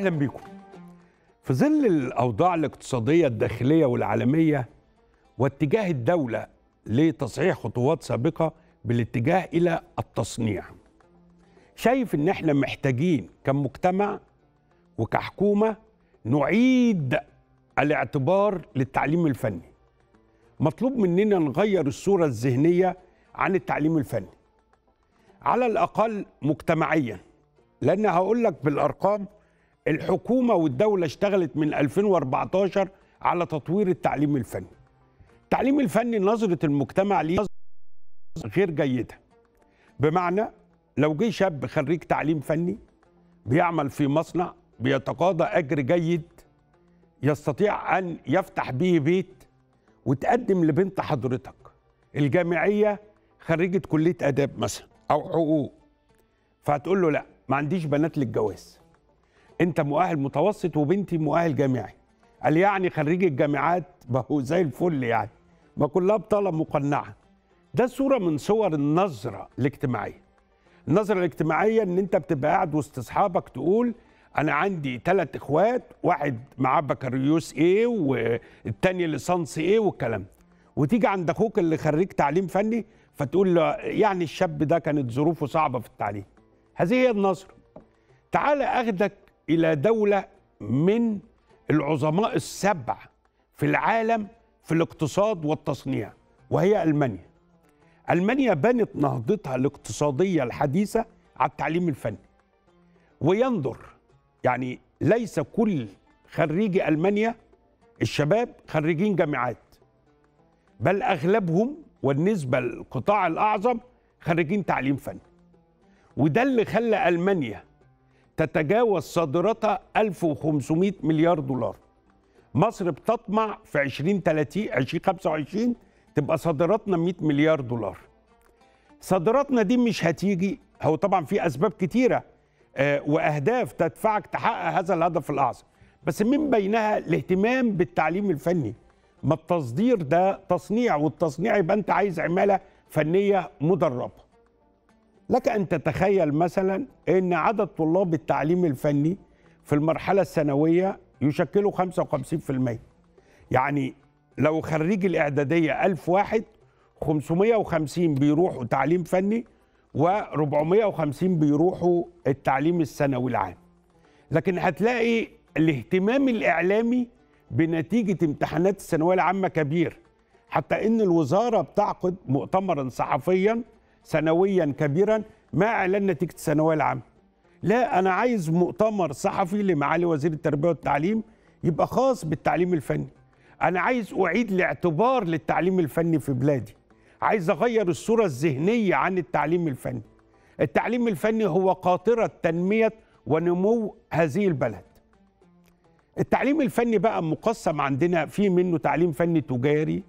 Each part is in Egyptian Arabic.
اهلا بيكم في ظل الاوضاع الاقتصاديه الداخليه والعالميه واتجاه الدوله لتصحيح خطوات سابقه بالاتجاه الى التصنيع شايف ان احنا محتاجين كمجتمع وكحكومه نعيد الاعتبار للتعليم الفني مطلوب مننا نغير الصوره الذهنيه عن التعليم الفني على الاقل مجتمعيا لان هقول لك بالارقام الحكومه والدوله اشتغلت من 2014 على تطوير التعليم الفني التعليم الفني نظره المجتمع ليه غير جيده بمعنى لو جه شاب خريج تعليم فني بيعمل في مصنع بيتقاضى اجر جيد يستطيع ان يفتح به بيت وتقدم لبنت حضرتك الجامعيه خريجه كليه اداب مثلا او حقوق فهتقول له لا ما عنديش بنات للجواز انت مؤهل متوسط وبنتي مؤهل جامعي قال يعني خريج الجامعات ما هو زي الفل يعني ما كلها بطاله مقنعه ده صوره من صور النظره الاجتماعيه النظره الاجتماعيه ان انت بتبقى قاعد وسط اصحابك تقول انا عندي ثلاث اخوات واحد معاه بكالوريوس ايه والتاني ليسانس ايه والكلام وتيجي عند اخوك اللي خريج تعليم فني فتقول له يعني الشاب ده كانت ظروفه صعبه في التعليم هذه هي النظره تعال اخدك الى دوله من العظماء السبع في العالم في الاقتصاد والتصنيع وهي المانيا المانيا بنت نهضتها الاقتصاديه الحديثه على التعليم الفني وينظر يعني ليس كل خريجي المانيا الشباب خريجين جامعات بل اغلبهم والنسبه القطاع الاعظم خريجين تعليم فني وده اللي خلى المانيا تتجاوز صادراتها 1500 مليار دولار مصر بتطمع في 2030 2025 تبقى صادراتنا 100 مليار دولار صادراتنا دي مش هتيجي هو طبعا في اسباب كتيره آه واهداف تدفعك تحقق هذا الهدف الاعظم بس من بينها الاهتمام بالتعليم الفني ما التصدير ده تصنيع والتصنيع يبقى انت عايز عماله فنيه مدربه لك ان تتخيل مثلا ان عدد طلاب التعليم الفني في المرحله الثانويه يشكلوا 55% يعني لو خريج الاعداديه 1000 واحد 550 بيروحوا تعليم فني و450 بيروحوا التعليم الثانوي العام لكن هتلاقي الاهتمام الاعلامي بنتيجه امتحانات الثانويه العامه كبير حتى ان الوزاره بتعقد مؤتمرا صحفيا سنويا كبيرا مع اعلان نتيجه الثانويه العامه لا انا عايز مؤتمر صحفي لمعالي وزير التربيه والتعليم يبقى خاص بالتعليم الفني انا عايز اعيد الاعتبار للتعليم الفني في بلادي عايز اغير الصوره الذهنيه عن التعليم الفني التعليم الفني هو قاطره تنميه ونمو هذه البلد التعليم الفني بقى مقسم عندنا في منه تعليم فني تجاري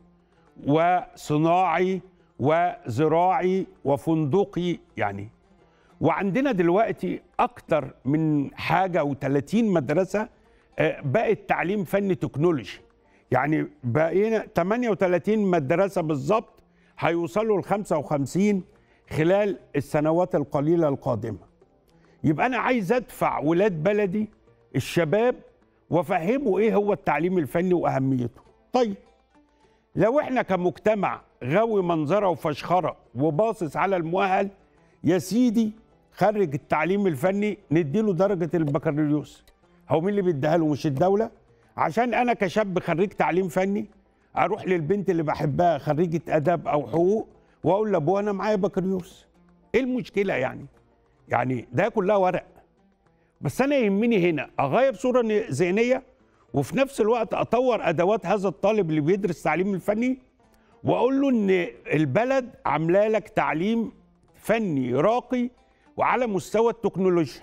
وصناعي وزراعي وفندقي يعني وعندنا دلوقتي أكتر من حاجة و30 مدرسة بقت تعليم فني تكنولوجي يعني بقينا 38 مدرسة بالظبط هيوصلوا ل 55 خلال السنوات القليلة القادمة يبقى أنا عايز أدفع ولاد بلدي الشباب وافهمه ايه هو التعليم الفني واهميته طيب لو احنا كمجتمع غاوي منظره وفشخره وباصص على المؤهل يا سيدي خرج التعليم الفني نديله درجه البكالوريوس هو مين اللي بيديها له مش الدوله عشان انا كشاب خريج تعليم فني اروح للبنت اللي بحبها خريجه اداب او حقوق واقول لابوها انا معايا بكالوريوس ايه المشكله يعني يعني ده كلها ورق بس انا يهمني هنا اغير صوره ذهنيه وفي نفس الوقت اطور ادوات هذا الطالب اللي بيدرس التعليم الفني واقول له ان البلد عامله لك تعليم فني راقي وعلى مستوى التكنولوجيا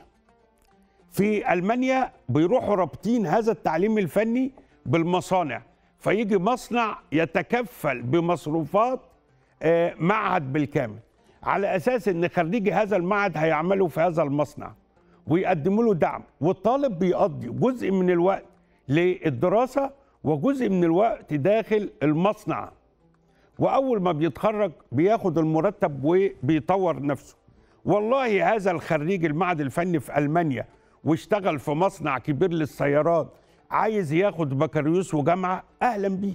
في المانيا بيروحوا رابطين هذا التعليم الفني بالمصانع فيجي مصنع يتكفل بمصروفات معهد بالكامل على اساس ان خريجي هذا المعهد هيعملوا في هذا المصنع ويقدموا له دعم والطالب بيقضي جزء من الوقت للدراسة وجزء من الوقت داخل المصنع وأول ما بيتخرج بياخد المرتب وبيطور نفسه والله هذا الخريج المعهد الفني في ألمانيا واشتغل في مصنع كبير للسيارات عايز ياخد بكالوريوس وجامعه اهلا بيه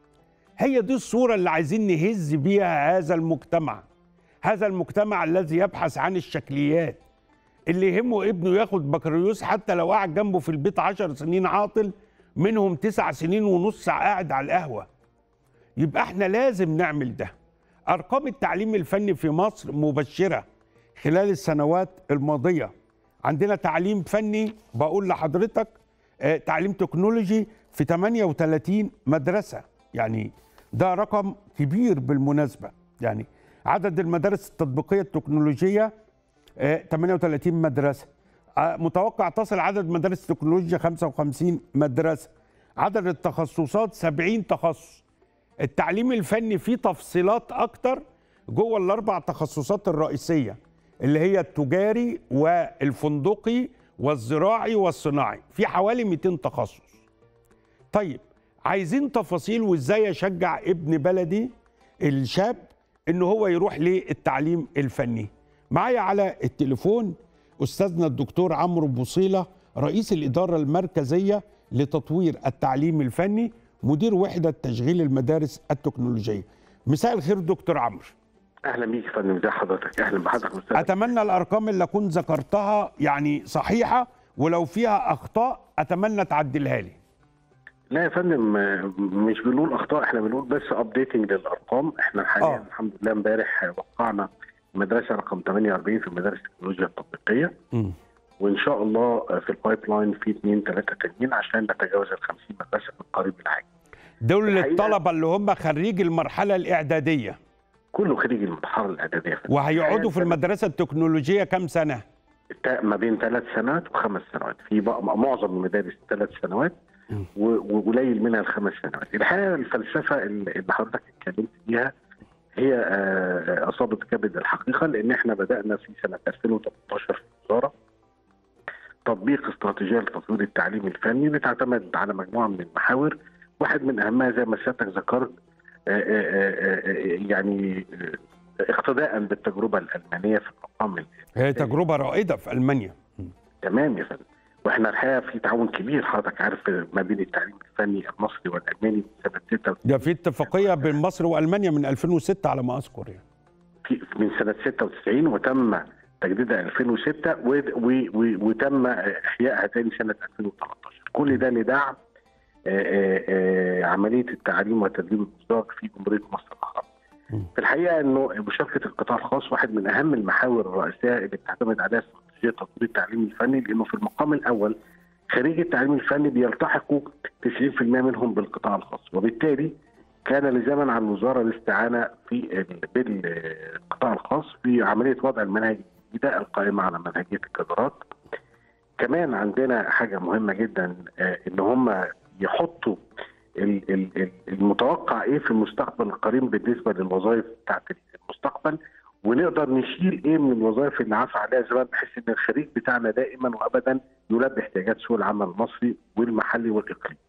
هي دي الصوره اللي عايزين نهز بيها هذا المجتمع هذا المجتمع الذي يبحث عن الشكليات اللي يهمه ابنه ياخد بكالوريوس حتى لو قاعد جنبه في البيت عشر سنين عاطل منهم تسع سنين ونص قاعد على القهوه يبقى احنا لازم نعمل ده ارقام التعليم الفني في مصر مبشره خلال السنوات الماضيه عندنا تعليم فني بقول لحضرتك آه، تعليم تكنولوجي في 38 مدرسه يعني ده رقم كبير بالمناسبه يعني عدد المدارس التطبيقيه التكنولوجيه آه، 38 مدرسه آه، متوقع تصل عدد مدارس التكنولوجيا 55 مدرسه عدد التخصصات 70 تخصص التعليم الفني فيه تفصيلات اكتر جوه الاربع تخصصات الرئيسيه اللي هي التجاري والفندقي والزراعي والصناعي في حوالي 200 تخصص طيب عايزين تفاصيل وازاي اشجع ابن بلدي الشاب ان هو يروح للتعليم الفني معايا على التليفون استاذنا الدكتور عمرو بوصيله رئيس الاداره المركزيه لتطوير التعليم الفني مدير وحده تشغيل المدارس التكنولوجيه مساء الخير دكتور عمرو اهلا بيك يا فندم ازي حضرتك اهلا بحضرتك استاذ اتمنى الارقام اللي اكون ذكرتها يعني صحيحه ولو فيها اخطاء اتمنى تعدلها لي لا يا فندم آه، مش بنقول اخطاء احنا بنقول بس ابديتنج للارقام احنا حاليا آه. الحمد لله امبارح وقعنا مدرسه رقم 48 في مدارس التكنولوجيا التطبيقيه مم. وان شاء الله آه، في البايب لاين في اثنين ثلاثه تانيين عشان نتجاوز ال 50 مدرسه في القريب العاجل دول الحقيقة- الطلبه اللي هم خريج المرحله الاعداديه كله خريج المرحله الاعداديه يا فندم. وهيقعدوا في الحقيقة المدرسه التكنولوجيه كام سنه تا- ما بين ثلاث سنوات وخمس سنوات في بقى معظم المدارس ثلاث سنوات مم. و- وقليل منها الخمس سنوات الحقيقه الفلسفه اللي اللي حضرتك اتكلمت فيها هي آه، اصابت كبد الحقيقه لان احنا بدانا في سنه 2013 في الوزاره تطبيق استراتيجيه لتطوير التعليم الفني بتعتمد على مجموعه من المحاور واحد من اهمها زي ما سيادتك ذكرت آه، آه، آه، آه، يعني آه، اقتداء بالتجربه الالمانيه في المقام هي تجربه رائده في المانيا تمام يا فندم واحنا الحقيقه في تعاون كبير حضرتك عارف ما بين التعليم الفني المصري والالماني من سنه 96 ده في اتفاقيه بين مصر والمانيا من 2006 على ما اذكر يعني في- من سنه 96 وتم تجديدها 2006 و- و- و- وتم احيائها تاني سنه 2013 كل ده لدعم آه، آه، آه، عمليه التعليم والتدريب المزدوج في جمهوريه مصر العربيه. مم. في الحقيقه انه مشاركه القطاع الخاص واحد من اهم المحاور الرئيسيه اللي بتعتمد عليها استراتيجيه تطوير التعليم الفني لانه في المقام الاول خريج التعليم الفني بيلتحقوا 90% منهم بالقطاع الخاص وبالتالي كان لزاما على الوزاره الاستعانه في ال- بالقطاع الخاص في عمليه وضع المناهج الجديده القائمه على منهجيه القدرات. كمان عندنا حاجه مهمه جدا آه، ان هم يحطوا ال- ال- ال- المتوقع ايه في المستقبل القريب بالنسبه للوظائف بتاعت المستقبل ونقدر نشيل ايه من الوظائف اللي عفى عليها زمان بحيث ان الخريج بتاعنا دائما وابدا يلبي احتياجات سوق العمل المصري والمحلي والاقليمي.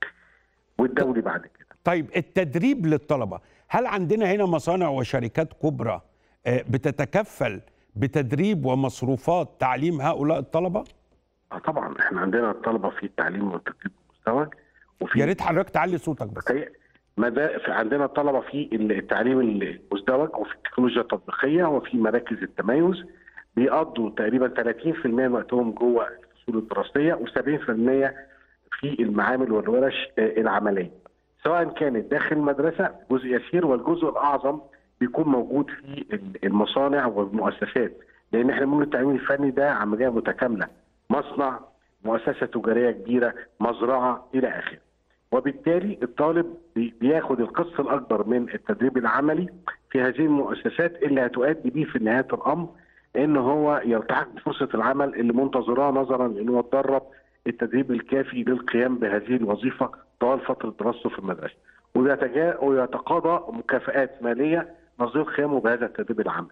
والدولي بعد كده. طيب التدريب للطلبه هل عندنا هنا مصانع وشركات كبرى آه، بتتكفل بتدريب ومصروفات تعليم هؤلاء الطلبه اه طبعا احنا عندنا الطلبه في التعليم والتدريب المزدوج وفي يا ريت حضرتك تعلي صوتك بس هي- مدى في عندنا الطلبه في التعليم المزدوج وفي التكنولوجيا التطبيقيه وفي مراكز التميز بيقضوا تقريبا 30% من وقتهم جوه الفصول الدراسيه و70% في المعامل والورش آه، العمليه سواء كانت داخل المدرسه جزء يسير والجزء الاعظم بيكون موجود في المصانع والمؤسسات لان احنا بنقول التعليم الفني ده عمليه متكامله مصنع مؤسسه تجاريه كبيره مزرعه الى اخره وبالتالي الطالب بي- بياخد القسط الاكبر من التدريب العملي في هذه المؤسسات اللي هتؤدي بيه في نهايه الامر ان هو يلتحق بفرصه العمل اللي منتظراه نظرا لانه هو اتدرب التدريب الكافي للقيام بهذه الوظيفه طوال فتره دراسته في المدرسه ويتجا ويتقاضى مكافآت ماليه نظير قيامه بهذا التدريب العملي.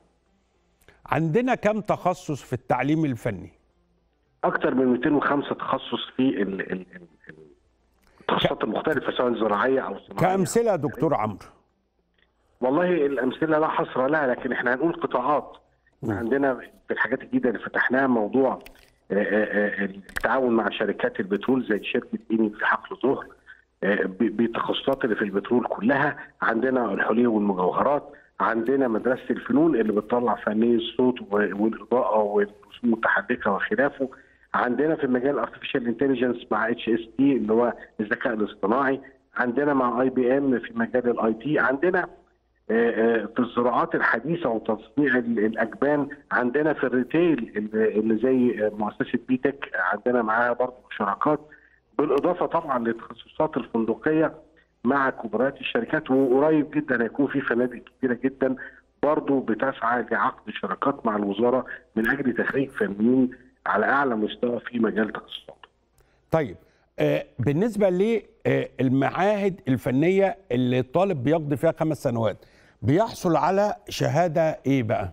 عندنا كم تخصص في التعليم الفني اكثر من 205 تخصص في ال- ال- ال- ال- التخصصات المختلفه سواء زراعيه او صناعيه كامثله يا دكتور عمرو والله الامثله لا حصر لها لكن احنا هنقول قطاعات مم. عندنا في الحاجات الجديده اللي فتحناها موضوع آه، آه، آه، التعاون مع شركات البترول زي شركه ايني في حقل ظهر آه، ب- بالتخصصات اللي في البترول كلها عندنا الحلي والمجوهرات عندنا مدرسه الفنون اللي بتطلع فني الصوت و- والاضاءه والرسوم المتحركه وخلافه عندنا في مجال الارتفيشال انتليجنس مع اتش اس تي اللي هو الذكاء الاصطناعي عندنا مع اي بي ام في مجال الاي تي عندنا آه، آه، في الزراعات الحديثه وتصنيع ال- الاجبان عندنا في الريتيل اللي اللي زي آه، مؤسسه بيتك عندنا معاها برضه شراكات بالاضافه طبعا للتخصصات الفندقيه مع كبريات الشركات وقريب جدا هيكون في فنادق كبيره جدا برضه بتسعى لعقد شراكات مع الوزاره من اجل تخريج فنيين على اعلى مستوى في مجال تخصصاتهم. طيب آه، بالنسبه للمعاهد الفنيه اللي الطالب بيقضي فيها خمس سنوات بيحصل على شهاده ايه بقى؟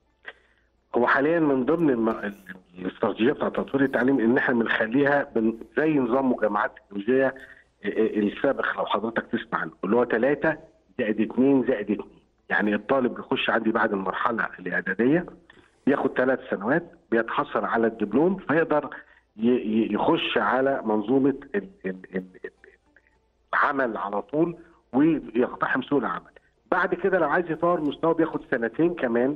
هو حاليا من ضمن الم... ال- الاستراتيجيه بتاعت تطوير التعليم ان احنا بنخليها بن... زي نظام مجامعات تكنولوجيه ا- ا- السابق لو حضرتك تسمع عنه اللي هو 3 زائد 2 زائد 2 يعني الطالب بيخش عندي بعد المرحله الاعداديه بياخد ثلاث سنوات بيتحصل على الدبلوم فيقدر ي... ي- يخش على منظومه ال... ال... ال... ال- العمل على طول ويقتحم سوق العمل بعد كده لو عايز يطور مستواه بياخد سنتين كمان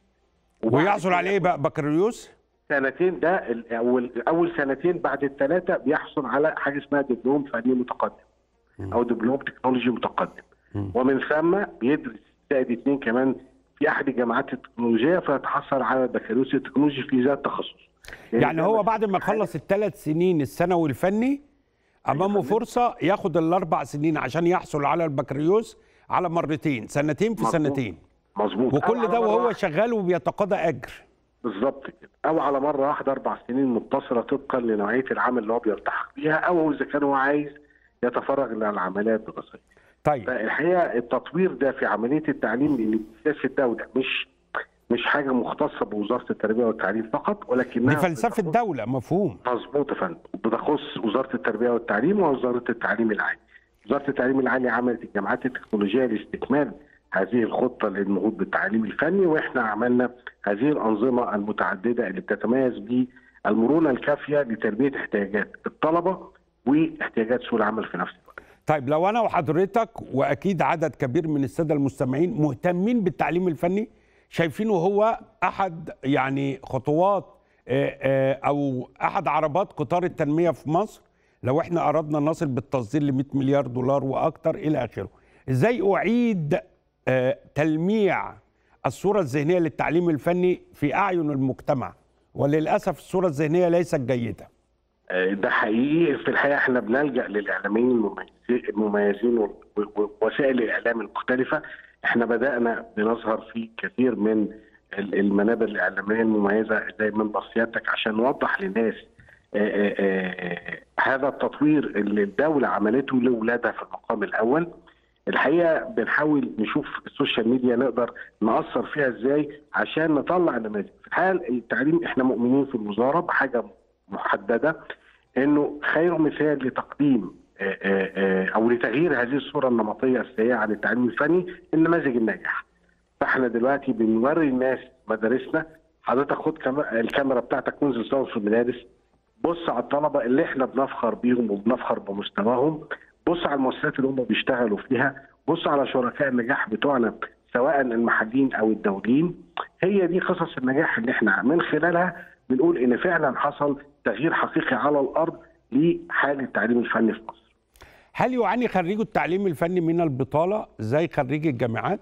وبعد ويحصل كده على ايه بقى بكالوريوس؟ سنتين ده ال- اول اول سنتين بعد الثلاثه بيحصل على حاجه اسمها دبلوم فني متقدم او دبلوم تكنولوجي متقدم ومن ثم بيدرس زائد اثنين كمان في احد الجامعات التكنولوجيه فيتحصل على بكالوريوس التكنولوجي في ذات تخصص يعني هو بعد ما يخلص الثلاث سنين الثانوي الفني امامه فرصه ياخد الاربع سنين عشان يحصل على البكالوريوس على مرتين سنتين في مظبوط. سنتين مظبوط وكل أو ده على مرة وهو واحدة. شغال وبيتقاضى اجر بالظبط كده او على مره واحده اربع سنين متصله طبقا لنوعيه العمل اللي هو بيلتحق بيها او اذا كان هو عايز يتفرغ للعمليه الدراسيه طيب فالحقيقه التطوير ده في عمليه التعليم لان سياسه الدوله مش مش حاجه مختصه بوزاره التربيه والتعليم فقط ولكنها دي فلسفه بتخص- دوله مفهوم مظبوط يا فندم بتخص وزاره التربيه والتعليم ووزاره التعليم العالي. وزاره التعليم العالي عملت الجامعات التكنولوجيه لاستكمال هذه الخطه للنهوض بالتعليم الفني واحنا عملنا هذه الانظمه المتعدده اللي بتتميز بالمرونه الكافيه لتلبيه احتياجات الطلبه واحتياجات سوق العمل في نفس الوقت. طيب لو انا وحضرتك واكيد عدد كبير من الساده المستمعين مهتمين بالتعليم الفني شايفينه هو احد يعني خطوات آه، آه، او احد عربات قطار التنميه في مصر لو احنا اردنا نصل بالتصدير ل 100 مليار دولار واكثر الى اخره ازاي اعيد آه، تلميع الصوره الذهنيه للتعليم الفني في اعين المجتمع وللاسف الصوره الذهنيه ليست جيده آه، ده حقيقي في الحقيقه احنا بنلجا للاعلاميين المميزين المميزين و- و- ووسائل الاعلام المختلفه احنا بدانا بنظهر في كثير من ال- المنابر الاعلاميه المميزه زي منبر سيادتك عشان نوضح للناس آه، آه، آه، هذا التطوير اللي الدوله عملته لاولادها في المقام الاول الحقيقه بنحاول نشوف السوشيال ميديا نقدر ناثر فيها ازاي عشان نطلع نماذج في الحقيقه التعليم احنا مؤمنين في الوزاره بحاجه محدده انه خير مثال لتقديم آه، آه، آه، او لتغيير هذه الصوره النمطيه السيئه عن التعليم الفني النماذج الناجحه. فاحنا دلوقتي بنوري الناس مدارسنا حضرتك خد كام- الكاميرا بتاعتك وانزل صور في المدارس بص على الطلبه اللي احنا بنفخر بيهم وبنفخر بمستواهم بص على المؤسسات اللي هم بيشتغلوا فيها بص على شركاء النجاح بتوعنا سواء المحليين او الدوليين هي دي قصص النجاح اللي احنا من خلالها بنقول ان فعلا حصل تغيير حقيقي على الارض لحال التعليم الفني في مصر هل يعاني خريجو التعليم الفني من البطاله زي خريجي الجامعات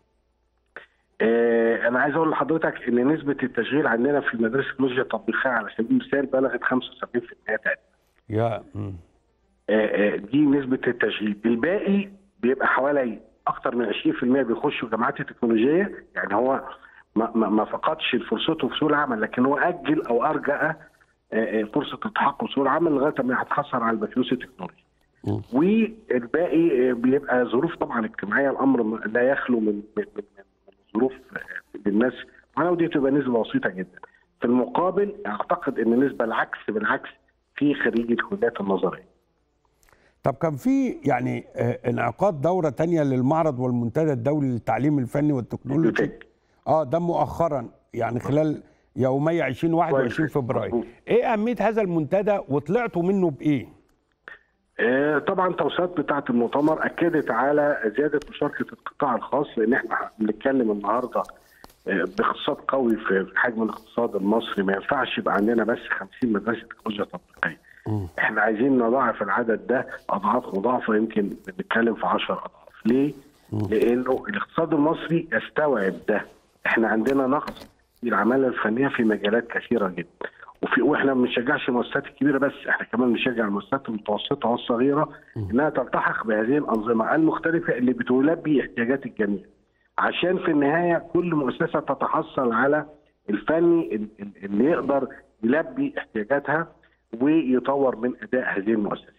آه، انا عايز اقول لحضرتك ان نسبه التشغيل عندنا في مدارس التكنولوجيا التطبيقيه على سبيل المثال بلغت 75% تقريبا يا مم. آه، آه، دي نسبه التشغيل الباقي بيبقى حوالي اكتر من 20% بيخشوا جامعات التكنولوجيه يعني هو ما, ما, ما فقدش فرصته في سوق العمل لكن هو اجل او ارجأ آه، آه، فرصه التحقق في سوق العمل لغايه ما يتحصل على البكالوريوس التكنولوجي مم. والباقي آه، بيبقى ظروف طبعا اجتماعيه الامر م- لا يخلو من من, من, من ظروف آه، للناس وانا ودي تبقى نسبه بسيطه جدا في المقابل اعتقد ان النسبه العكس بالعكس في خريجي الكليات النظريه طب كان في يعني آه، انعقاد دورة تانية للمعرض والمنتدى الدولي للتعليم الفني والتكنولوجي اليوتك. اه ده مؤخرا يعني خلال يومي 20 21 كويس. فبراير مظبوط. ايه اهميه هذا المنتدى وطلعتوا منه بايه آه، طبعا التوصيات بتاعه المؤتمر اكدت على زياده مشاركه القطاع الخاص لان احنا بنتكلم النهارده آه، باقتصاد قوي في حجم الاقتصاد المصري ما ينفعش يبقى عندنا بس 50 مدرسه تكنولوجيا تطبيقيه. احنا عايزين نضاعف العدد ده اضعاف مضاعفه يمكن بنتكلم في 10 اضعاف. ليه؟ لانه الاقتصاد المصري يستوعب ده. احنا عندنا نقص في العماله الفنيه في مجالات كثيره جدا. وفي واحنا ما بنشجعش المؤسسات الكبيره بس احنا كمان بنشجع المؤسسات المتوسطه والصغيره انها تلتحق بهذه الانظمه المختلفه اللي بتلبي احتياجات الجميع. عشان في النهايه كل مؤسسه تتحصل على الفني ال- ال- اللي يقدر يلبي احتياجاتها ويطور من اداء هذه المؤسسات.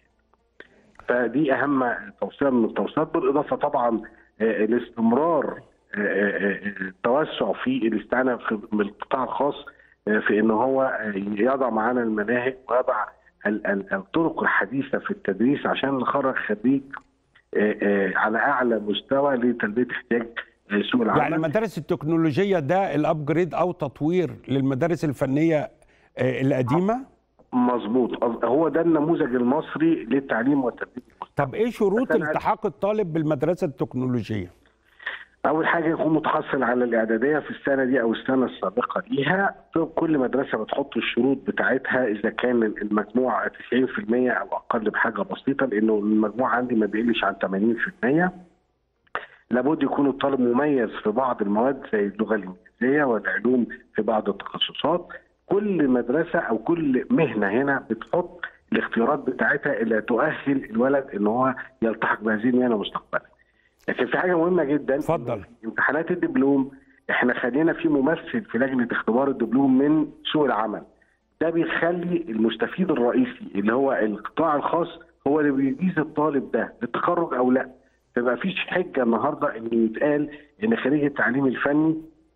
فدي اهم توصيه من التوصيات بالاضافه طبعا آه، الاستمرار آه، آه، آه، التوسع في الاستعانه في- بالقطاع الخاص آه، في ان هو آه، يضع معانا المناهج ويضع ال- ال- الطرق الحديثه في التدريس عشان نخرج خريج آه، آه، على اعلى مستوى لتلبيه احتياج آه، سوق العمل يعني المدارس التكنولوجيه ده الابجريد او تطوير للمدارس الفنيه آه، القديمه مظبوط هو ده النموذج المصري للتعليم والتدريب طب ايه شروط بس أنا- التحاق الطالب بالمدرسه التكنولوجيه اول حاجه يكون متحصل على الاعداديه في السنه دي او السنه السابقه ليها طب كل مدرسه بتحط الشروط بتاعتها اذا كان المجموع 90% او اقل بحاجه بسيطه لانه المجموع عندي ما بيقلش عن 80% لابد يكون الطالب مميز في بعض المواد زي اللغه الانجليزيه والعلوم في بعض التخصصات كل مدرسه او كل مهنه هنا بتحط الاختيارات بتاعتها اللي تؤهل الولد ان هو يلتحق بهذه المهنه مستقبلا لكن في حاجه مهمه جدا اتفضل. في امتحانات الدبلوم احنا خلينا في ممثل في لجنه اختبار الدبلوم من سوق العمل ده بيخلي المستفيد الرئيسي اللي هو القطاع الخاص هو اللي بيجيز الطالب ده للتخرج او لا فما فيش حجه النهارده ان يتقال ان خريج التعليم الفني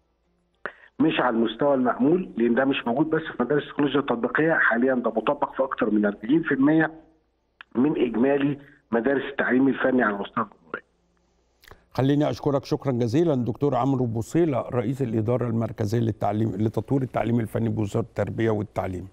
مش على المستوى المأمول لان ده مش موجود بس في مدارس التكنولوجيا التطبيقيه حاليا ده مطبق في اكثر من 40% من اجمالي مدارس التعليم الفني على مستوى الجمهوريه خليني اشكرك شكرا جزيلا دكتور عمرو بوصيله رئيس الاداره المركزيه للتعليم لتطوير التعليم الفني بوزاره التربيه والتعليم.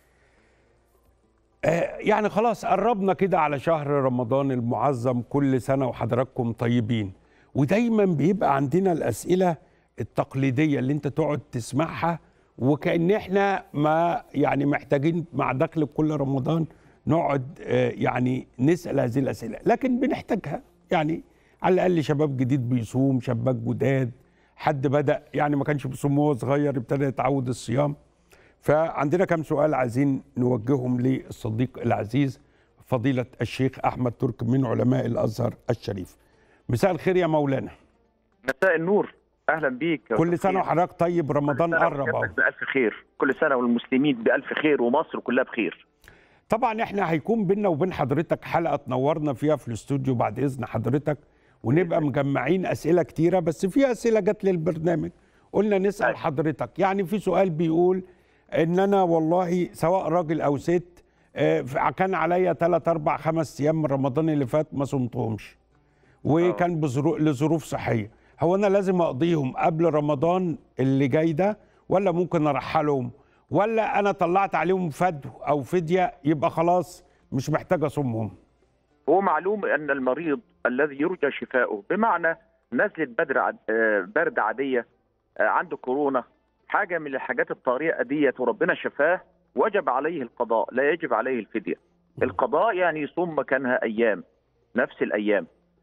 آه يعني خلاص قربنا كده على شهر رمضان المعظم كل سنه وحضراتكم طيبين ودايما بيبقى عندنا الاسئله التقليديه اللي انت تقعد تسمعها وكان احنا ما يعني محتاجين مع دخل كل رمضان نقعد آه يعني نسال هذه الاسئله لكن بنحتاجها يعني على الاقل شباب جديد بيصوم شباب جداد حد بدا يعني ما كانش بيصوم وهو صغير ابتدى يتعود الصيام فعندنا كم سؤال عايزين نوجههم للصديق العزيز فضيله الشيخ احمد ترك من علماء الازهر الشريف مساء الخير يا مولانا مساء النور اهلا بيك يا كل أستاذ سنه خير. وحضرتك طيب رمضان كل سنة قرب اهو وحضرتك بالف خير كل سنه والمسلمين بالف خير ومصر كلها بخير طبعا احنا هيكون بينا وبين حضرتك حلقه تنورنا فيها في الاستوديو بعد اذن حضرتك ونبقى مجمعين اسئله كتيره بس في اسئله جت للبرنامج قلنا نسال أيوة. حضرتك يعني في سؤال بيقول ان انا والله سواء راجل او ست آه، ف- كان عليا 3 4 5 ايام من رمضان اللي فات ما صمتهمش وكان بظروف لظروف صحيه هو انا لازم اقضيهم قبل رمضان اللي جاي ده ولا ممكن ارحلهم ولا انا طلعت عليهم فدو او فديه يبقى خلاص مش محتاج اصومهم هو معلوم ان المريض الذي يرجى شفاؤه بمعنى نزله بدر عد... آه، برد عاديه آه، عنده كورونا حاجه من الحاجات الطارئه ديت وربنا شفاه وجب عليه القضاء لا يجب عليه الفديه القضاء يعني يصوم مكانها ايام نفس الايام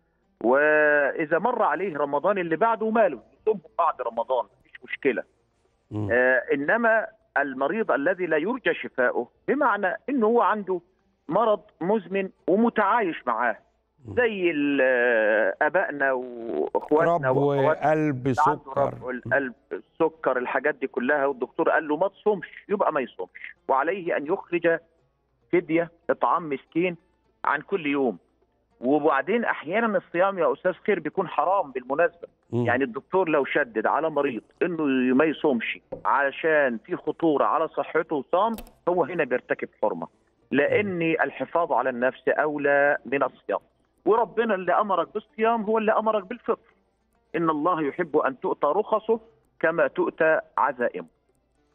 واذا مر عليه رمضان اللي بعده ماله يصوم بعد رمضان مفيش مشكله مم. آه انما المريض الذي لا يرجى شفاؤه بمعنى انه هو عنده مرض مزمن ومتعايش معاه زي ال- آه، ابائنا واخواتنا رب واخواتنا وقلب اللي عنده سكر رب القلب السكر الحاجات دي كلها والدكتور قال له ما تصومش يبقى ما يصومش وعليه ان يخرج فديه اطعام مسكين عن كل يوم وبعدين احيانا الصيام يا استاذ خير بيكون حرام بالمناسبه مم. يعني الدكتور لو شدد على مريض انه ما يصومش علشان في خطوره على صحته وصام هو هنا بيرتكب حرمه لان الحفاظ على النفس اولى من الصيام وربنا اللي امرك بالصيام هو اللي امرك بالفطر ان الله يحب ان تؤتى رخصه كما تؤتى عزائمه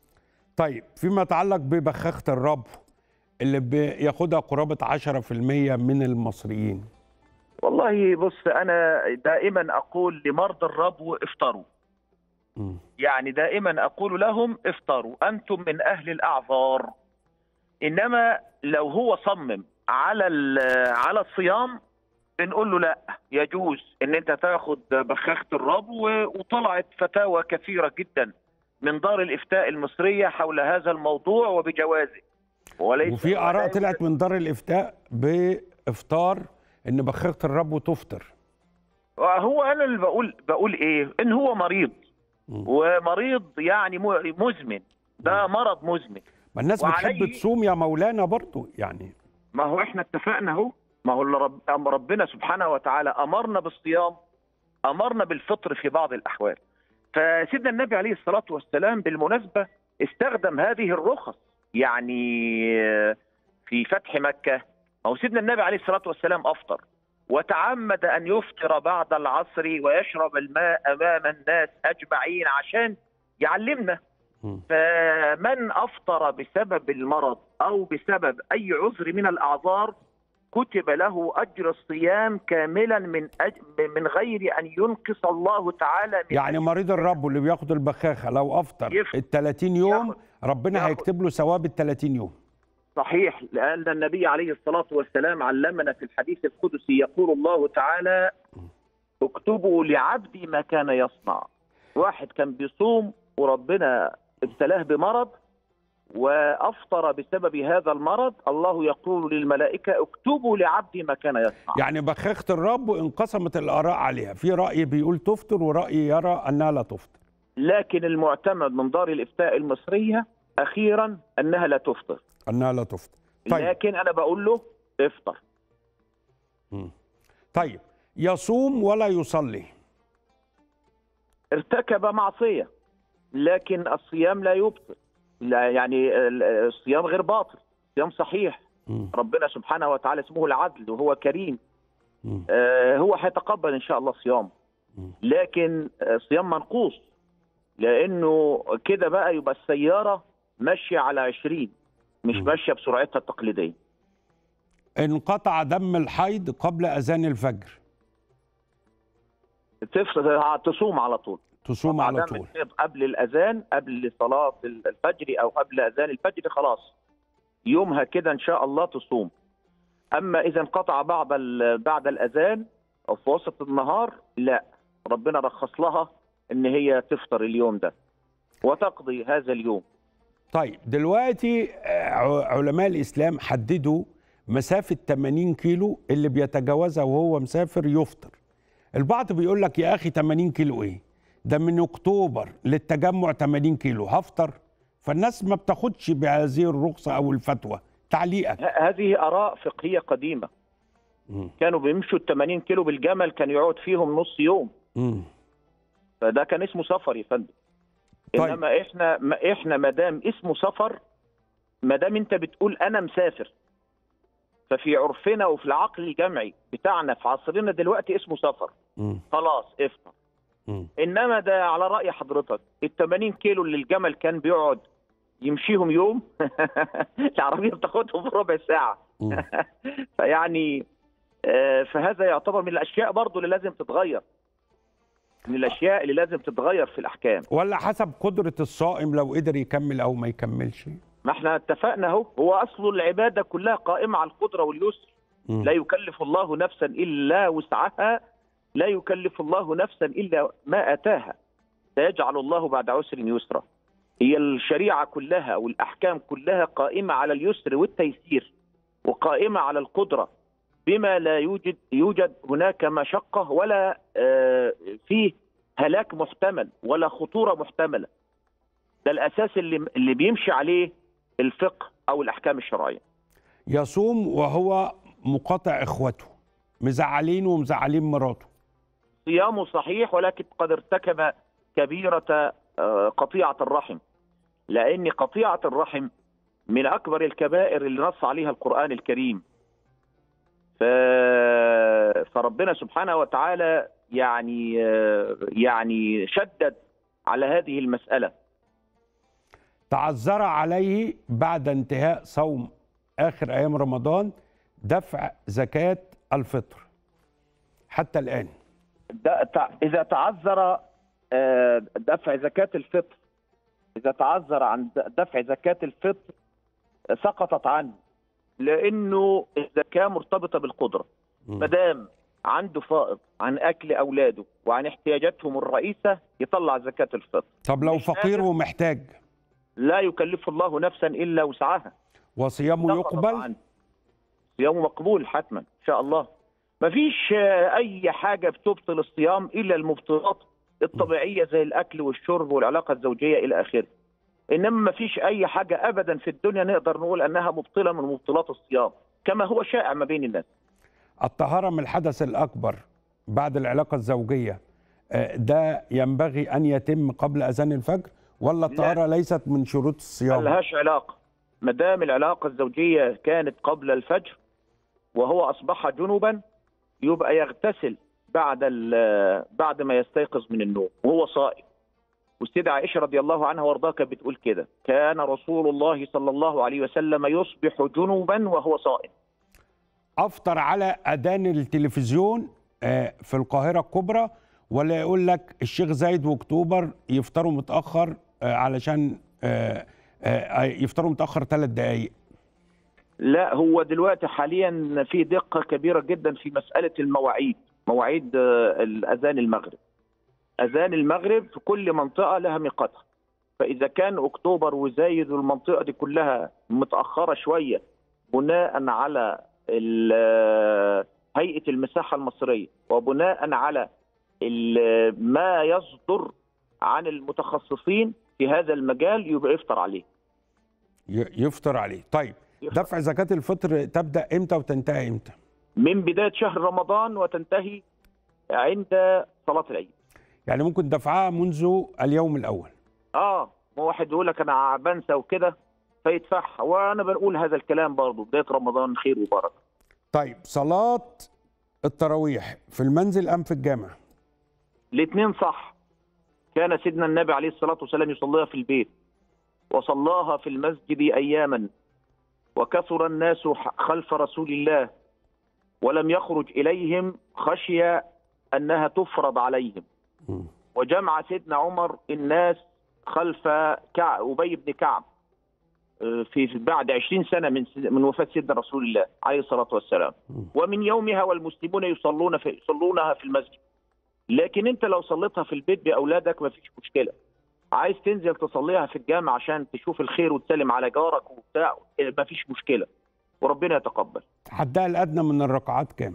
طيب فيما يتعلق ببخاخه الربو اللي بياخدها قرابه 10% من المصريين والله بص انا دائما اقول لمرضى الربو افطروا مم. يعني دائما اقول لهم افطروا انتم من اهل الاعذار انما لو هو صمم على ال- على الصيام بنقول له لا يجوز ان انت تاخد بخاخه الربو وطلعت فتاوى كثيره جدا من دار الافتاء المصريه حول هذا الموضوع وبجوازه وليس وفي اراء ولا طلعت من دار الافتاء بافطار ان بخاخه الربو تفطر هو انا اللي بقول بقول ايه ان هو مريض مم. ومريض يعني م- مزمن ده مرض مزمن ما الناس بتحب وعليه- تصوم يا مولانا برضو يعني ما هو احنا اتفقنا اهو ما هو اللي رب أم- ربنا سبحانه وتعالى امرنا بالصيام امرنا بالفطر في بعض الاحوال فسيدنا النبي عليه الصلاه والسلام بالمناسبه استخدم هذه الرخص يعني آه، في فتح مكه ما هو سيدنا النبي عليه الصلاه والسلام افطر وتعمد ان يفطر بعد العصر ويشرب الماء امام الناس اجمعين عشان يعلمنا مم. فمن افطر بسبب المرض او بسبب اي عذر من الاعذار كتب له اجر الصيام كاملا من أج... من غير ان ينقص الله تعالى من يعني مريض الربو اللي بياخد البخاخه لو افطر يفطر. ال 30 يوم ياخد- ربنا ياخد. هيكتب له ثواب ال 30 يوم صحيح لان النبي عليه الصلاه والسلام علمنا في الحديث القدسي يقول الله تعالى اكتبوا لعبدي ما كان يصنع واحد كان بيصوم وربنا ابتلاه بمرض وافطر بسبب هذا المرض الله يقول للملائكه اكتبوا لعبدي ما كان يصنع يعني بخاخه الربو انقسمت الاراء عليها في راي بيقول تفطر وراي يرى انها لا تفطر لكن المعتمد من دار الافتاء المصريه اخيرا انها لا تفطر انها لا تفطر طيب لكن انا بقول له افطر مم. طيب يصوم ولا يصلي ارتكب معصيه لكن الصيام لا يبطل لا يعني ال- الصيام غير باطل صيام صحيح مم. ربنا سبحانه وتعالى اسمه العدل وهو كريم مم. آه، هو هيتقبل ان شاء الله صيام مم. لكن آه، صيام منقوص لانه كده بقى يبقى السياره ماشيه على 20 مش مم. ماشيه بسرعتها التقليديه انقطع دم الحيض قبل اذان الفجر تفصل تصوم على طول تصوم على عدم طول الحيض قبل الاذان قبل صلاه الفجر او قبل اذان الفجر خلاص يومها كده ان شاء الله تصوم اما اذا انقطع بعد ال- بعد الاذان او في وسط النهار لا ربنا رخص لها ان هي تفطر اليوم ده وتقضي هذا اليوم طيب دلوقتي آه، ع- علماء الاسلام حددوا مسافه 80 كيلو اللي بيتجاوزها وهو مسافر يفطر البعض بيقول لك يا اخي 80 كيلو ايه ده من اكتوبر للتجمع 80 كيلو هفطر فالناس ما بتاخدش بهذه الرخصه او الفتوى تعليقك ه- هذه اراء فقهيه قديمه مم. كانوا بيمشوا ال 80 كيلو بالجمل كان يقعد فيهم نص يوم مم. فده كان اسمه سفر يا فندم طيب. انما احنا ما احنا ما دام اسمه سفر ما دام انت بتقول انا مسافر ففي عرفنا وفي العقل الجمعي بتاعنا في عصرنا دلوقتي اسمه سفر مم. خلاص افطر مم. انما ده على راي حضرتك ال 80 كيلو اللي الجمل كان بيقعد يمشيهم يوم العربيه بتاخدهم في ربع ساعه مم. فيعني آه، فهذا يعتبر من الاشياء برضو اللي لازم تتغير من الاشياء اللي لازم تتغير في الاحكام ولا حسب قدره الصائم لو قدر يكمل او ما يكملش ما احنا اتفقنا اهو هو اصل العباده كلها قائمه على القدره واليسر مم. لا يكلف الله نفسا الا وسعها لا يكلف الله نفسا الا ما اتاها سيجعل الله بعد عسر يسرا هي الشريعه كلها والاحكام كلها قائمه على اليسر والتيسير وقائمه على القدره بما لا يوجد يوجد هناك مشقه ولا آه، فيه هلاك محتمل ولا خطوره محتمله ده الاساس اللي اللي بيمشي عليه الفقه او الاحكام الشرعيه يصوم وهو مقاطع اخوته مزعلين ومزعلين مراته صيامه صحيح ولكن قد ارتكب كبيرة آه، قطيعة الرحم لأن قطيعة الرحم من أكبر الكبائر اللي نص عليها القرآن الكريم ف... فربنا سبحانه وتعالى يعني آه، يعني شدد على هذه المسألة تعذر عليه بعد انتهاء صوم آخر أيام رمضان دفع زكاة الفطر حتى الآن ده تع- اذا تعذر آه، دفع زكاه الفطر اذا تعذر عن د- دفع زكاه الفطر آه، سقطت عنه لانه الزكاه مرتبطه بالقدره ما دام عنده فائض عن اكل اولاده وعن احتياجاتهم الرئيسه يطلع زكاه الفطر طب لو مش فقير قادر. ومحتاج لا يكلف الله نفسا الا وسعها وصيامه سقطت يقبل عنه. صيامه مقبول حتما ان شاء الله ما فيش آه، اي حاجه بتبطل الصيام الا المبطلات الطبيعيه زي الاكل والشرب والعلاقه الزوجيه الى اخره انما ما فيش اي حاجه ابدا في الدنيا نقدر نقول انها مبطله من مبطلات الصيام كما هو شائع ما بين الناس الطهارة من الحدث الأكبر بعد العلاقة الزوجية آه، ده ينبغي أن يتم قبل أذان الفجر ولا الطهارة ليست من شروط ما الصيام لهاش علاقه ما دام العلاقه الزوجيه كانت قبل الفجر وهو اصبح جنبا يبقى يغتسل بعد ال- بعد ما يستيقظ من النوم وهو صائم والسيدة عائشة رضي الله عنها وارضاها كانت بتقول كده كان رسول الله صلى الله عليه وسلم يصبح جنوبا وهو صائم أفطر على أذان التلفزيون آه، في القاهرة الكبرى ولا يقول لك الشيخ زايد واكتوبر يفطروا متأخر آه، علشان آه، آه، يفطروا متأخر ثلاث دقايق لا هو دلوقتي حاليا في دقة كبيرة جدا في مسألة المواعيد مواعيد آه، الأذان المغرب أذان المغرب في كل منطقة لها ميقاتها فإذا كان أكتوبر وزايد والمنطقة دي كلها متأخرة شوية بناء على ال- آه، هيئة المساحة المصرية وبناء على ال- ما يصدر عن المتخصصين في هذا المجال يبقى يفطر عليه ي- يفطر عليه طيب يفطر. دفع زكاة الفطر تبدأ إمتى وتنتهي إمتى من بداية شهر رمضان وتنتهي عند صلاة العيد يعني ممكن دفعها منذ اليوم الأول اه ما واحد يقول لك انا بنسى وكده فيدفعها وانا بنقول هذا الكلام برضه بداية رمضان خير وبركة طيب صلاة التراويح في المنزل أم في الجامع الاثنين صح كان سيدنا النبي عليه الصلاة والسلام يصليها في البيت وصلاها في المسجد أياما وكثر الناس ح- خلف رسول الله ولم يخرج إليهم خشية أنها تفرض عليهم مم. وجمع سيدنا عمر الناس خلف كعب أبي بن كعب آه، في في بعد 20 سنة من س- من وفاة سيدنا رسول الله عليه الصلاة والسلام مم. ومن يومها والمسلمون يصلون في يصلونها في المسجد لكن انت لو صليتها في البيت باولادك ما فيش مشكله عايز تنزل تصليها في الجامع عشان تشوف الخير وتسلم على جارك وبتاع ما فيش مشكله وربنا يتقبل حدها الأدنى من الركعات كام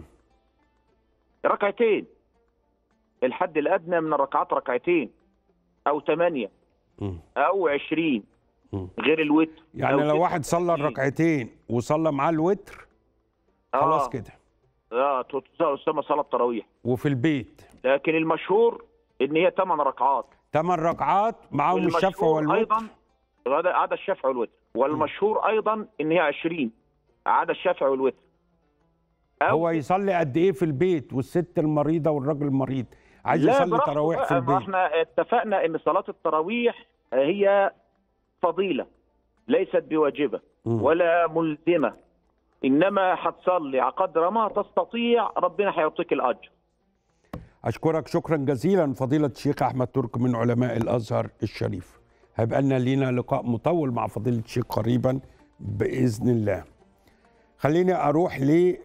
ركعتين الحد الادنى من الركعات ركعتين او ثمانيه مم. او عشرين مم. غير الوتر يعني أو لو تسعة واحد صلى وثلاثين. الركعتين وصلى معاه الوتر خلاص آه. كده اه تسمى صلاه تراويح وفي البيت لكن المشهور ان هي ثمان ركعات ثمان ركعات معاهم الشفع والمشهور والوتر ايضا هذا عدا الشفع والوتر والمشهور ايضا ان هي 20 عدا الشفع والوتر أو هو يصلي قد ايه في البيت والست المريضه والراجل المريض عايز لا يصلي براحته تراويح في بقى، ما البيت احنا اتفقنا ان صلاه التراويح هي فضيله ليست بواجبه مم. ولا ملزمه انما هتصلي على قدر ما تستطيع ربنا هيعطيك الاجر اشكرك شكرا جزيلا فضيله الشيخ احمد ترك من علماء الازهر الشريف هيبقى لنا لينا لقاء مطول مع فضيله الشيخ قريبا باذن الله خليني اروح لل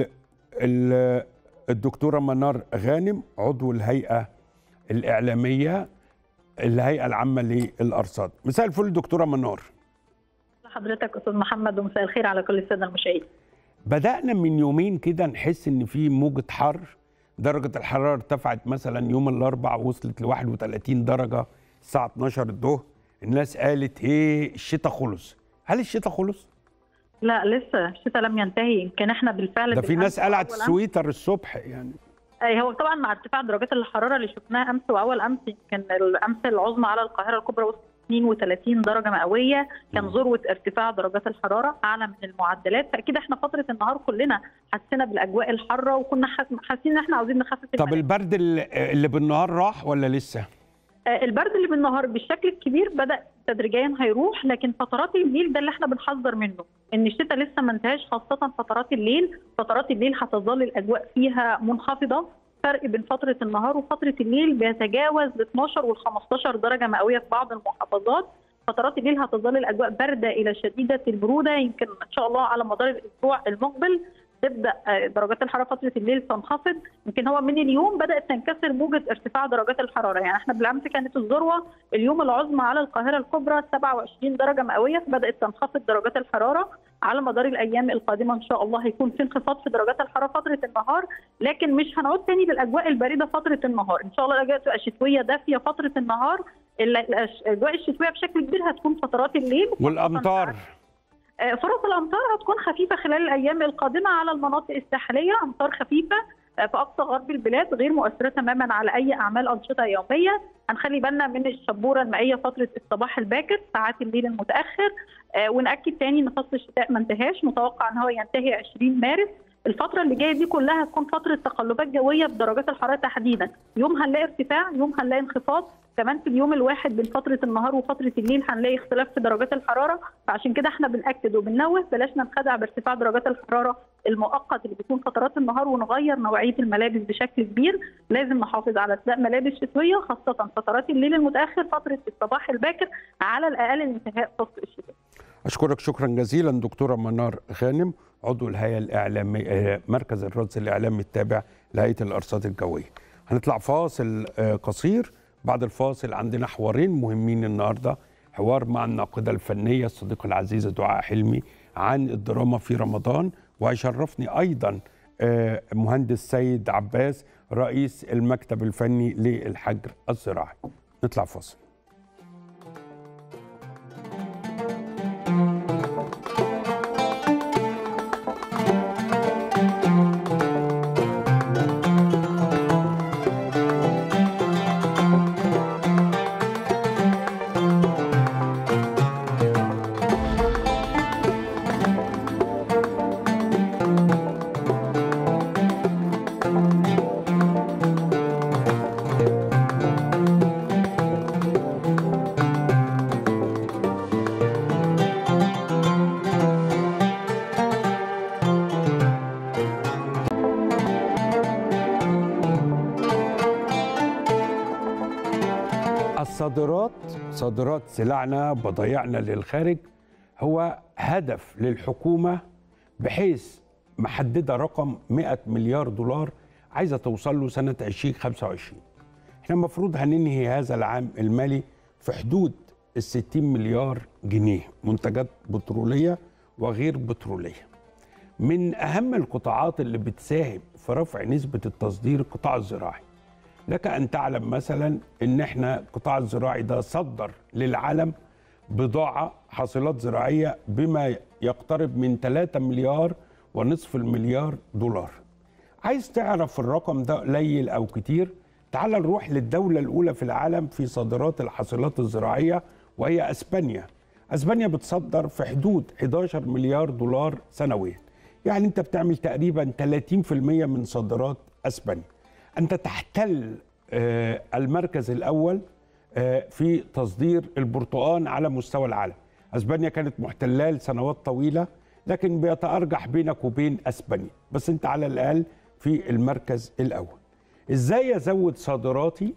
ال- الدكتوره منار غانم عضو الهيئه الاعلاميه الهيئه العامه للارصاد مساء الفل دكتوره منار حضرتك استاذ محمد ومساء الخير على كل الساده المشاهدين بدأنا من يومين كده نحس إن في موجة حر درجة الحرارة ارتفعت مثلا يوم الأربع وصلت ل 31 درجة الساعة 12 الظهر الناس قالت إيه الشتاء خلص هل الشتاء خلص؟ لا لسه الشتاء لم ينتهي يمكن احنا بالفعل ده في بالأمس ناس قلعت وأول أمس- السويتر الصبح يعني اي هو طبعا مع ارتفاع درجات الحراره اللي شفناها امس واول امس يمكن الامس العظمى على القاهره الكبرى وصلت 32 درجه مئويه كان مم. ذروه ارتفاع درجات الحراره اعلى من المعدلات فاكيد احنا فتره النهار كلنا حسينا بالاجواء الحاره وكنا حاس- حاسين ان احنا عاوزين نخفف طب المناخ. البرد اللي اللي بالنهار راح ولا لسه؟ آه، البرد اللي بالنهار بالشكل الكبير بدا تدريجيا هيروح لكن فترات الليل ده اللي احنا بنحذر منه ان الشتاء لسه ما انتهاش خاصه فترات الليل فترات الليل هتظل الاجواء فيها منخفضه فرق بين فتره النهار وفتره الليل بيتجاوز ال 12 وال 15 درجه مئويه في بعض المحافظات فترات الليل هتظل الاجواء بارده الى شديده البروده يمكن ان شاء الله على مدار الاسبوع المقبل تبدا آه، درجات الحراره فتره الليل تنخفض يمكن هو من اليوم بدات تنكسر موجه ارتفاع درجات الحراره يعني احنا بالامس كانت الذروه اليوم العظمى على القاهره الكبرى 27 درجه مئويه فبدات تنخفض درجات الحراره على مدار الايام القادمه ان شاء الله هيكون في انخفاض في درجات الحراره فتره النهار لكن مش هنعود تاني للاجواء البارده فتره النهار ان شاء الله الاجواء تبقى شتويه دافيه فتره النهار ال- الأش- الاجواء الشتويه بشكل كبير هتكون فترات الليل والامطار آه، فرص الامطار هتكون خفيفه خلال الايام القادمه على المناطق الساحليه امطار خفيفه آه، في اقصى غرب البلاد غير مؤثره تماما على اي اعمال انشطه يوميه هنخلي بالنا من الشبوره المائيه فتره الصباح الباكر ساعات الليل المتاخر آه، وناكد تاني ان فصل الشتاء ما انتهاش متوقع ان هو ينتهي 20 مارس الفترة اللي جاية دي كلها هتكون فترة تقلبات جوية بدرجات الحرارة تحديدا، يوم هنلاقي ارتفاع، يوم هنلاقي انخفاض، كمان في اليوم الواحد بين فترة النهار وفترة الليل هنلاقي اختلاف في درجات الحرارة، فعشان كده احنا بنأكد وبننوه بلاش ننخدع بارتفاع درجات الحرارة المؤقت اللي بيكون فترات النهار ونغير نوعية الملابس بشكل كبير، لازم نحافظ على ارتداء ملابس شتوية خاصة فترات الليل المتأخر فترة الصباح الباكر على الأقل لانتهاء فصل الشتاء. اشكرك شكرا جزيلا دكتوره منار غانم عضو الهيئه الاعلاميه آه، مركز الرصد الاعلامي التابع لهيئه الارصاد الجويه هنطلع فاصل آه، قصير بعد الفاصل عندنا حوارين مهمين النهارده حوار مع الناقده الفنيه الصديقه العزيزه دعاء حلمي عن الدراما في رمضان وهيشرفني ايضا آه، مهندس سيد عباس رئيس المكتب الفني للحجر الزراعي نطلع فاصل الصادرات صادرات سلعنا بضايعنا للخارج هو هدف للحكومة بحيث محددة رقم 100 مليار دولار عايزة توصل له سنة 2025 احنا المفروض هننهي هذا العام المالي في حدود ال 60 مليار جنيه منتجات بترولية وغير بترولية من أهم القطاعات اللي بتساهم في رفع نسبة التصدير القطاع الزراعي لك ان تعلم مثلا ان احنا القطاع الزراعي ده صدر للعالم بضاعه حاصلات زراعيه بما يقترب من 3 مليار ونصف المليار دولار. عايز تعرف الرقم ده قليل او كتير؟ تعال نروح للدوله الاولى في العالم في صادرات الحاصلات الزراعيه وهي اسبانيا. اسبانيا بتصدر في حدود 11 مليار دولار سنويا. يعني انت بتعمل تقريبا 30% من صادرات اسبانيا. انت تحتل آه، المركز الاول آه، في تصدير البرتقال على مستوى العالم اسبانيا كانت محتلاه لسنوات طويله لكن بيتارجح بينك وبين اسبانيا بس انت على الاقل في المركز الاول ازاي ازود صادراتي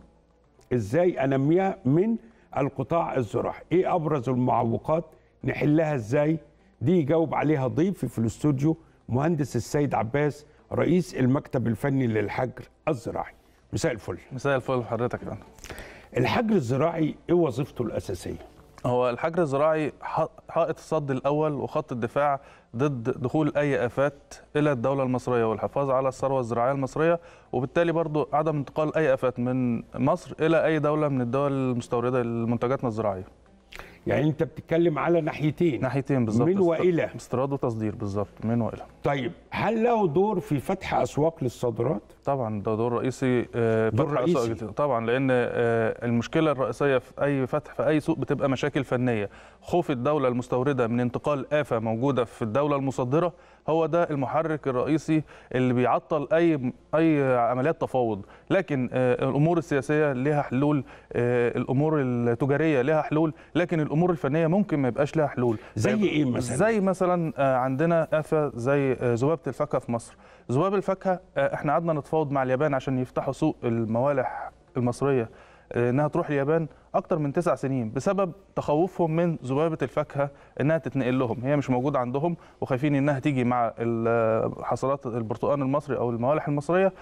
ازاي انميها من القطاع الزراعي ايه ابرز المعوقات نحلها ازاي دي يجاوب عليها ضيفي في الاستوديو مهندس السيد عباس رئيس المكتب الفني للحجر الزراعي مساء الفل مساء الفل لحضرتك يا فندم الحجر الزراعي ايه وظيفته الاساسيه هو الحجر الزراعي ح- حائط الصد الاول وخط الدفاع ضد دخول اي افات الى الدوله المصريه والحفاظ على الثروه الزراعيه المصريه وبالتالي برضو عدم انتقال اي افات من مصر الى اي دوله من الدول المستورده لمنتجاتنا الزراعيه يعني انت بتتكلم على ناحيتين ناحيتين بالظبط من والى استيراد وتصدير بالظبط من والى طيب هل له دور في فتح اسواق للصادرات طبعا ده دور رئيسي آه، دور فتح رئيسي. أسواق. طبعا لان آه، المشكله الرئيسيه في اي فتح في اي سوق بتبقى مشاكل فنيه خوف الدوله المستورده من انتقال افه موجوده في الدوله المصدره هو ده المحرك الرئيسي اللي بيعطل اي اي عمليات تفاوض لكن آه، الامور السياسيه لها حلول آه، الامور التجاريه لها حلول لكن الامور الفنيه ممكن ما يبقاش لها حلول زي ايه مثلا زي مثلا آه، عندنا آفة زي آه، ذبابة الفاكهة في مصر ذباب الفاكهة آه، احنا قعدنا نتفاوض مع اليابان عشان يفتحوا سوق الموالح المصرية آه، انها تروح اليابان اكتر من تسع سنين بسبب تخوفهم من ذبابة الفاكهة انها تتنقل لهم هي مش موجودة عندهم وخايفين انها تيجي مع ال- حصلات البرتقال المصري او الموالح المصرية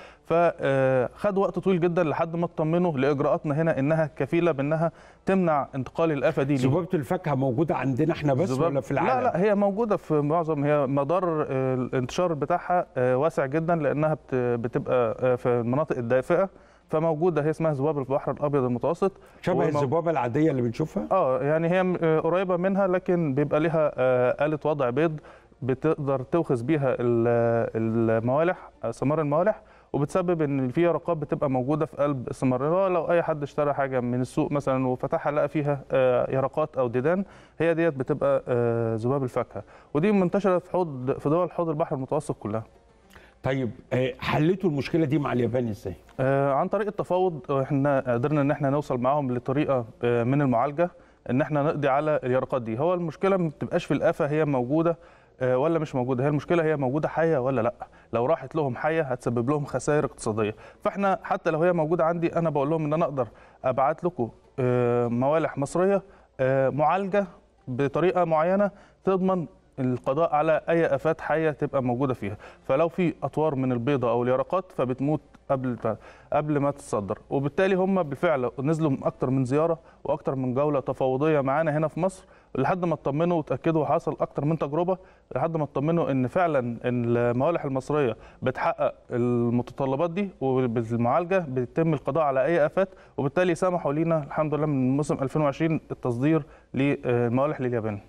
فخد وقت طويل جدا لحد ما اطمنوا لاجراءاتنا هنا انها كفيلة بانها تمنع انتقال الآفة دي ليهم. ذبابه الفاكهه موجوده عندنا احنا بس الذباب- ولا في العالم لا لا هي موجوده في معظم هي مدار آه، الانتشار بتاعها آه، واسع جدا لانها بت- بتبقى آه، في المناطق الدافئه فموجوده هي اسمها ذباب البحر الابيض المتوسط شبه ومو- الذبابه العاديه اللي بنشوفها اه يعني هي م- آه، قريبه منها لكن بيبقى ليها آه، آلة وضع بيض بتقدر توخز بيها ال- الموالح آه، ثمار الموالح وبتسبب ان في يرقات بتبقى موجوده في قلب الثمار هو لو اي حد اشترى حاجه من السوق مثلا وفتحها لقى فيها آه، يرقات او ديدان هي ديت بتبقى آه، ذباب الفاكهه ودي منتشره في حوض في دول حوض البحر المتوسط كلها طيب آه، حليتوا المشكله دي مع اليابان ازاي آه، عن طريق التفاوض احنا قدرنا ان احنا نوصل معاهم لطريقه آه، من المعالجه ان احنا نقضي على اليرقات دي هو المشكله ما بتبقاش في الافه هي موجوده آه، ولا مش موجوده هي المشكله هي موجوده حيه ولا لا لو راحت لهم حيه هتسبب لهم خسائر اقتصاديه فاحنا حتى لو هي موجوده عندي انا بقول لهم ان انا اقدر ابعت لكم آه، موالح مصريه آه، معالجه بطريقه معينه تضمن القضاء على اي افات حيه تبقى موجوده فيها فلو في اطوار من البيضه او اليرقات فبتموت قبل قبل ما تتصدر وبالتالي هم بالفعل نزلوا اكتر من زياره واكتر من جوله تفاوضيه معانا هنا في مصر لحد ما اطمنوا وتاكدوا حصل اكتر من تجربه لحد ما اطمنوا ان فعلا إن الموالح المصريه بتحقق المتطلبات دي وبالمعالجه بيتم القضاء على اي افات وبالتالي سمحوا لينا الحمد لله من موسم 2020 التصدير للموالح لليابان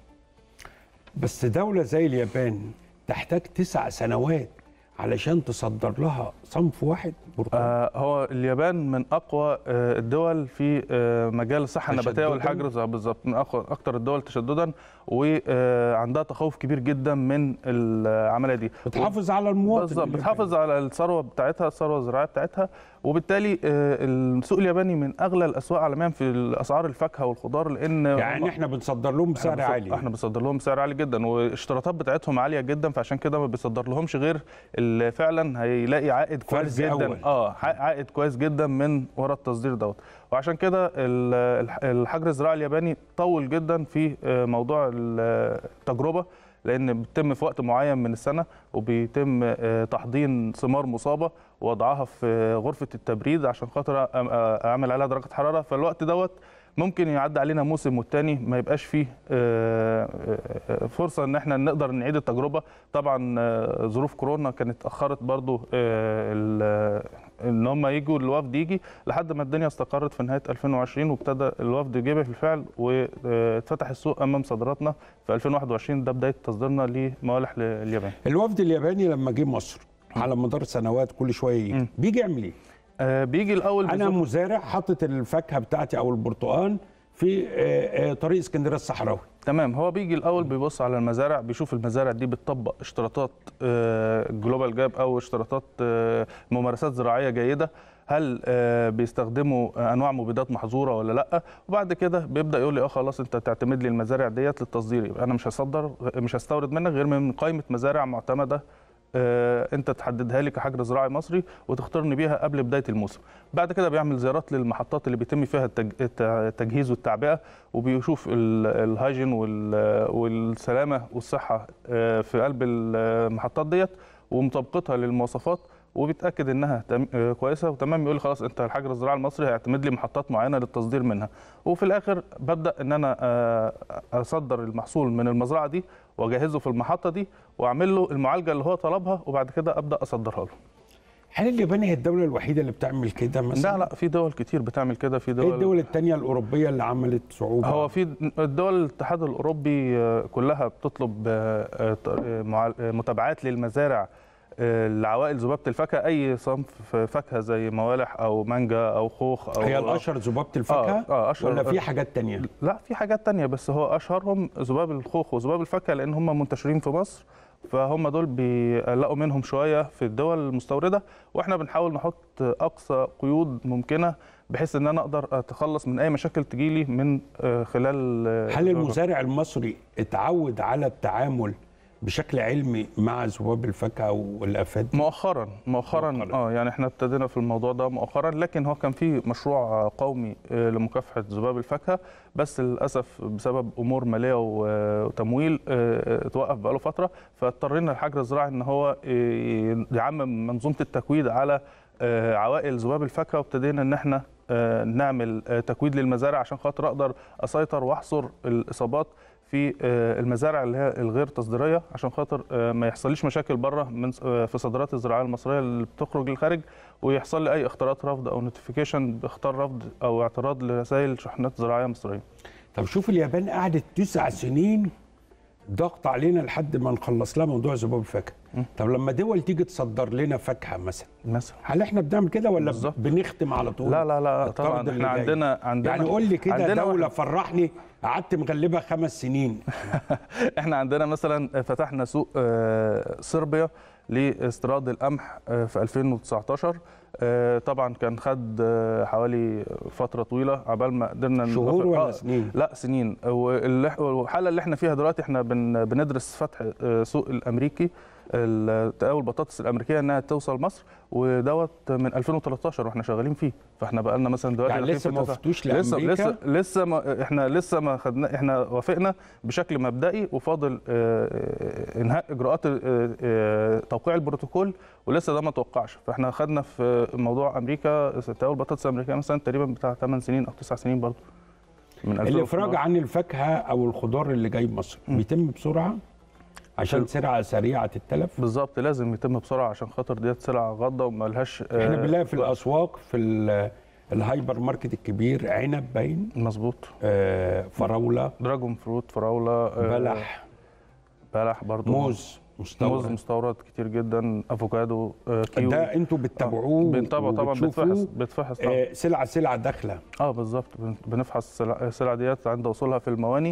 بس دوله زي اليابان تحتاج تسع سنوات علشان تصدر لها صنف واحد برتقال آه، هو اليابان من اقوى آه، الدول في آه، مجال الصحه النباتيه تشدداً؟ والحجر آه، بالظبط من اقوى اكثر الدول تشددا وعندها تخوف كبير جدا من العمليه دي بتحافظ على المواطن بالظبط الياباني. بتحافظ على الثروه بتاعتها الثروه الزراعيه بتاعتها وبالتالي آه، السوق الياباني من اغلى الاسواق عالميا في اسعار الفاكهه والخضار لان يعني هم- احنا بنصدر لهم بسعر احنا بنص- عالي احنا بنصدر لهم بسعر عالي جدا والاشتراطات بتاعتهم عاليه جدا فعشان كده ما بيصدر لهمش غير اللي فعلا هيلاقي عائد كويس فرز جدا أول. اه ع- عائد كويس جدا من ورا التصدير دوت وعشان كده ال- الح- الحجر الزراعي الياباني طول جدا في آه، موضوع ال- التجربه لان بتتم في وقت معين من السنه وبيتم آه، تحضين ثمار مصابه ووضعها في غرفه التبريد عشان خاطر أ- أ- اعمل عليها درجه حراره فالوقت دوت ممكن يعدي علينا موسم والتاني ما يبقاش فيه آه، آه، فرصه ان احنا نقدر نعيد التجربه طبعا آه، ظروف كورونا كانت اخرت برضو آه، ال- ان هم يجوا الوفد يجي لحد ما الدنيا استقرت في نهايه 2020 وابتدى الوفد جه بالفعل واتفتح السوق امام صادراتنا في 2021 ده بدايه تصديرنا لموالح لليابان الوفد الياباني لما جه مصر على مدار سنوات كل شويه يجي مم. بيجي يعمل ايه؟ آه، بيجي الاول انا بيزور- مزارع حاطط الفاكهه بتاعتي او البرتقال في آه، آه، طريق اسكندريه الصحراوي تمام هو بيجي الاول بيبص على المزارع بيشوف المزارع دي بتطبق اشتراطات آه، جلوبال جاب او اشتراطات آه، ممارسات زراعيه جيده هل آه، بيستخدموا آه، انواع مبيدات محظوره ولا لا وبعد كده بيبدا يقول لي اه خلاص انت تعتمد لي المزارع ديت للتصدير يبقى انا مش هصدر مش هستورد منك غير من قائمه مزارع معتمده آه، انت تحددها لي كحجر زراعي مصري وتختارني بيها قبل بدايه الموسم بعد كده بيعمل زيارات للمحطات اللي بيتم فيها التج- الت- التجهيز والتعبئه وبيشوف ال- الهايجين وال- والسلامه والصحه آه، في قلب المحطات ديت ومطابقتها للمواصفات وبيتاكد انها تم- آه، كويسه وتمام يقول لي خلاص انت الحجر الزراعي المصري هيعتمد لي محطات معينه للتصدير منها وفي الاخر ببدا ان انا آه، اصدر المحصول من المزرعه دي واجهزه في المحطه دي واعمل له المعالجه اللي هو طلبها وبعد كده ابدا اصدرها له هل اليابان هي الدوله الوحيده اللي بتعمل كده مثلا؟ لا لا في دول كتير بتعمل كده في ايه دول الدول الثانيه الاوروبيه اللي عملت صعوبه؟ هو في الدول الاتحاد الاوروبي آه، كلها بتطلب آه، آه، ط- آه، معال- آه، متابعات للمزارع آه، لعوائل ذبابه الفاكهه اي صنف فاكهه زي موالح او مانجا او خوخ او هي الاشهر ذبابه الفاكهه آه، آه، أشهر. ولا في حاجات تانية؟ لا في حاجات تانية بس هو اشهرهم ذباب الخوخ وذباب الفاكهه لان هم منتشرين في مصر فهم دول بيقلقوا منهم شويه في الدول المستورده واحنا بنحاول نحط اقصى قيود ممكنه بحيث ان انا اقدر اتخلص من اي مشاكل تجيلي من آه، خلال آه، هل المزارع المصري اتعود على التعامل بشكل علمي مع ذباب الفاكهه والافات دي؟ مؤخرا مؤخرا مؤخراً. اه يعني احنا ابتدينا في الموضوع ده مؤخرا لكن هو كان في مشروع قومي آه، لمكافحه ذباب الفاكهه بس للاسف بسبب امور ماليه و- وتمويل آه، اتوقف بقاله فتره فاضطرينا الحجر الزراعي ان هو آه، يعمم منظومه التكويد على آه، عوائل ذباب الفاكهه وابتدينا ان احنا آه، نعمل آه، تكويد للمزارع عشان خاطر اقدر اسيطر واحصر الاصابات في آه، المزارع اللي هي الغير تصديريه عشان خاطر آه، ما يحصليش مشاكل بره من آه، في صادرات الزراعيه المصريه اللي بتخرج للخارج ويحصل لي اي اختراق رفض او نوتيفيكيشن باختار رفض او اعتراض لرسائل شحنات زراعيه مصريه. طب شوف اليابان قعدت تسع سنين ضغط علينا لحد ما نخلص لها موضوع ذباب الفاكهه طب لما دول تيجي تصدر لنا فاكهه مثلا مثلا هل احنا بنعمل كده ولا بالظبط. بنختم على طول لا لا لا الطرد طبعا اللي احنا جاي؟ عندنا عندنا يعني قول لي كده عندنا دوله واحد- فرحني قعدت مغلبها خمس سنين احنا عندنا مثلا فتحنا سوق آه، صربيا لاستيراد القمح آه، في 2019 آه، طبعا كان خد آه، حوالي فتره طويله عبال ما قدرنا شهور نوافق- ولا آه، سنين؟ لا سنين واللي- والحاله اللي احنا فيها دلوقتي احنا بن- بندرس فتح آه، سوق الامريكي التقاول البطاطس الامريكيه انها توصل مصر ودوت من 2013 واحنا شغالين فيه فاحنا بقى لنا مثلا دلوقتي يعني داخلين لسه في ما تسع- وفتوش لسه لامريكا لسه لسه ما احنا لسه ما خدنا احنا وافقنا بشكل مبدئي وفاضل آه، آه، انهاء اجراءات آه، آه، توقيع البروتوكول ولسه ده ما توقعش فاحنا خدنا في موضوع امريكا تقاول البطاطس الامريكيه مثلا تقريبا بتاع 8 سنين او 9 سنين برضه من الافراج 2012. عن الفاكهه او الخضار اللي جاي مصر بيتم بسرعه عشان سرعه سريعه التلف بالظبط لازم يتم بسرعه عشان خاطر ديت سلعه غاضه وما لهاش آه، احنا بنلاقي في الاسواق في ال- الهايبر ماركت الكبير عنب باين مظبوط آه، فراوله دراجون فروت فراوله آه، بلح بلح برضه موز موز مستورد مستورد كتير جدا افوكادو آه، كيوي ده انتوا بتتابعوه بنتابعه طبعا وبتشوفوه، بتفحص بتفحص طبعا آه، سلعه سلعه داخله اه بالظبط بن- بنفحص السلع السلع ديت عند وصولها في المواني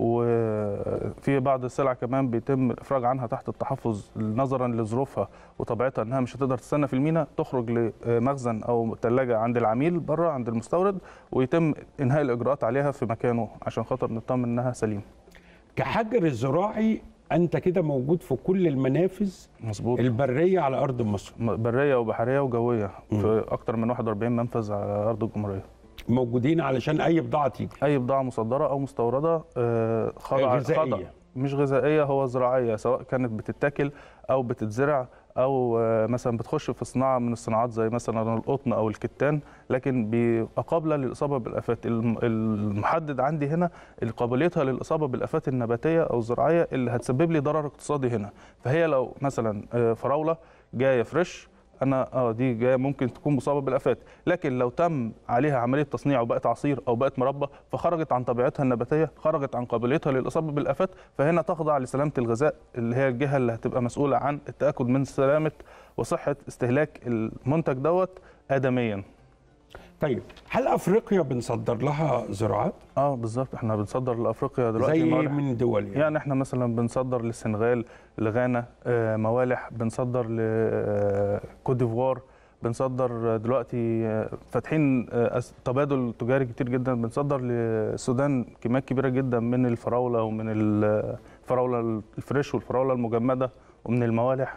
وفي بعض السلع كمان بيتم الافراج عنها تحت التحفظ نظرا لظروفها وطبيعتها انها مش هتقدر تستنى في المينا تخرج لمخزن او ثلاجه عند العميل بره عند المستورد ويتم انهاء الاجراءات عليها في مكانه عشان خاطر نطمن انها سليمه كحجر الزراعي انت كده موجود في كل المنافذ مظبوط البريه على ارض مصر بريه وبحريه وجويه في اكتر من 41 منفذ على ارض الجمهوريه موجودين علشان اي بضاعه تيجي اي بضاعه مصدره او مستورده آه، خاضعه غذائية. خاضعة- مش غذائيه هو زراعيه سواء كانت بتتاكل او بتتزرع او آه، مثلا بتخش في صناعه من الصناعات زي مثلا القطن او الكتان لكن بيبقى قابله للاصابه بالافات الم- المحدد عندي هنا قابليتها للاصابه بالافات النباتيه او الزراعيه اللي هتسبب لي ضرر اقتصادي هنا فهي لو مثلا آه، فراوله جايه فريش انا اه دي جايه ممكن تكون مصابه بالافات لكن لو تم عليها عمليه تصنيع وبقت عصير او بقت مربى فخرجت عن طبيعتها النباتيه خرجت عن قابليتها للاصابه بالافات فهنا تخضع لسلامه الغذاء اللي هي الجهه اللي هتبقى مسؤوله عن التاكد من سلامه وصحه استهلاك المنتج دوت ادميا طيب هل افريقيا بنصدر لها زراعات اه بالظبط احنا بنصدر لافريقيا دلوقتي زي موالح. من دول يعني, يعني احنا مثلا بنصدر للسنغال لغانا آه، موالح بنصدر لكوت ديفوار بنصدر دلوقتي آه، فاتحين آه، أس- تبادل تجاري كتير جدا بنصدر للسودان كميات كبيره جدا من الفراوله ومن الفراوله الفريش والفراوله المجمده ومن الموالح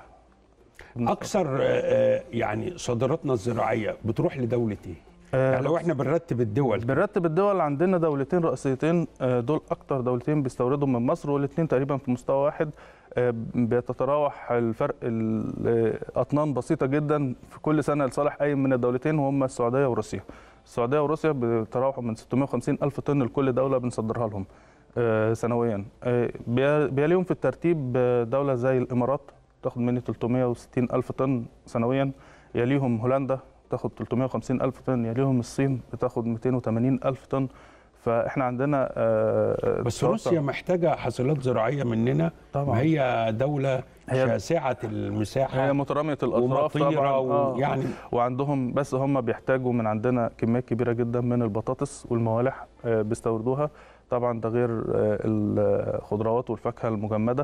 اكثر آه، آه، يعني صادراتنا الزراعيه بتروح لدوله ايه آه، يعني لو احنا بنرتب الدول بنرتب الدول عندنا دولتين رئيسيتين آه، دول اكتر دولتين بيستوردوا من مصر والاثنين تقريبا في مستوى واحد آه، بيتتراوح الفرق الاطنان بسيطه جدا في كل سنه لصالح اي من الدولتين وهم السعوديه وروسيا السعوديه وروسيا بيتراوحوا من 650 الف طن لكل دوله بنصدرها لهم آه، سنويا آه، بي- بيليهم في الترتيب آه، دوله زي الامارات تاخد مني 360 الف طن سنويا يليهم هولندا تاخد 350 ألف طن يليهم الصين بتاخد 280 ألف طن فإحنا عندنا آه، بس توسع. روسيا محتاجه حصيلات زراعيه مننا طبعا. هي دوله هي- شاسعه المساحه هي مترامية الأطراف ومطيره طبعا آه. ويعني وعندهم بس هم بيحتاجوا من عندنا كميات كبيرة جدا من البطاطس والموالح آه، بيستوردوها طبعا ده غير آه، الخضروات والفاكهة المجمدة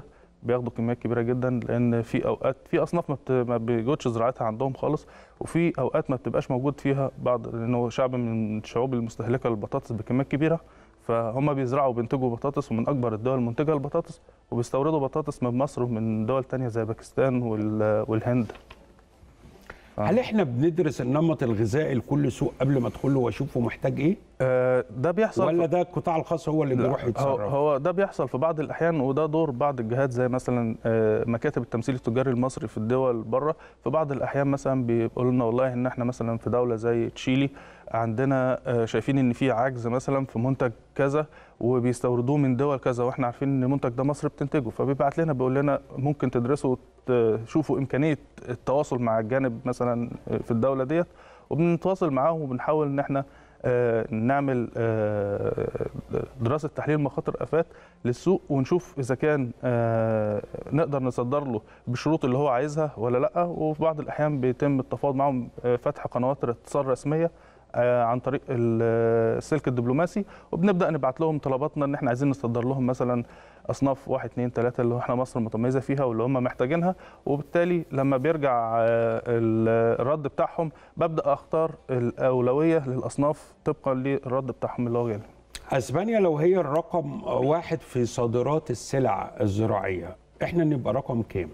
بياخدوا كميات كبيره جدا لان في اوقات في اصناف ما, بت... ما بيجودش زراعتها عندهم خالص وفي اوقات ما بتبقاش موجود فيها بعض لانه شعب من الشعوب المستهلكه للبطاطس بكميات كبيره فهم بيزرعوا وبينتجوا بطاطس ومن اكبر الدول المنتجه للبطاطس وبيستوردوا بطاطس من مصر ومن دول تانية زي باكستان وال... والهند آه. هل احنا بندرس النمط الغذائي لكل سوق قبل ما ادخله واشوفه محتاج ايه آه، ده بيحصل ولا في- ده القطاع الخاص هو اللي لا، بيروح هو, يتصرف هو ده بيحصل في بعض الاحيان وده دور بعض الجهات زي مثلا آه، مكاتب التمثيل التجاري المصري في الدول بره في بعض الاحيان مثلا بيقولوا لنا والله ان احنا مثلا في دوله زي تشيلي عندنا آه، شايفين ان في عجز مثلا في منتج كذا وبيستوردوه من دول كذا واحنا عارفين ان المنتج ده مصر بتنتجه فبيبعت لنا بيقول لنا ممكن تدرسوا تشوفوا امكانيه التواصل مع الجانب مثلا في الدوله ديت وبنتواصل معاهم وبنحاول ان احنا آه، نعمل آه، دراسه تحليل مخاطر افات للسوق ونشوف اذا كان آه، نقدر نصدر له بالشروط اللي هو عايزها ولا لا وفي بعض الاحيان بيتم التفاوض معهم آه، فتح قنوات اتصال رسميه آه، عن طريق ال- السلك الدبلوماسي وبنبدا نبعت لهم طلباتنا ان احنا عايزين نصدر لهم مثلا اصناف واحد اثنين ثلاثه اللي احنا مصر متميزه فيها واللي هم محتاجينها وبالتالي لما بيرجع آه، ال- الرد بتاعهم ببدا اختار الاولويه للاصناف طبقا للرد بتاعهم اللي هو جالي اسبانيا لو هي الرقم واحد في صادرات السلع الزراعيه احنا نبقى رقم كام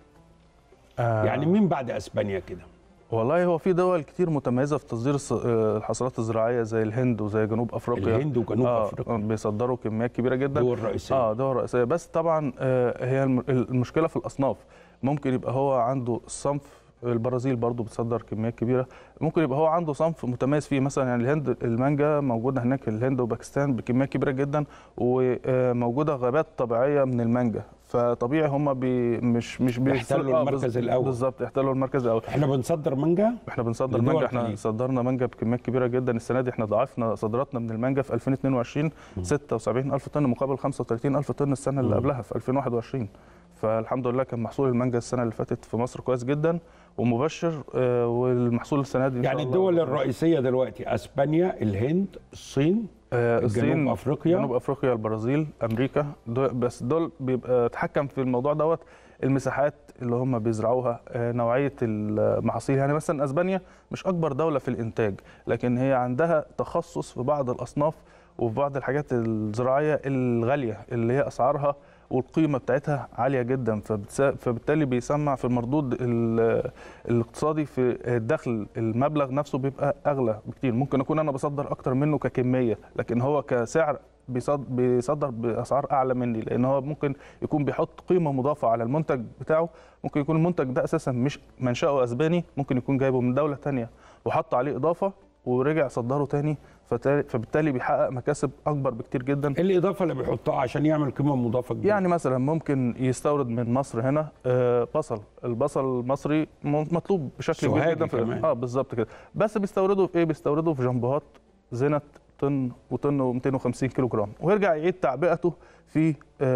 آه، يعني مين بعد اسبانيا كده والله هو في دول كتير متميزه في تصدير الص- آه، الحصلات الزراعيه زي الهند وزي جنوب افريقيا الهند وجنوب آه، افريقيا بيصدروا كميات كبيره جدا دول رئيسيه اه دول رئيسيه بس طبعا آه، هي الم- المشكله في الاصناف ممكن يبقى هو عنده الصنف البرازيل برضو بتصدر كميات كبيره ممكن يبقى هو عنده صنف متميز فيه مثلا يعني الهند المانجا موجوده هناك الهند وباكستان بكميات كبيره جدا وموجوده غابات طبيعيه من المانجا فطبيعي هم بي مش مش بيحتلوا بيصدروا- آه، المركز بز- الأول. بالظبط يحتلوا المركز الاول احنا بنصدر مانجا احنا بنصدر لدول مانجا احنا الخليج. صدرنا مانجا بكميات كبيره جدا السنه دي احنا ضاعفنا صادراتنا من المانجا في 2022 76 الف طن مقابل 35 الف طن السنه اللي مم. قبلها في 2021 فالحمد لله كان محصول المانجا السنه اللي فاتت في مصر كويس جدا ومبشر آه، والمحصول السنه دي إن شاء يعني الله الدول الرئيسيه دلوقتي اسبانيا الهند الصين آه، الصين جنوب افريقيا جنوب افريقيا البرازيل امريكا دول بس دول بيبقى اتحكم في الموضوع دوت المساحات اللي هم بيزرعوها آه، نوعيه المحاصيل يعني مثلا اسبانيا مش اكبر دوله في الانتاج لكن هي عندها تخصص في بعض الاصناف وفي بعض الحاجات الزراعيه الغاليه اللي هي اسعارها والقيمه بتاعتها عاليه جدا فبتس- فبالتالي بيسمع في المردود ال- الاقتصادي في الدخل المبلغ نفسه بيبقى اغلى بكتير ممكن اكون انا بصدر اكتر منه ككميه لكن هو كسعر بيصد- بيصدر باسعار اعلى مني لان هو ممكن يكون بيحط قيمه مضافه على المنتج بتاعه ممكن يكون المنتج ده اساسا مش منشاه اسباني ممكن يكون جايبه من دوله تانية وحط عليه اضافه ورجع صدره تاني فتا- فبالتالي بيحقق مكاسب اكبر بكتير جدا ايه الاضافه اللي بيحطها عشان يعمل قيمه مضافه جديده يعني مثلا ممكن يستورد من مصر هنا آه، بصل البصل المصري م- مطلوب بشكل كبير سوهاجي جدا في كمان. اه بالظبط كده بس بيستوردوا في ايه بيستوردوا في جنبوهات زينة طن وطن و250 كيلو جرام ويرجع يعيد تعبئته في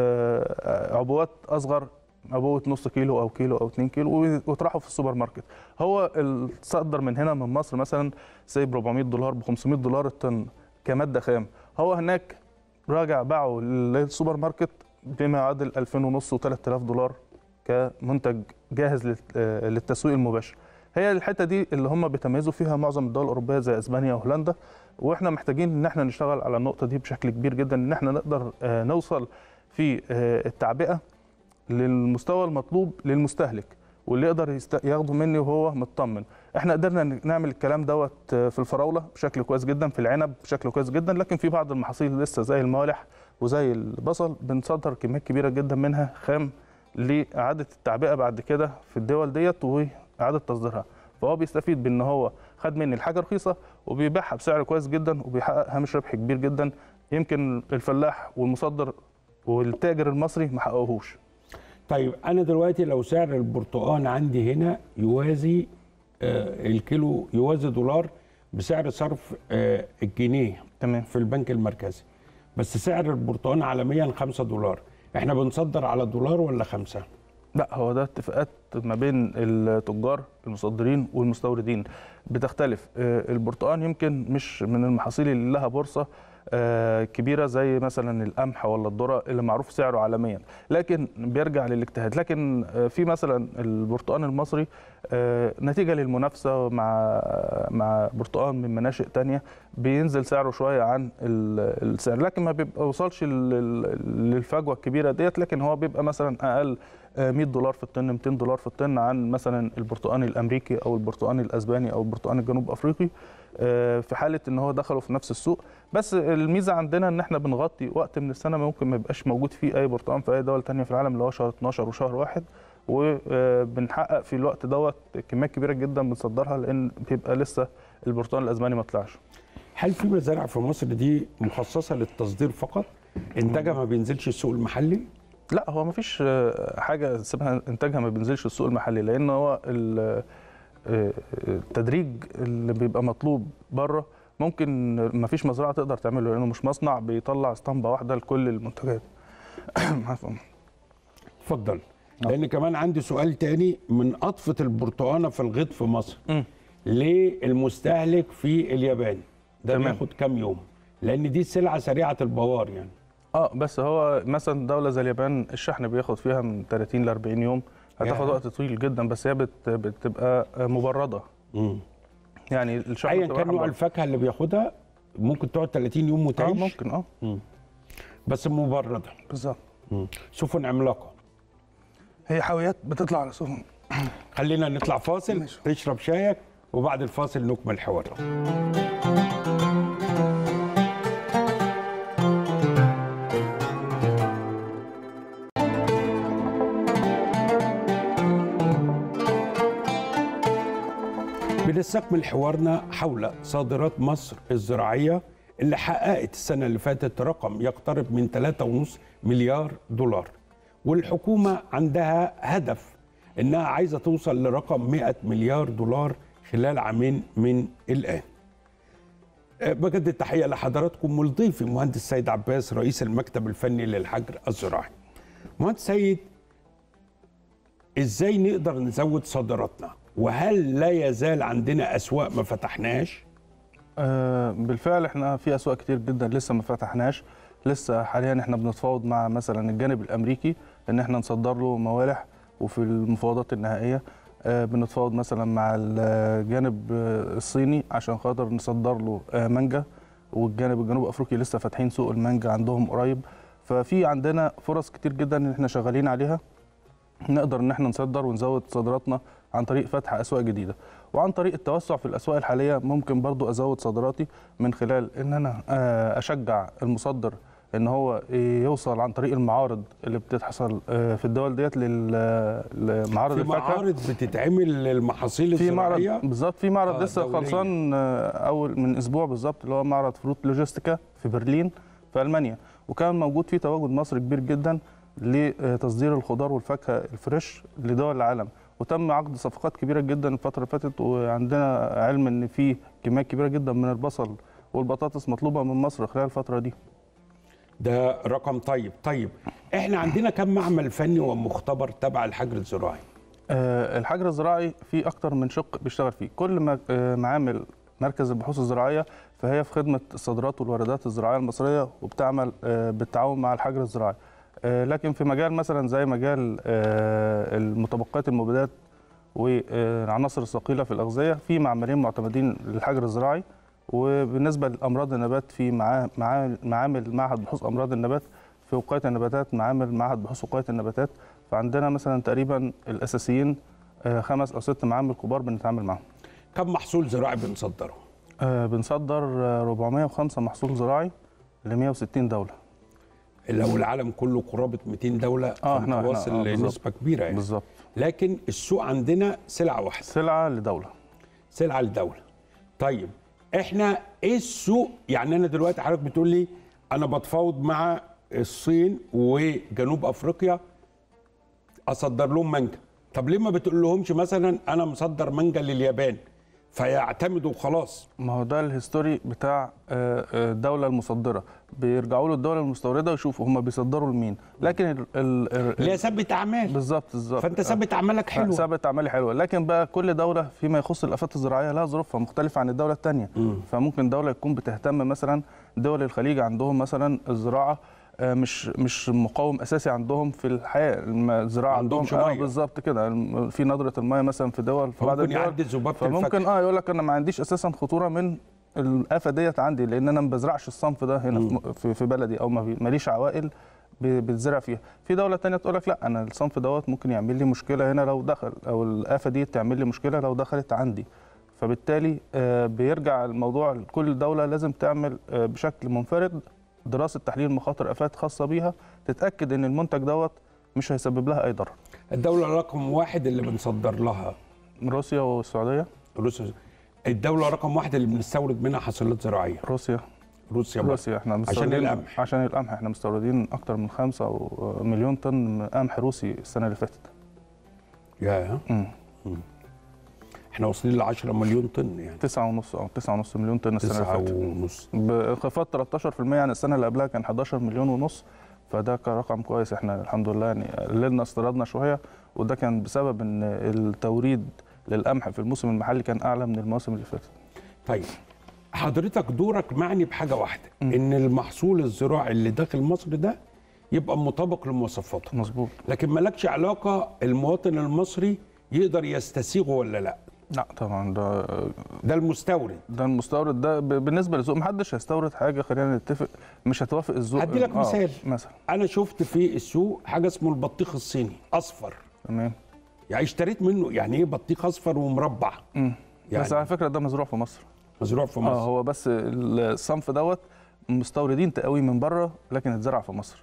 آه، عبوات اصغر عبوه نص كيلو او كيلو او 2 كيلو ويطرحوا في السوبر ماركت هو الصدر من هنا من مصر مثلا سايب 400 دولار ب 500 دولار الطن كماده خام هو هناك راجع باعه للسوبر ماركت بما يعادل 2000 ونص و3000 دولار كمنتج جاهز لل- آه، للتسويق المباشر هي الحته دي اللي هم بيتميزوا فيها معظم الدول الاوروبيه زي اسبانيا وهولندا واحنا محتاجين ان احنا نشتغل على النقطه دي بشكل كبير جدا ان احنا نقدر آه، نوصل في آه، التعبئه للمستوى المطلوب للمستهلك واللي يقدر يست- ياخده مني وهو مطمن احنا قدرنا ن- نعمل الكلام دوت آه، في الفراوله بشكل كويس جدا في العنب بشكل كويس جدا لكن في بعض المحاصيل لسه زي الموالح وزي البصل بنصدر كميات كبيره جدا منها خام لاعاده التعبئه بعد كده في الدول ديت واعاده تصديرها فهو بيستفيد بان هو خد مني الحاجه رخيصه وبيبيعها بسعر كويس جدا وبيحقق هامش ربح كبير جدا يمكن الفلاح والمصدر والتاجر المصري ما حققوهوش طيب انا دلوقتي لو سعر البرتقال عندي هنا يوازي آه الكيلو يوازي دولار بسعر صرف آه الجنيه تمام في البنك المركزي بس سعر البرتقال عالميا 5 دولار احنا بنصدر على دولار ولا خمسة لا هو ده اتفاقات ما بين التجار المصدرين والمستوردين بتختلف آه، البرتقال يمكن مش من المحاصيل اللي لها بورصه آه، كبيره زي مثلا القمح ولا الذره اللي معروف سعره عالميا لكن بيرجع للاجتهاد لكن آه، في مثلا البرتقال المصري آه، نتيجه للمنافسه مع مع برتقال من مناشئ تانية بينزل سعره شويه عن ال- السعر لكن ما بيوصلش للفجوه الكبيره ديت لكن هو بيبقى مثلا اقل آه، 100 دولار في الطن 200 دولار في الطن عن مثلا البرتقال الامريكي او البرتقال الاسباني او البرتقال الجنوب افريقي آه، في حاله ان هو دخلوا في نفس السوق بس الميزه عندنا ان احنا بنغطي وقت من السنه ممكن ما يبقاش موجود فيه اي برتقال في اي دوله تانية في العالم اللي هو شهر 12 وشهر واحد وبنحقق في الوقت دوت كميات كبيره جدا بنصدرها لان بيبقى لسه البرتقال الاسباني ما طلعش هل في مزارع في مصر دي مخصصه للتصدير فقط انتاجها ما بينزلش السوق المحلي لا هو ما فيش حاجه اسمها انتاجها ما بينزلش السوق المحلي لان هو ال- آه، التدريج اللي بيبقى مطلوب بره ممكن ما فيش مزرعه تقدر تعمله لانه مش مصنع بيطلع اسطمبه واحده لكل المنتجات عفوا اتفضل لان كمان عندي سؤال تاني من قطفه البرتقانه في الغيط في مصر مم. ليه المستهلك في اليابان ده تمام. بياخد كام يوم لان دي سلعه سريعه البوار يعني اه بس هو مثلا دوله زي اليابان الشحن بياخد فيها من 30 ل 40 يوم هتاخد ياه. وقت طويل جدا بس هي بت بتبقى مبرده مم. يعني الشحن ايا بتبقى كان نوع رايحة الفاكهه اللي بياخدها ممكن تقعد 30 يوم بره. اه وتعيش ممكن اه بس مبرده بالظبط مم. سفن عملاقه هي حاويات بتطلع على سفن خلينا نطلع فاصل ماشي. تشرب شايك وبعد الفاصل نكمل حوارنا بنستكمل حوارنا حول صادرات مصر الزراعية اللي حققت السنة اللي فاتت رقم يقترب من 3.5 مليار دولار والحكومة عندها هدف إنها عايزة توصل لرقم 100 مليار دولار خلال عامين من الآن أه، بجد التحية لحضراتكم ولضيفي مهندس سيد عباس رئيس المكتب الفني للحجر الزراعي مهندس سيد ازاي نقدر نزود صادراتنا وهل لا يزال عندنا اسواق ما فتحناش آه، بالفعل احنا في اسواق كتير جدا لسه ما فتحناش لسه حاليا احنا بنتفاوض مع مثلا الجانب الامريكي ان احنا نصدر له موالح وفي المفاوضات النهائيه آه، بنتفاوض مثلا مع الجانب آه، الصيني عشان خاطر نصدر له آه، مانجا والجانب الجنوب افريقي لسه فاتحين سوق المانجا عندهم قريب ففي عندنا فرص كتير جدا ان احنا شغالين عليها نقدر ان احنا نصدر ونزود صادراتنا عن طريق فتح اسواق جديده وعن طريق التوسع في الاسواق الحاليه ممكن برضو ازود صادراتي من خلال ان انا آه، اشجع المصدر ان هو يوصل عن طريق المعارض اللي بتحصل آه، في الدول ديت لل- لمعارض في الفاكهه معارض بتتعمل للمحاصيل في معرض الزراعيه بالظبط في معرض آه، لسه دولية. خلصان آه، اول من اسبوع بالظبط اللي هو معرض فروت لوجيستيكا في برلين في المانيا وكان موجود فيه تواجد مصري كبير جدا لتصدير الخضار والفاكهه الفريش لدول العالم وتم عقد صفقات كبيره جدا الفتره اللي فاتت وعندنا علم ان في كميات كبيره جدا من البصل والبطاطس مطلوبه من مصر خلال الفتره دي ده رقم طيب طيب احنا عندنا كم معمل فني ومختبر تبع الحجر الزراعي آه، الحجر الزراعي فيه اكتر من شق بيشتغل فيه كل ما آه، معامل مركز البحوث الزراعيه فهي في خدمه الصادرات والواردات الزراعيه المصريه وبتعمل آه، بالتعاون مع الحجر الزراعي آه، لكن في مجال مثلا زي مجال آه، المتبقيات المبيدات والعناصر الثقيله في الاغذيه في معملين معتمدين للحجر الزراعي وبالنسبه لامراض النبات في معا- معا- معامل معهد بحوث امراض النبات في وقايه النباتات معامل معهد بحوث وقايه النباتات فعندنا مثلا تقريبا الاساسيين آه، خمس او ست معامل كبار بنتعامل معاهم كم محصول زراعي بنصدره آه، بنصدر آه، 405 محصول زراعي ل 160 دوله لو العالم كله قرابه 200 دوله آه، إحنا- إحنا- واصل آه، بالظبط. لنسبه كبيره يعني بالظبط لكن السوق عندنا سلعه واحده سلعه لدوله سلعه لدوله طيب احنا ايه السوق يعني انا دلوقتي حضرتك بتقول لي انا بتفاوض مع الصين وجنوب افريقيا اصدر لهم مانجا طب ليه ما بتقول لهمش مثلا انا مصدر مانجا لليابان فيعتمدوا خلاص ما هو ده الهيستوري بتاع آه، آه، الدوله المصدره بيرجعوا له الدوله المستورده ويشوفوا هم بيصدروا لمين لكن ال- ال- ال- اللي هي ثبت اعمال بالظبط بالظبط فانت ثبت اعمالك حلوه ثابت اعمالي حلوه لكن بقى كل دوله فيما يخص الافات الزراعيه لها ظروفها مختلفه عن الدوله الثانيه فممكن دوله يكون بتهتم مثلا دول الخليج عندهم مثلا الزراعه آه، مش مش مقاوم اساسي عندهم في الحياه الم- الزراعه عندهمش عندهم مية. بالظبط كده الم- في ندره الميه مثلا في دول في بعض ممكن الدول يعدي ذباب في فممكن الفاكهه اه يقول لك انا ما عنديش اساسا خطوره من الافه ديت عندي لان انا ما بزرعش الصنف ده هنا في- في, في بلدي او ما في- ماليش عوائل ب- بتزرع فيها في دوله تانية تقول لك لا انا الصنف دوت ممكن يعمل لي مشكله هنا لو دخل او الافه دي تعمل لي مشكله لو دخلت عندي فبالتالي آه، بيرجع الموضوع كل دوله لازم تعمل آه، بشكل منفرد دراسه تحليل مخاطر افات خاصه بيها تتاكد ان المنتج دوت مش هيسبب لها اي ضرر الدوله رقم واحد اللي بنصدر لها روسيا والسعوديه روسيا الدوله رقم واحد اللي بنستورد منها حاصلات زراعيه روسيا روسيا بس. روسيا احنا عشان مستوردين القمح. عشان القمح احنا مستوردين اكتر من خمسة مليون طن قمح روسي السنه اللي فاتت يا مم. احنا واصلين ل 10 مليون طن يعني تسعة ونص او تسعة ونص مليون طن السنه اللي تسعة فاتت ونص بانخفاض 13% يعني السنه اللي قبلها كان 11 مليون ونص فده كان رقم كويس احنا الحمد لله يعني قللنا استيرادنا شويه وده كان بسبب ان التوريد للقمح في الموسم المحلي كان اعلى من المواسم اللي فاتت طيب حضرتك دورك معني بحاجه واحده ان المحصول الزراعي اللي داخل مصر ده يبقى مطابق لمواصفاته مظبوط لكن مالكش علاقه المواطن المصري يقدر يستسيغه ولا لا لا طبعا ده ده المستورد ده المستورد ده ب- بالنسبه للذوق محدش هيستورد حاجه خلينا نتفق مش هتوافق الذوق هدي لك آه، مثال. مثلا انا شفت في السوق حاجه اسمه البطيخ الصيني اصفر تمام يعني اشتريت منه يعني ايه بطيخ اصفر ومربع يعني. يعني بس على فكره ده مزروع في مصر مزروع في اه مصر هو بس الصنف دوت مستوردين تقوي من بره لكن اتزرع في مصر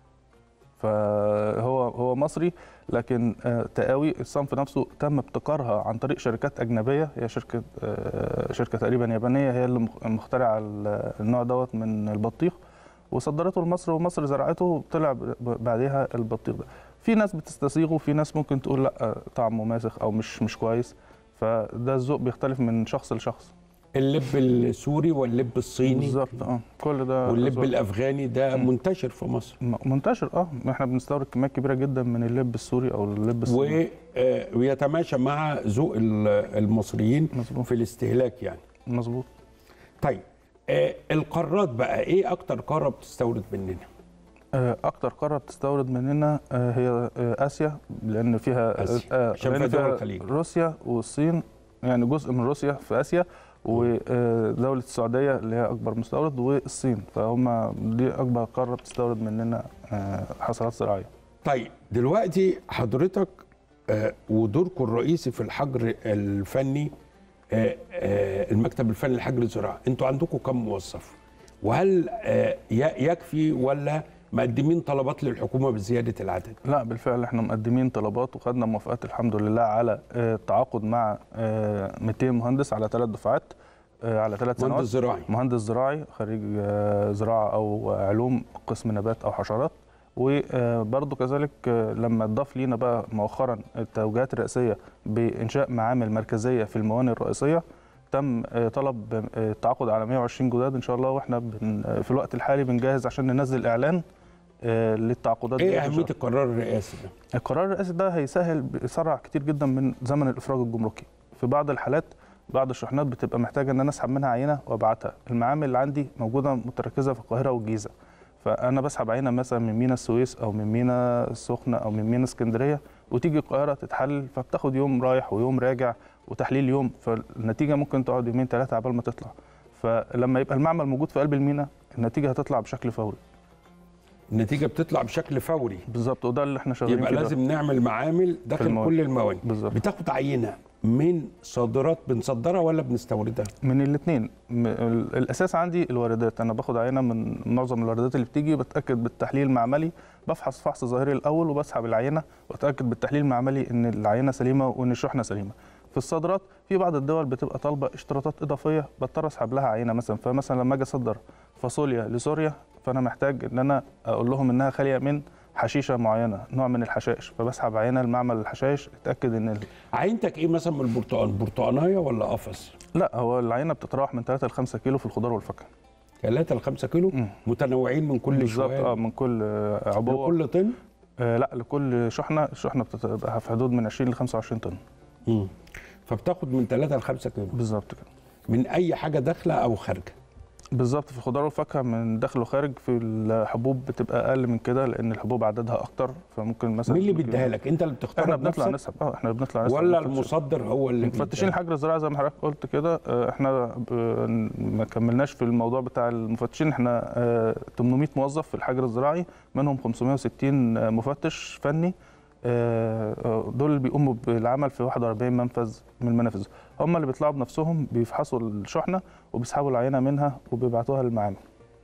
فهو هو مصري لكن آه، تقاوي الصنف نفسه تم ابتكارها عن طريق شركات اجنبيه هي شركه آه، شركه تقريبا يابانيه هي اللي مخ- مخترعه ال- النوع دوت من البطيخ وصدرته لمصر ومصر زرعته طلع ب- بعدها البطيخ ده في ناس بتستسيغه في ناس ممكن تقول لا طعمه ماسخ او مش مش كويس فده الذوق بيختلف من شخص لشخص اللب السوري واللب الصيني بالظبط اه كل ده واللب أذواق. الافغاني ده منتشر في مصر م- منتشر اه احنا بنستورد كميات كبيره جدا من اللب السوري او اللب و... الصيني آه، ويتماشى مع ذوق ال- المصريين مظبوط. في الاستهلاك يعني مظبوط طيب آه، القارات بقى ايه اكتر قاره بتستورد مننا آه، اكتر قاره بتستورد مننا آه، هي آه، اسيا لان فيها آسيا. آه، عشان لأن فيها دول فيها الخليج. روسيا والصين يعني جزء من روسيا في اسيا ودولة السعودية اللي هي أكبر مستورد والصين فهم دي أكبر قارة بتستورد مننا آه، حصلات زراعية طيب دلوقتي حضرتك آه، ودوركم الرئيسي في الحجر الفني آه، آه، المكتب الفني للحجر الزراعي انتوا عندكم كم موظف وهل آه، ي- يكفي ولا مقدمين طلبات للحكومه بزياده العدد لا بالفعل احنا مقدمين طلبات وخدنا موافقات الحمد لله على آه، التعاقد مع آه، 200 مهندس على ثلاث دفعات آه، على ثلاث سنوات مهندس زراعي مهندس زراعي خريج آه، زراعة أو علوم قسم نبات أو حشرات وبرضه كذلك آه، لما اتضاف لينا بقى مؤخرا التوجيهات الرئاسية بإنشاء معامل مركزية في الموانئ الرئيسية تم آه، طلب آه، التعاقد على 120 جداد إن شاء الله وإحنا بن- آه، في الوقت الحالي بنجهز عشان ننزل إعلان آه، للتعاقدات دي ايه إن شاء اهميه القرار الرئاسي ده القرار الرئاسي ده هيسهل بيسرع كتير جدا من زمن الافراج الجمركي في بعض الحالات بعض الشحنات بتبقى محتاجه ان انا اسحب منها عينه وابعتها المعامل اللي عندي موجوده متركزه في القاهره والجيزه فانا بسحب عينه مثلا من مينا السويس او من مينا السخنه او من مينا اسكندريه وتيجي القاهره تتحلل فبتاخد يوم رايح ويوم راجع وتحليل يوم فالنتيجه ممكن تقعد يومين ثلاثه عبال ما تطلع فلما يبقى المعمل موجود في قلب المينا النتيجه هتطلع بشكل فوري النتيجه بتطلع بشكل فوري بالظبط وده اللي احنا شغالين يبقى فيه لازم نعمل معامل داخل الموانئ. كل الموانئ بالظبط. بتاخد عينه من صادرات بنصدرها ولا بنستوردها من الاثنين الاساس عندي الواردات انا باخد عينه من معظم الواردات اللي بتيجي بتاكد بالتحليل المعملي بفحص فحص ظاهري الاول وبسحب العينه واتاكد بالتحليل المعملي ان العينه سليمه وان الشحنه سليمه في الصادرات في بعض الدول بتبقى طالبه اشتراطات اضافيه بضطر اسحب لها عينه مثلا فمثلا لما اجي اصدر فاصوليا لسوريا فانا محتاج ان انا اقول لهم انها خاليه من حشيشه معينه نوع من الحشائش فبسحب عينه لمعمل الحشائش اتاكد ان ال- عينتك ايه مثلا من البرتقال برتقانايه ولا قفص لا هو العينه بتتراوح من 3 ل 5 كيلو في الخضار والفاكهه 3 ل 5 كيلو مم. متنوعين من كل بالظبط شويه اه من كل آه، عبوه لكل طن آه لا لكل شحنه الشحنه بتبقى في حدود من 20 ل 25 طن مم. فبتاخد من 3 ل 5 كيلو بالظبط كده من اي حاجه داخله او خارجه بالظبط في الخضار والفاكهه من داخل وخارج في الحبوب بتبقى اقل من كده لان الحبوب عددها اكتر فممكن مثلا مين اللي بيديها لك انت اللي بتختار احنا بنطلع بنفسك نسحب اه احنا بنطلع نسحب ولا المفتش- المصدر هو اللي مفتشين بيديها؟ الحجر الزراعي زي ما حضرتك قلت كده آه، احنا ب- ما كملناش في الموضوع بتاع المفتشين احنا آه، 800 موظف في الحجر الزراعي منهم 560 مفتش فني آه، آه، دول اللي بيقوموا بالعمل في 41 منفذ من المنافذ هم اللي بيطلعوا بنفسهم بيفحصوا الشحنه وبيسحبوا العينه منها وبيبعتوها للمعامل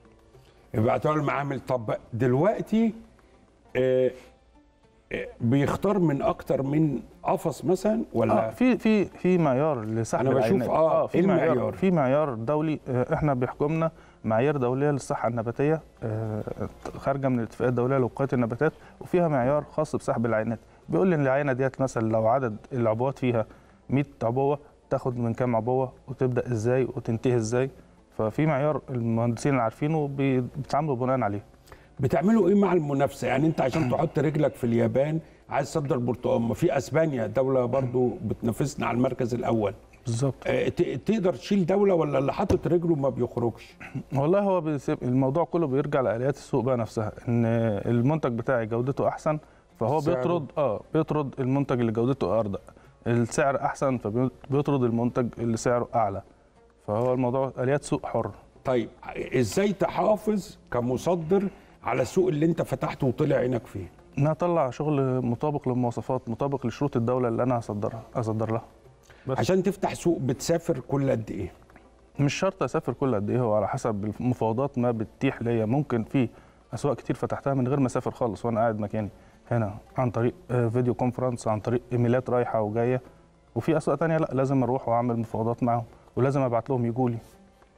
يبعتوها المعامل طب دلوقتي آه، آه، بيختار من اكتر من قفص مثلا ولا اه في في في معيار لسحب أنا بشوف العينات. آه، في إيه معيار المعيار؟ في معيار دولي آه، احنا بيحكمنا معايير دوليه للصحه النباتيه آه، خارجه من الاتفاقيه الدوليه لوقايه النباتات وفيها معيار خاص بسحب العينات بيقول لي ان العينه ديت مثلا لو عدد العبوات فيها 100 عبوه تاخد من كام عبوه وتبدا ازاي وتنتهي ازاي ففي معيار المهندسين اللي عارفينه بي- بيتعاملوا بناء عليه بتعملوا ايه مع المنافسه يعني انت عشان تحط رجلك في اليابان عايز تصدر برتقال ما في اسبانيا دوله برضو بتنافسنا على المركز الاول بالظبط آه، ت- تقدر تشيل دوله ولا اللي حاطط رجله ما بيخرجش والله هو بيسيب الموضوع كله بيرجع لآليات السوق بقى نفسها ان المنتج بتاعي جودته احسن فهو سعره؟ بيطرد اه بيطرد المنتج اللي جودته اردأ السعر احسن فبيطرد المنتج اللي سعره اعلى فهو الموضوع آليات سوق حر طيب ازاي تحافظ كمصدر على السوق اللي انت فتحته وطلع عينك فيه ان أنا اطلع شغل مطابق للمواصفات مطابق لشروط الدوله اللي انا هصدرها اصدر لها بس عشان تفتح سوق بتسافر كل قد ايه مش شرط اسافر كل قد ايه هو على حسب المفاوضات ما بتتيح ليا ممكن في اسواق كتير فتحتها من غير ما اسافر خالص وانا قاعد مكاني هنا عن طريق آه، فيديو كونفرنس عن طريق ايميلات رايحه وجايه وفي اسواق تانية لا لازم اروح واعمل مفاوضات معاهم ولازم ابعت لهم يجوا لي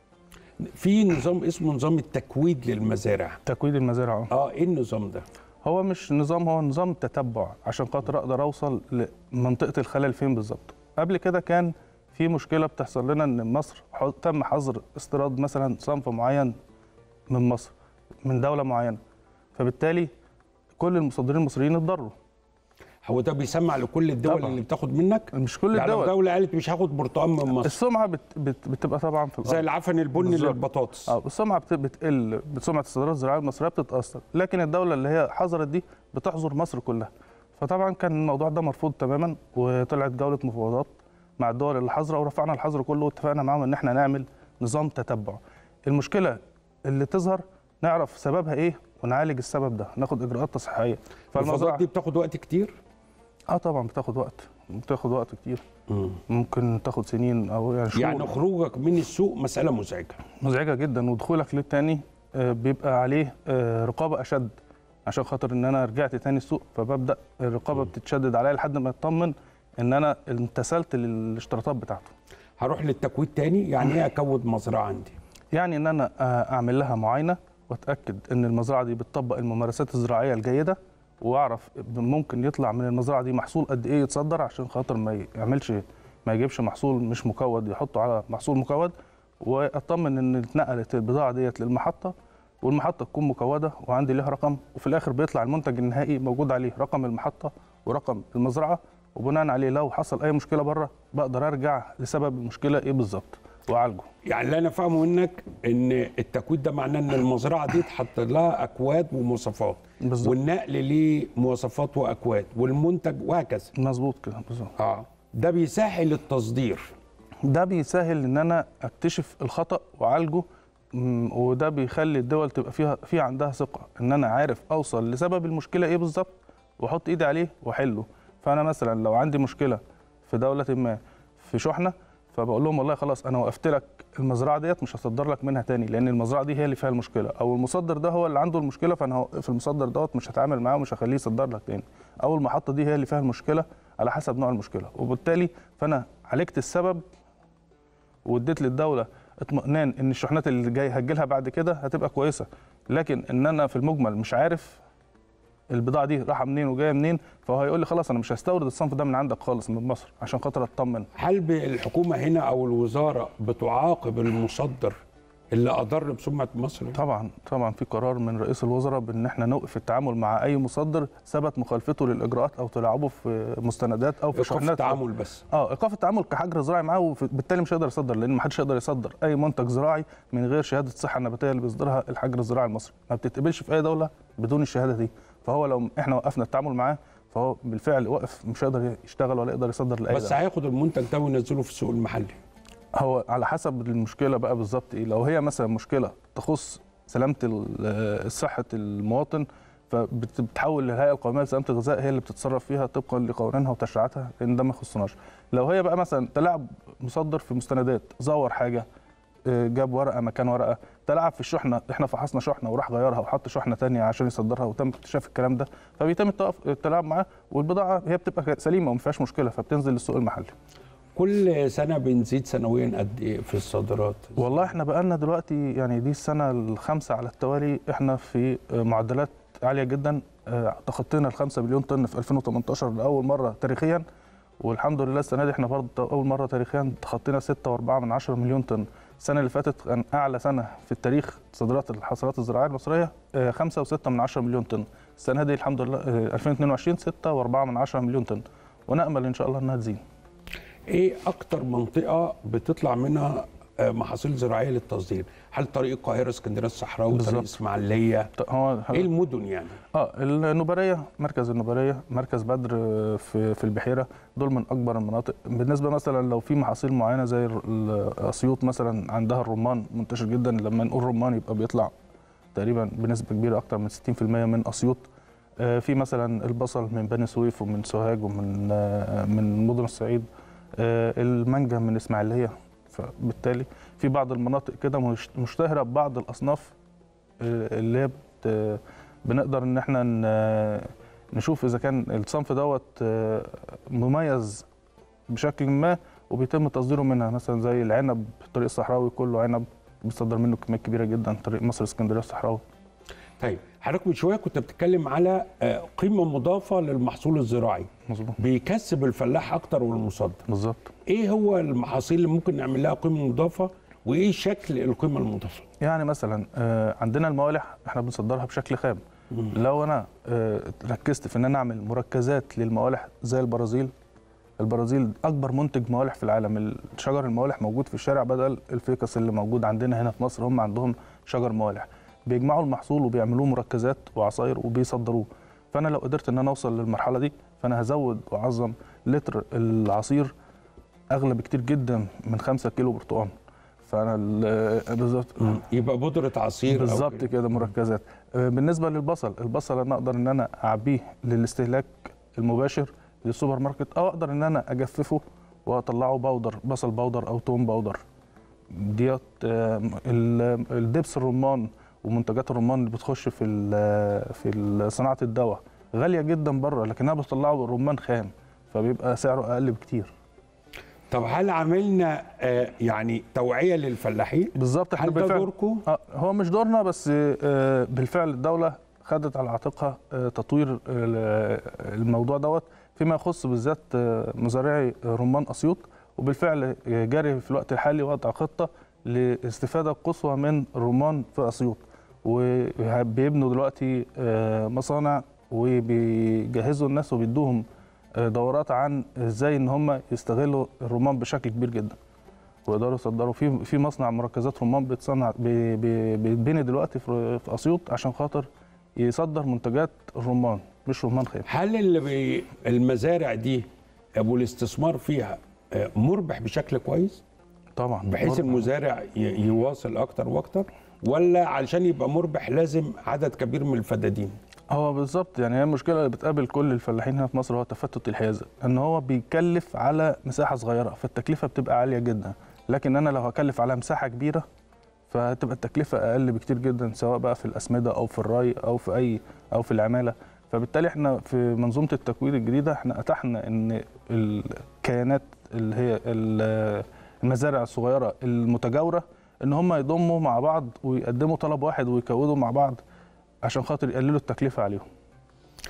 في نظام اسمه نظام التكويد للمزارع تكويد المزارع آه. اه ايه النظام ده هو مش نظام هو نظام تتبع عشان خاطر اقدر اوصل لمنطقه الخلل فين بالظبط قبل كده كان في مشكله بتحصل لنا ان مصر ح- تم حظر استيراد مثلا صنف معين من مصر من دوله معينه فبالتالي كل المصدرين المصريين اتضروا هو ده بيسمع لكل الدول طبعاً. اللي بتاخد منك مش كل يعني لو الدول دوله قالت مش هاخد برتقال من مصر السمعه بت بت بتبقى طبعا في الارض زي العفن البني بالظبط. للبطاطس اه السمعه بت- بتقل سمعه الصادرات الزراعيه المصريه بتتاثر لكن الدوله اللي هي حظرت دي بتحظر مصر كلها فطبعا كان الموضوع ده مرفوض تماما وطلعت جوله مفاوضات مع الدول اللي حظره ورفعنا الحظر كله واتفقنا معاهم ان احنا نعمل نظام تتبع المشكله اللي تظهر نعرف سببها ايه ونعالج السبب ده ناخد اجراءات تصحيحيه المفاوضات دي بتاخد وقت كتير اه طبعا بتاخد وقت بتاخد وقت كتير ممكن تاخد سنين او يعني شهور يعني خروجك من السوق مساله مزعجه مزعجه جدا ودخولك للتاني آه، بيبقى عليه آه، رقابه اشد عشان خاطر ان انا رجعت تاني السوق فببدا الرقابه بتتشدد عليا لحد ما اطمن ان انا امتثلت للاشتراطات بتاعته هروح للتكويد تاني يعني ايه اكود مزرعه عندي يعني ان انا آه، اعمل لها معاينه واتاكد ان المزرعه دي بتطبق الممارسات الزراعيه الجيده واعرف ممكن يطلع من المزرعه دي محصول قد ايه يتصدر عشان خاطر ما يعملش ما يجيبش محصول مش مكود يحطه على محصول مكود واطمن ان اتنقلت البضاعه ديت للمحطه والمحطه تكون مكوده وعندي ليها رقم وفي الاخر بيطلع المنتج النهائي موجود عليه رقم المحطه ورقم المزرعه وبناء عليه لو حصل اي مشكله بره بقدر ارجع لسبب المشكله ايه بالظبط واعالجه يعني اللي انا فاهمه منك ان التكويد ده معناه ان المزرعه دي اتحط لها اكواد ومواصفات بالظبط. والنقل ليه مواصفات واكواد والمنتج وهكذا مظبوط كده بالظبط اه ده بيسهل التصدير ده بيسهل ان انا اكتشف الخطا واعالجه مم، وده بيخلي الدول تبقى فيها في عندها ثقه ان انا عارف اوصل لسبب المشكله ايه بالظبط واحط ايدي عليه واحله فانا مثلا لو عندي مشكله في دوله ما في شحنه فبقول لهم والله خلاص انا وقفت لك المزرعه ديت مش هصدر لك منها تاني لان المزرعه دي هي اللي فيها المشكله او المصدر ده هو اللي عنده المشكله فانا هوقف المصدر دوت مش هتعامل معاه ومش هخليه يصدر لك تاني او المحطه دي هي اللي فيها المشكله على حسب نوع المشكله وبالتالي فانا عالجت السبب واديت للدوله اطمئنان ان الشحنات اللي جاي هتجيلها بعد كده هتبقى كويسه لكن ان انا في المجمل مش عارف البضاعه دي رايحه منين وجايه منين فهو هيقول لي خلاص انا مش هستورد الصنف ده من عندك خالص من مصر عشان خاطر اطمن هل ب- الحكومه هنا او الوزاره بتعاقب المصدر اللي اضر بسمعه مصر طبعا طبعا في قرار من رئيس الوزراء بان احنا نوقف التعامل مع اي مصدر ثبت مخالفته للاجراءات او تلاعبه في مستندات او في ايقاف شحنات التعامل بس اه ايقاف التعامل كحجر زراعي معاه وبالتالي مش هيقدر يصدر لان ما حدش يقدر يصدر اي منتج زراعي من غير شهاده الصحه النباتيه اللي بيصدرها الحجر الزراعي المصري ما بتتقبلش في اي دوله بدون الشهاده دي فهو لو احنا وقفنا التعامل معاه فهو بالفعل وقف مش هيقدر يشتغل ولا يقدر يصدر لاي بس دولة. هياخد المنتج ده وينزله في السوق المحلي هو على حسب المشكله بقى بالظبط ايه لو هي مثلا مشكله تخص سلامه ال- صحه المواطن فبتتحول للهيئه القوميه لسلامه الغذاء هي اللي بتتصرف فيها طبقا لقوانينها وتشريعاتها لان ده ما يخصناش لو هي بقى مثلا تلاعب مصدر في مستندات زور حاجه آه، جاب ورقه مكان ورقه تلاعب في الشحنه احنا فحصنا شحنه وراح غيرها وحط شحنه تانية عشان يصدرها وتم اكتشاف الكلام ده فبيتم التوقف- التلاعب معاه والبضاعه هي بتبقى سليمه وما فيهاش مشكله فبتنزل للسوق المحلي كل سنه بنزيد سنويا قد ايه في الصادرات والله احنا بقالنا دلوقتي يعني دي السنة الخامسة على التوالي احنا في معدلات عالية جدا اه، تخطينا ال 5 مليون طن في 2018 لأول مرة تاريخيا والحمد لله السنة دي احنا برضه أول مرة تاريخيا تخطينا 6.4 من 10 مليون طن السنة اللي فاتت كان أعلى سنة في التاريخ صادرات الحصلات الزراعية المصرية اه، 5.6 من 10 مليون طن السنة دي الحمد لله اه، 2022 6.4 من 10 مليون طن ونأمل إن شاء الله إنها تزيد ايه اكتر منطقه بتطلع منها آه، محاصيل زراعيه للتصدير هل طريق القاهره اسكندريه الصحراوي طريق بالظبط. اسماعيليه هو ايه المدن يعني اه النوبريه مركز النوبريه مركز بدر آه، في في البحيره دول من اكبر المناطق بالنسبه مثلا لو في محاصيل معينه زي ال- ال- اسيوط مثلا عندها الرمان منتشر جدا لما نقول رمان يبقى بيطلع تقريبا بنسبه كبيره اكتر من 60% من اسيوط آه، في مثلا البصل من بني سويف ومن سوهاج ومن آه، من مدن الصعيد آه، المانجا من اسماعيليه فبالتالي في بعض المناطق كده مش- مشتهره ببعض الاصناف آه، اللي هي بت- بنقدر ان احنا ن- نشوف اذا كان الصنف دوت آه، مميز بشكل ما وبيتم تصديره منها مثلا زي العنب الطريق الصحراوي كله عنب بيصدر منه كميات كبيره جدا طريق مصر اسكندريه الصحراوي طيب حضرتك من شويه كنت بتتكلم على آه، قيمه مضافه للمحصول الزراعي مظبوط بيكسب الفلاح اكتر والمصدر بالظبط ايه هو المحاصيل اللي ممكن نعمل لها قيمه مضافه وايه شكل القيمه المضافه يعني مثلا آه، عندنا الموالح احنا بنصدرها بشكل خام لو انا آه، ركزت في ان انا اعمل مركزات للموالح زي البرازيل البرازيل اكبر منتج موالح في العالم شجر الموالح موجود في الشارع بدل الفيكس اللي موجود عندنا هنا في مصر هم عندهم شجر موالح بيجمعوا المحصول وبيعملوه مركزات وعصاير وبيصدروه فانا لو قدرت ان انا اوصل للمرحله دي فانا هزود واعظم لتر العصير اغلى بكتير جدا من 5 كيلو برتقال فانا ال- بالظبط يبقى بودره عصير أو بالظبط كده. كده مركزات آه، بالنسبه للبصل البصل انا اقدر ان انا اعبيه للاستهلاك المباشر للسوبر ماركت او اقدر ان انا اجففه واطلعه بودر بصل بودر او توم بودر ديت آه، ال- الدبس الرمان ومنتجات الرمان اللي بتخش في ال- في ال- صناعه الدواء غاليه جدا بره لكنها بتطلعه رمان خام فبيبقى سعره اقل بكتير طب هل عملنا آه، يعني توعيه للفلاحين بالظبط احنا هل ده بالفعل دوركم آه، هو مش دورنا بس آه، بالفعل الدولة خدت على عاتقها آه، تطوير ال- الموضوع دوت فيما يخص بالذات آه، مزارعي رمان أسيوط وبالفعل آه، جاري في الوقت الحالي وضع خطة لاستفادة قصوى من الرمان في أسيوط وبيبنوا دلوقتي آه، مصانع وبيجهزوا الناس وبيدوهم آه، دورات عن ازاي ان هم يستغلوا الرمان بشكل كبير جدا ويقدروا يصدروا في في مصنع مركزات رمان بيتصنع بي- بي- بيتبني دلوقتي في في اسيوط عشان خاطر يصدر منتجات الرمان مش رمان خام هل اللي بي المزارع دي ابو الاستثمار فيها آه، مربح بشكل كويس طبعا بحيث مربح. المزارع ي- يواصل اكتر واكتر ولا علشان يبقى مربح لازم عدد كبير من الفدادين هو بالظبط يعني هي المشكله اللي بتقابل كل الفلاحين هنا في مصر هو تفتت الحيازه ان هو بيكلف على مساحه صغيره فالتكلفه بتبقى عاليه جدا لكن انا لو هكلف على مساحه كبيره فهتبقى التكلفه اقل بكتير جدا سواء بقى في الاسمده او في الري او في اي او في العماله فبالتالي احنا في منظومه التكوين الجديده احنا اتحنا ان الكيانات اللي هي ال- المزارع الصغيره المتجاوره ان هم يضموا مع بعض ويقدموا طلب واحد ويكودوا مع بعض عشان خاطر يقللوا التكلفه عليهم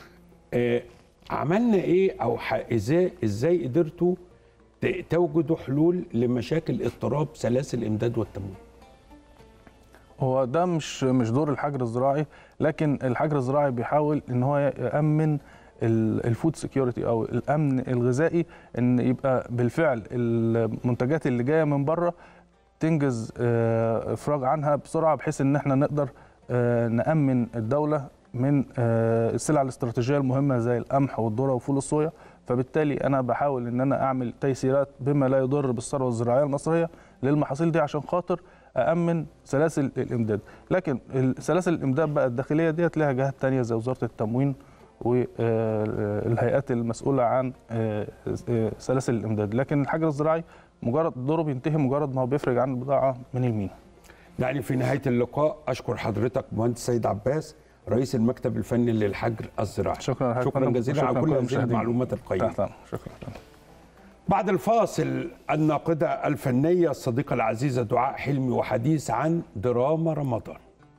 آه عملنا ايه او ح- ازاي ازاي قدرتوا ت- توجدوا حلول لمشاكل اضطراب سلاسل الامداد والتموين هو ده مش مش دور الحجر الزراعي لكن الحجر الزراعي بيحاول ان هو يامن الفود سكيورتي او الامن الغذائي ان يبقى بالفعل المنتجات اللي جايه من بره تنجز آه، افراج عنها بسرعه بحيث ان احنا نقدر آه، نامن الدوله من آه، السلع الاستراتيجيه المهمه زي القمح والذره وفول الصويا فبالتالي انا بحاول ان انا اعمل تيسيرات بما لا يضر بالثروه الزراعيه المصريه للمحاصيل دي عشان خاطر أأمن سلاسل الإمداد لكن سلاسل الإمداد بقى الداخلية ديت لها جهات تانية زي وزارة التموين والهيئات المسؤولة عن آه، آه، سلاسل الإمداد لكن الحجر الزراعي مجرد دوره بينتهي مجرد ما هو بيفرج عن البضاعة من المينا يعني في نهايه اللقاء اشكر حضرتك مهندس سيد عباس رئيس المكتب الفني للحجر الزراعي شكرا لحضرتك شكرا فندم، جزيلا على وشكراً كل لكل هذه المشاهدين. المعلومات القيمه تحت أمرك. شكرا بعد الفاصل الناقدة الفنية الصديقة العزيزة دعاء حلمي وحديث عن دراما رمضان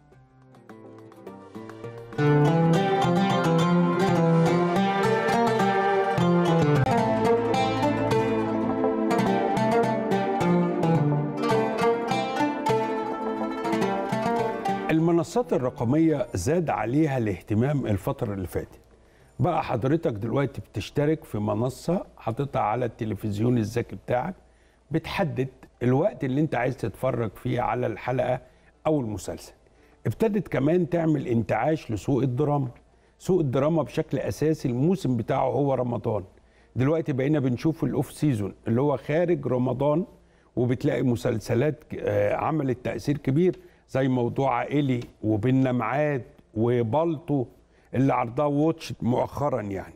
المنصات الرقمية زاد عليها الاهتمام الفترة اللي فاتت بقى حضرتك دلوقتي بتشترك في منصة حاططها على التلفزيون الذكي بتاعك بتحدد الوقت اللي انت عايز تتفرج فيه على الحلقة او المسلسل ابتدت كمان تعمل انتعاش لسوق الدراما سوق الدراما بشكل اساسي الموسم بتاعه هو رمضان دلوقتي بقينا بنشوف الاوف سيزون اللي هو خارج رمضان وبتلاقي مسلسلات آه، عملت تأثير كبير زي موضوع عائلي وبيننا ميعاد وبالطو اللي عرضها واتش مؤخرا يعني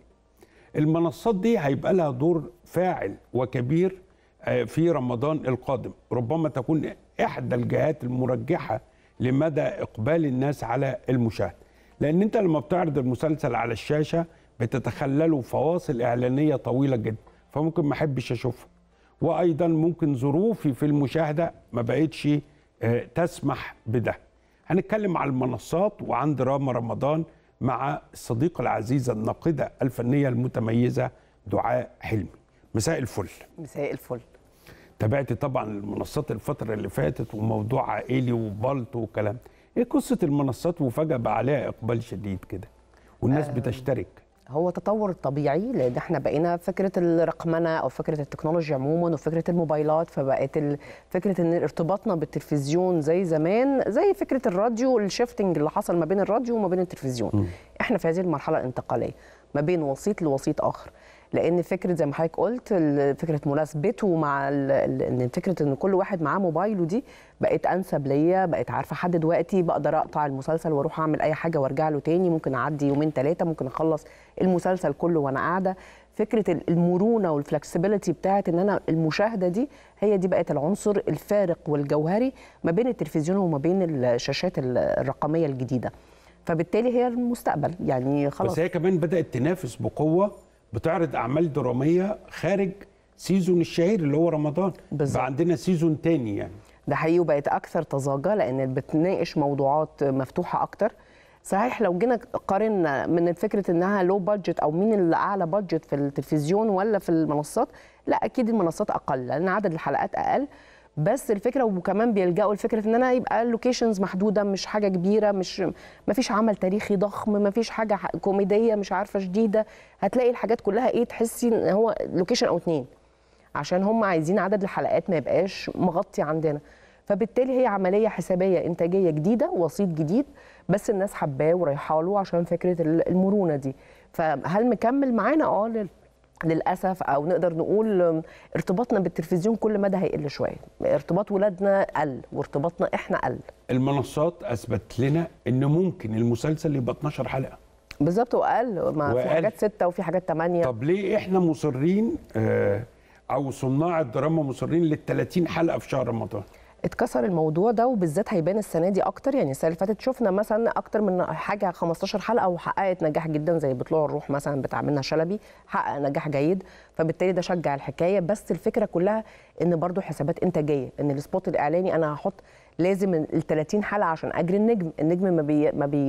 المنصات دي هيبقى لها دور فاعل وكبير آه، في رمضان القادم ربما تكون احدى الجهات المرجحه لمدى اقبال الناس على المشاهده لان انت لما بتعرض المسلسل على الشاشه بتتخلله فواصل اعلانيه طويله جدا فممكن ما احبش اشوفها وايضا ممكن ظروفي في المشاهده ما بقتش آه، تسمح بده هنتكلم عن المنصات وعن دراما رمضان مع الصديقه العزيزه الناقده الفنيه المتميزه دعاء حلمي مساء الفل مساء الفل تابعت طبعا المنصات الفترة اللي فاتت وموضوع عائلي وبالطو وكلام ايه قصة المنصات وفجأة بقى عليها اقبال شديد كده والناس بتشترك هو تطور طبيعي لان احنا بقينا فكره الرقمنه او فكره التكنولوجيا عموما وفكره الموبايلات فبقت ال- فكره ان ارتباطنا بالتلفزيون زي زمان زي فكره الراديو الشيفتنج اللي حصل ما بين الراديو وما بين التلفزيون احنا في هذه المرحله الانتقاليه ما بين وسيط لوسيط اخر لان فكره زي ما حضرتك قلت ال- فكره مناسبته مع ال- ال- ان فكره ان كل واحد معاه موبايله دي بقت انسب ليا بقت عارفه احدد وقتي بقدر اقطع المسلسل واروح اعمل اي حاجه وارجع له تاني ممكن اعدي يومين ثلاثه ممكن اخلص المسلسل كله وانا قاعده فكره ال- المرونه والفلكسبيليتي بتاعت ان انا المشاهده دي هي دي بقت العنصر الفارق والجوهري ما بين التلفزيون وما بين الشاشات ال- الرقميه الجديده فبالتالي هي المستقبل يعني خلاص بس هي كمان بدأت تنافس بقوة بتعرض أعمال درامية خارج سيزون الشهير اللي هو رمضان بالظبط. بقى عندنا سيزون تاني يعني ده حقيقي وبقت اكثر طزاجه لان بتناقش موضوعات مفتوحه اكتر صحيح لو جينا قارنا من فكره انها لو بادجت او مين اللي اعلى بادجت في التلفزيون ولا في المنصات لا اكيد المنصات اقل لان عدد الحلقات اقل بس الفكره وكمان بيلجأوا لفكره ان انا يبقى اللوكيشنز محدوده مش حاجه كبيره مش ما فيش عمل تاريخي ضخم ما فيش حاجه ح- كوميديه مش عارفه شديده هتلاقي الحاجات كلها ايه تحسي ان هو لوكيشن او اتنين عشان هم عايزين عدد الحلقات ما يبقاش مغطي عندنا فبالتالي هي عمليه حسابيه انتاجيه جديده وسيط جديد بس الناس حباه ورايحه له عشان فكره ال- المرونه دي فهل مكمل معانا اه لل- للاسف او نقدر نقول ام، ارتباطنا بالتلفزيون كل مدى هيقل شويه ارتباط ولادنا قل وارتباطنا احنا قل المنصات أثبت لنا إن ممكن المسلسل يبقى 12 حلقة بالظبط وقل ما في وقل. حاجات ستة وفي حاجات ثمانية طب ليه احنا مصرين آه او صناع الدراما مصرين لل 30 حلقه في شهر رمضان اتكسر الموضوع ده وبالذات هيبان السنه دي اكتر يعني السنه اللي فاتت شفنا مثلا اكتر من حاجه 15 حلقه وحققت نجاح جدا زي بطلوع الروح مثلا بتاع منى شلبي حقق نجاح جيد فبالتالي ده شجع الحكايه بس الفكره كلها ان برضو حسابات انتاجيه ان السبوت الاعلاني انا هحط لازم ال 30 حلقه عشان اجري النجم النجم ما بي ما بي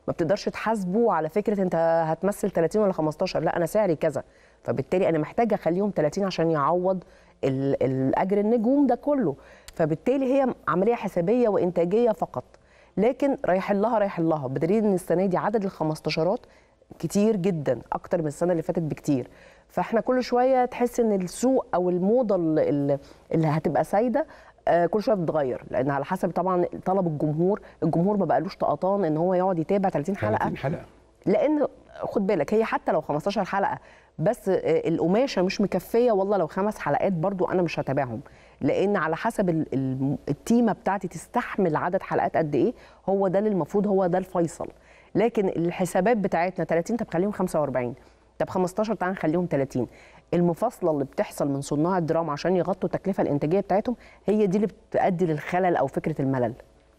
ما بتقدرش تحاسبه على فكره انت هتمثل 30 ولا 15 لا انا سعري كذا فبالتالي انا محتاجه اخليهم 30 عشان يعوض ال- الاجر النجوم ده كله فبالتالي هي عمليه حسابيه وانتاجيه فقط لكن رايح لها رايح لها بدليل ان السنه دي عدد ال 15 كتير جدا اكتر من السنه اللي فاتت بكتير فاحنا كل شويه تحس ان السوق او الموضه اللي, اللي هتبقى سايده آه، كل شويه بتتغير لان على حسب طبعا طلب الجمهور الجمهور ما بقالوش طقطان ان هو يقعد يتابع 30 حلقه 30 حلقه لان خد بالك هي حتى لو 15 حلقه بس آه، القماشه مش مكفيه والله لو خمس حلقات برضو انا مش هتابعهم لان على حسب ال- ال- التيمه بتاعتي تستحمل عدد حلقات قد ايه هو ده اللي المفروض هو ده الفيصل لكن الحسابات بتاعتنا 30 طب خليهم 45 طب 15 تعال نخليهم 30 المفاصله اللي بتحصل من صناع الدراما عشان يغطوا التكلفه الانتاجيه بتاعتهم هي دي اللي بتؤدي للخلل او فكره الملل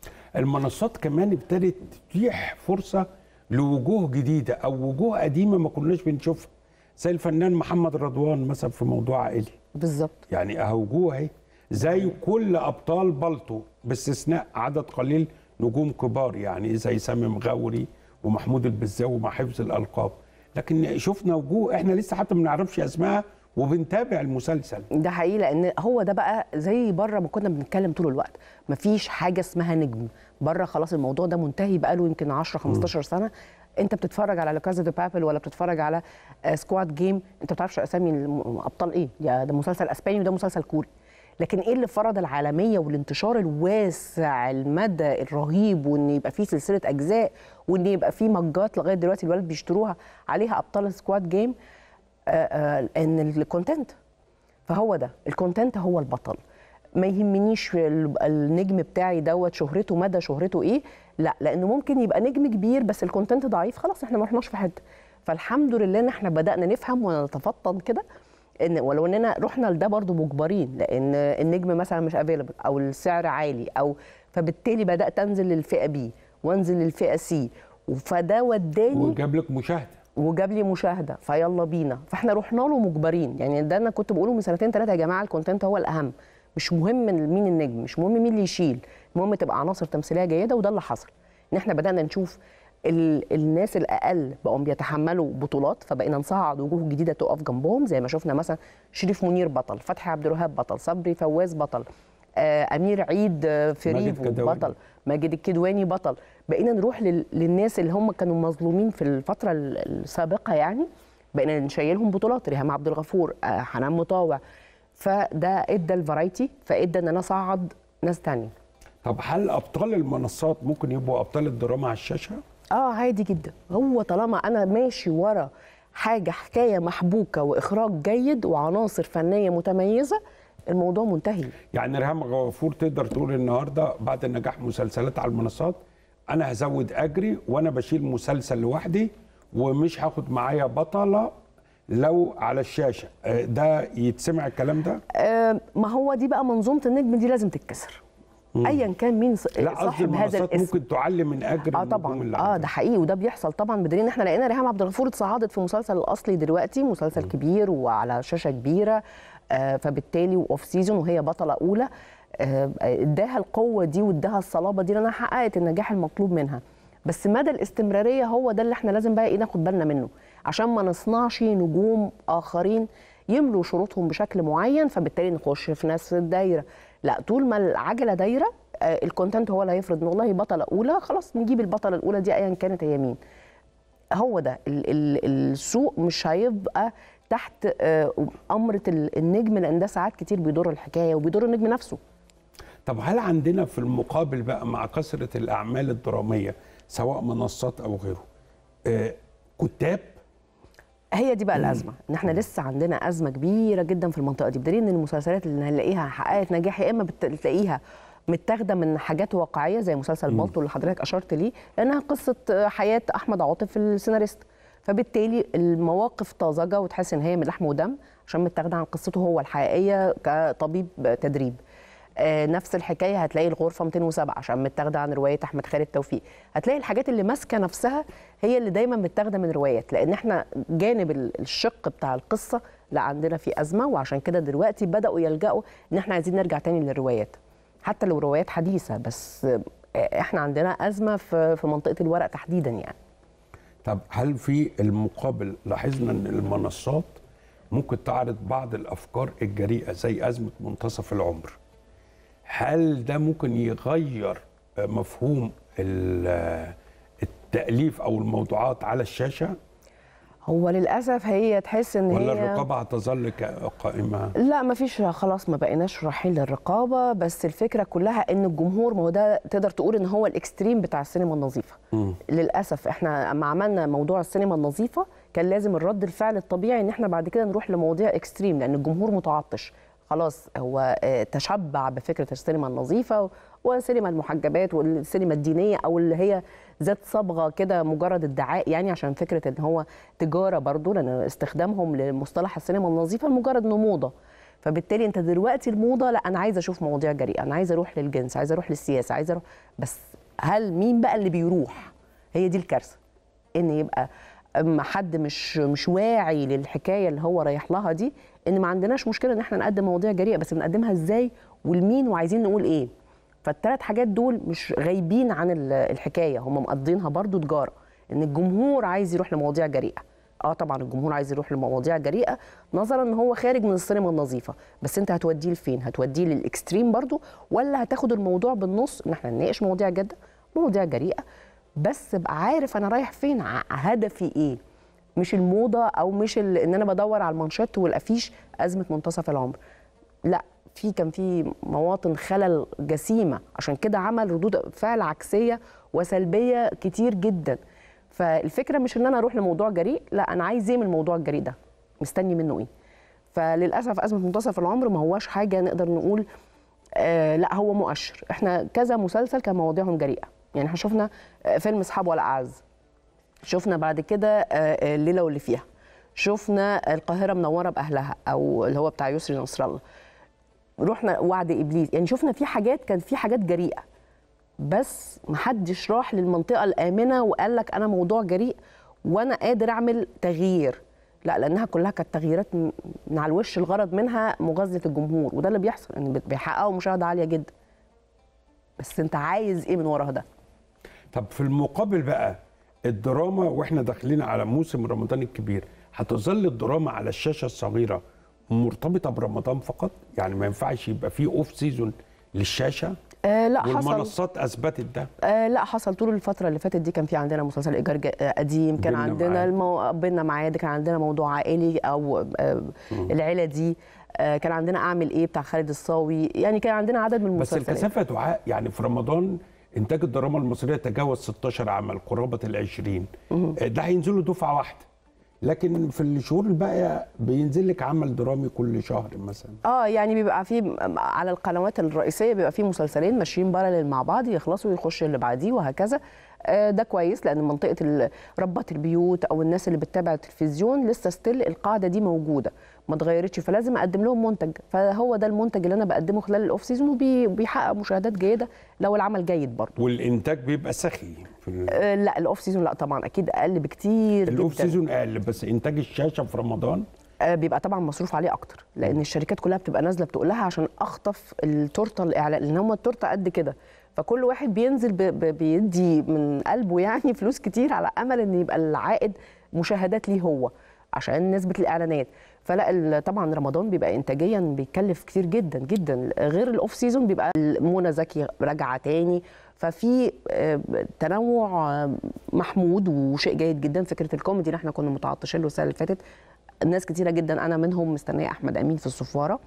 المنصات كمان ابتدت تتيح فرصه لوجوه جديده او وجوه قديمه ما كناش بنشوفها زي الفنان محمد رضوان مثلا في موضوع عائلي بالظبط يعني اهو وجوه اهي زي كل ابطال بالطو باستثناء عدد قليل نجوم كبار يعني زي سامي مغاوري ومحمود البزاوي مع حفظ الالقاب لكن شفنا وجوه احنا لسه حتى ما نعرفش اسمها وبنتابع المسلسل ده حقيقي لان هو ده بقى زي بره ما كنا بنتكلم طول الوقت مفيش حاجه اسمها نجم بره خلاص الموضوع ده منتهي بقاله يمكن 10 15 سنه انت بتتفرج على لوكازا دي بابل ولا بتتفرج على سكواد جيم انت ما بتعرفش اسامي الابطال ايه يا ده مسلسل اسباني وده مسلسل كوري لكن ايه اللي فرض العالميه والانتشار الواسع المدى الرهيب وان يبقى فيه سلسله اجزاء وان يبقى فيه مجات لغايه دلوقتي الولاد بيشتروها عليها ابطال سكواد جيم آه، آه، ان الكونتنت فهو ده الكونتنت هو البطل ما يهمنيش ال- النجم بتاعي دوت شهرته مدى شهرته ايه لا لانه ممكن يبقى نجم كبير بس الكونتنت ضعيف خلاص احنا ما رحناش في حته فالحمد لله ان احنا بدانا نفهم ونتفطن كده ان ولو اننا رحنا لده برضو مجبرين لان النجم مثلا مش افيلبل او السعر عالي او فبالتالي بدات انزل للفئه بي وانزل للفئه سي فده وداني وجاب لك مشاهده وجاب لي مشاهده فيلا بينا فاحنا رحنا له مجبرين يعني ده انا كنت بقوله من سنتين ثلاثه يا جماعه الكونتنت هو الاهم مش مهم مين النجم مش مهم مين اللي يشيل المهم تبقى عناصر تمثيليه جيده وده اللي حصل ان احنا بدانا نشوف ال الناس الاقل بقوا بيتحملوا بطولات فبقينا نصعد وجوه جديده تقف جنبهم زي ما شفنا مثلا شريف منير بطل فتحي عبد الوهاب بطل صبري فواز بطل آه امير عيد آه في ماجد ريفو كدواني. بطل ماجد الكدواني بطل بقينا نروح لل... للناس اللي هم كانوا مظلومين في الفتره ال- السابقه يعني بقينا نشيلهم بطولات ريهام عبد الغفور آه حنان مطاوع فده ادى الفرايتي فادى ان انا اصعد ناس تانية طب هل ابطال المنصات ممكن يبقوا ابطال الدراما على الشاشه اه عادي جدا هو طالما انا ماشي ورا حاجه حكايه محبوكه واخراج جيد وعناصر فنيه متميزه الموضوع منتهي يعني ريهام غفور تقدر تقول النهارده بعد نجاح مسلسلات على المنصات انا هزود اجري وانا بشيل مسلسل لوحدي ومش هاخد معايا بطله لو على الشاشه آه، ده يتسمع الكلام ده آه ما هو دي بقى منظومه النجم دي لازم تتكسر ايا كان مين ص- لا قصدي صاحب هذا المنصات الاسم ممكن تعلي من اجر اه النجوم طبعا اللي اه عندها. ده حقيقي وده بيحصل طبعا بدليل ان احنا لقينا ريهام عبد الغفور اتصعدت في مسلسل الاصلي دلوقتي مسلسل كبير وعلى شاشه كبيره آه فبالتالي واوف سيزون وهي بطله اولى آه، اداها القوه دي واداها الصلابه دي لانها حققت النجاح المطلوب منها بس مدى الاستمراريه هو ده اللي احنا لازم بقى ايه ناخد بالنا منه عشان ما نصنعش نجوم اخرين يملوا شروطهم بشكل معين فبالتالي نخش في نفس الدايره لا طول ما العجله دايره آه، الكونتنت هو اللي هيفرض ان والله بطله اولى خلاص نجيب البطله الاولى دي ايا كانت هي مين هو ده ال ال السوق مش هيبقى تحت آه، أمرة ال- النجم لأن ده ساعات كتير بيضر الحكاية وبيضر النجم نفسه طب هل عندنا في المقابل بقى مع كثره الاعمال الدراميه سواء منصات او غيره آه كتاب هي دي بقى الازمه ان احنا لسه عندنا ازمه كبيره جدا في المنطقه دي بدليل ان المسلسلات اللي هنلاقيها حققت نجاح يا اما بت- بتلاقيها متاخده من حاجات واقعيه زي مسلسل بالطو اللي حضرتك اشرت ليه لانها قصه حياه احمد عاطف السيناريست فبالتالي المواقف طازجه وتحس ان هي من لحم ودم عشان متاخده عن قصته هو الحقيقيه كطبيب تدريب آه، نفس الحكايه هتلاقي الغرفه 207 عشان متاخده عن روايه احمد خالد توفيق هتلاقي الحاجات اللي ماسكه نفسها هي اللي دايما متاخده من روايات لان احنا جانب ال- الشق بتاع القصه لا عندنا فيه ازمه وعشان كده دلوقتي بداوا يلجأوا ان احنا عايزين نرجع تاني للروايات حتى لو روايات حديثه بس آه، احنا عندنا ازمه في في منطقه الورق تحديدا يعني طب هل في المقابل لاحظنا ان المنصات ممكن تعرض بعض الافكار الجريئه زي ازمه منتصف العمر هل ده ممكن يغير مفهوم ال- التاليف او الموضوعات على الشاشه هو للاسف هي تحس ان ولا هي الرقابه هتظل ك- قائمه لا ما فيش خلاص ما بقيناش رايحين للرقابه بس الفكره كلها ان الجمهور ما هو ده تقدر تقول ان هو الاكستريم بتاع السينما النظيفه مم. للاسف احنا لما عملنا موضوع السينما النظيفه كان لازم الرد الفعل الطبيعي ان احنا بعد كده نروح لمواضيع اكستريم لان الجمهور متعطش خلاص هو آه، تشبع بفكره السينما النظيفه وسينما المحجبات والسينما الدينيه او اللي هي ذات صبغه كده مجرد ادعاء يعني عشان فكره ان هو تجاره برضو لان استخدامهم لمصطلح السينما النظيفه مجرد انه موضه فبالتالي انت دلوقتي الموضه لا انا عايزه اشوف مواضيع جريئه انا عايزه اروح للجنس عايزه اروح للسياسه عايزه اروح بس هل مين بقى اللي بيروح هي دي الكارثه ان يبقى اما حد مش مش واعي للحكايه اللي هو رايح لها دي ان ما عندناش مشكله ان احنا نقدم مواضيع جريئه بس بنقدمها ازاي ولمين وعايزين نقول ايه فالثلاث حاجات دول مش غايبين عن ال- الحكايه هم مقضينها برضو تجاره ان الجمهور عايز يروح لمواضيع جريئه اه طبعا الجمهور عايز يروح لمواضيع جريئه نظرا ان هو خارج من السينما النظيفه بس انت هتوديه لفين هتوديه للاكستريم برضو ولا هتاخد الموضوع بالنص ان احنا نناقش مواضيع جاده مواضيع جريئه بس ابقى عارف انا رايح فين ع- هدفي ايه مش الموضه او مش ال- ان انا بدور على المانشيت والافيش ازمه منتصف العمر لا في كان في مواطن خلل جسيمه عشان كده عمل ردود فعل عكسيه وسلبيه كتير جدا فالفكره مش ان انا اروح لموضوع جريء لا انا عايز ايه من الموضوع الجريء ده مستني منه ايه فللاسف ازمه منتصف العمر ما هواش حاجه نقدر نقول آه لا هو مؤشر احنا كذا مسلسل كان مواضيعهم جريئه يعني احنا شفنا آه، فيلم اصحاب ولا اعز شفنا بعد كده آه، آه، الليله واللي فيها شفنا القاهره منوره باهلها او اللي هو بتاع يسري نصر الله رحنا وعد ابليس يعني شفنا في حاجات كان في حاجات جريئه بس محدش راح للمنطقه الامنه وقال لك انا موضوع جريء وانا قادر اعمل تغيير لا لانها كلها كانت تغييرات م- من على الوش الغرض منها مغازله الجمهور وده اللي بيحصل ان بت- بيحققوا مشاهده عاليه جدا بس انت عايز ايه من ورا ده طب في المقابل بقى الدراما واحنا داخلين على موسم رمضان الكبير هتظل الدراما على الشاشه الصغيره مرتبطه برمضان فقط يعني ما ينفعش يبقى في اوف سيزون للشاشه آه لا حصل والمنصات اثبتت ده آه لا حصل طول الفترة اللي فاتت دي كان في عندنا مسلسل إيجار جا- آه، قديم كان بينا عندنا معاد. المو... بينا معاد كان عندنا موضوع عائلي أو آه العيلة دي آه كان عندنا أعمل إيه بتاع خالد الصاوي يعني كان عندنا عدد من بس المسلسلات الكثافه دعاء يعني في رمضان انتاج الدراما المصريه تجاوز 16 عمل قرابه ال 20 آه، ده هينزلوا دفعه واحده لكن في الشهور الباقيه بينزل لك عمل درامي كل شهر مثلا اه يعني بيبقى في على القنوات الرئيسيه بيبقى في مسلسلين ماشيين بارلل مع بعض يخلصوا يخش اللي بعديه وهكذا آه ده كويس لان منطقه ال- ربات البيوت او الناس اللي بتتابع التلفزيون لسه ستيل القاعده دي موجوده ما اتغيرتش فلازم اقدم لهم منتج فهو ده المنتج اللي انا بقدمه خلال الاوف سيزون وبيحقق مشاهدات جيده لو العمل جيد برضه والانتاج بيبقى سخي في ال- آه لا الاوف سيزون لا طبعا اكيد اقل بكتير الاوف جدا سيزون اقل بس انتاج الشاشه في رمضان آه، بيبقى طبعا مصروف عليه اكتر لان الشركات كلها بتبقى نازله بتقول لها عشان اخطف التورته الاعلان لان هم التورته قد كده فكل واحد بينزل ب- ب- بيدي من قلبه يعني فلوس كتير على امل ان يبقى العائد مشاهدات ليه هو عشان نسبه الاعلانات فلا ال- طبعا رمضان بيبقى انتاجيا بيكلف كتير جدا جدا غير الاوف سيزون بيبقى منى زكي راجعه تاني ففي آه، تنوع آه، محمود وشيء جيد جدا فكره الكوميدي اللي احنا كنا متعطشين له السنه اللي فاتت ناس كتيره جدا انا منهم مستنيه احمد امين في الصفاره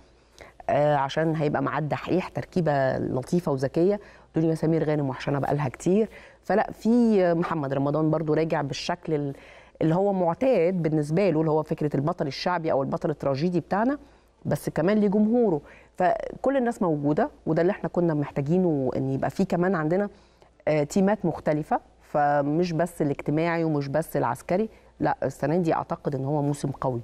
آه عشان هيبقى معاه الدحيح تركيبه لطيفه وذكيه دنيا سمير غانم وحشانه بقالها كتير فلا في محمد رمضان برضو راجع بالشكل ال- اللي هو معتاد بالنسبه له اللي هو فكره البطل الشعبي او البطل التراجيدي بتاعنا بس كمان ليه جمهوره فكل الناس موجوده وده اللي احنا كنا محتاجينه ان يبقى في كمان عندنا آه، تيمات مختلفه فمش بس الاجتماعي ومش بس العسكري لا السنه دي اعتقد ان هو موسم قوي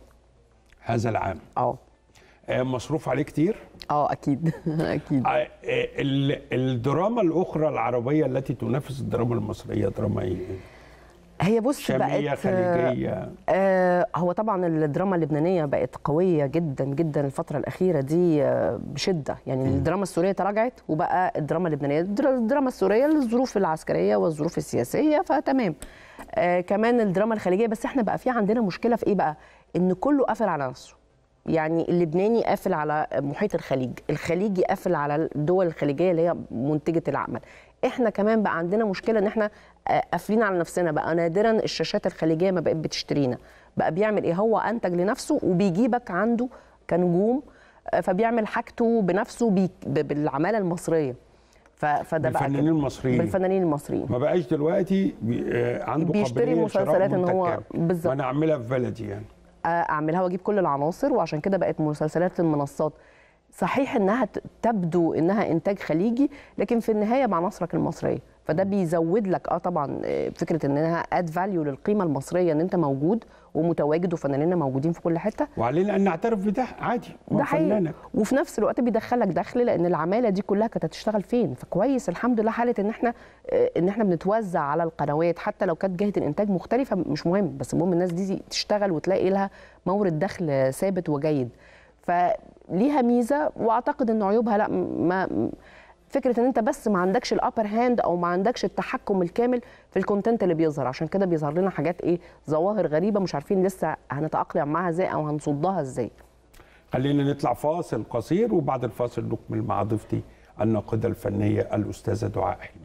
هذا العام اه آه، مصروف عليه كتير اه اكيد اكيد آه، آه، ال- الدراما الاخرى العربيه التي تنافس الدراما المصريه دراما ايه هي بص شاميه بقت خليجيه آه هو طبعا الدراما اللبنانيه بقت قويه جدا جدا الفتره الاخيره دي آه بشده يعني الدراما السوريه تراجعت وبقى الدراما اللبنانيه الدرا- الدراما السوريه للظروف العسكريه والظروف السياسيه فتمام آه كمان الدراما الخليجيه بس احنا بقى في عندنا مشكله في ايه بقى ان كله قافل على نفسه يعني اللبناني قافل على محيط الخليج الخليجي قافل على الدول الخليجيه اللي هي منتجه العمل احنا كمان بقى عندنا مشكله ان احنا آه، قافلين على نفسنا بقى نادرا الشاشات الخليجيه ما بقت بتشترينا بقى بيعمل ايه هو انتج لنفسه وبيجيبك عنده كنجوم آه، فبيعمل حاجته بنفسه بي- ب- بالعماله المصريه ف- فده بقى بالفنانين كده. المصريين بالفنانين المصريين ما بقاش دلوقتي بي... آه، عنده بيشتري قابليه شراء مسلسلات إن هو- منتج كامل. بالظبط. وانا اعملها في بلدي يعني اعملها واجيب كل العناصر وعشان كده بقت مسلسلات المنصات صحيح انها ت- تبدو انها انتاج خليجي لكن في النهايه بعناصرك المصريه فده بيزود لك اه طبعا آه، فكره انها اد فاليو للقيمه المصريه ان انت موجود ومتواجد وفنانين موجودين في كل حته وعلينا ان نعترف بده عادي هو ده حقيقي فنانك. وفي نفس الوقت بيدخلك دخل لان العماله دي كلها كانت هتشتغل فين فكويس الحمد لله حاله ان احنا آه، ان احنا بنتوزع على القنوات حتى لو كانت جهه الانتاج مختلفه مش مهم بس المهم الناس دي تشتغل وتلاقي لها مورد دخل ثابت وجيد فليها ميزه واعتقد ان عيوبها لا ما فكره ان انت بس ما عندكش الابر هاند او ما عندكش التحكم الكامل في الكونتنت اللي بيظهر عشان كده بيظهر لنا حاجات ايه ظواهر غريبه مش عارفين لسه هنتاقلم معاها ازاي او هنصدها ازاي خلينا نطلع فاصل قصير وبعد الفاصل نكمل مع ضيفتي الناقده الفنيه الاستاذه دعاء حلمي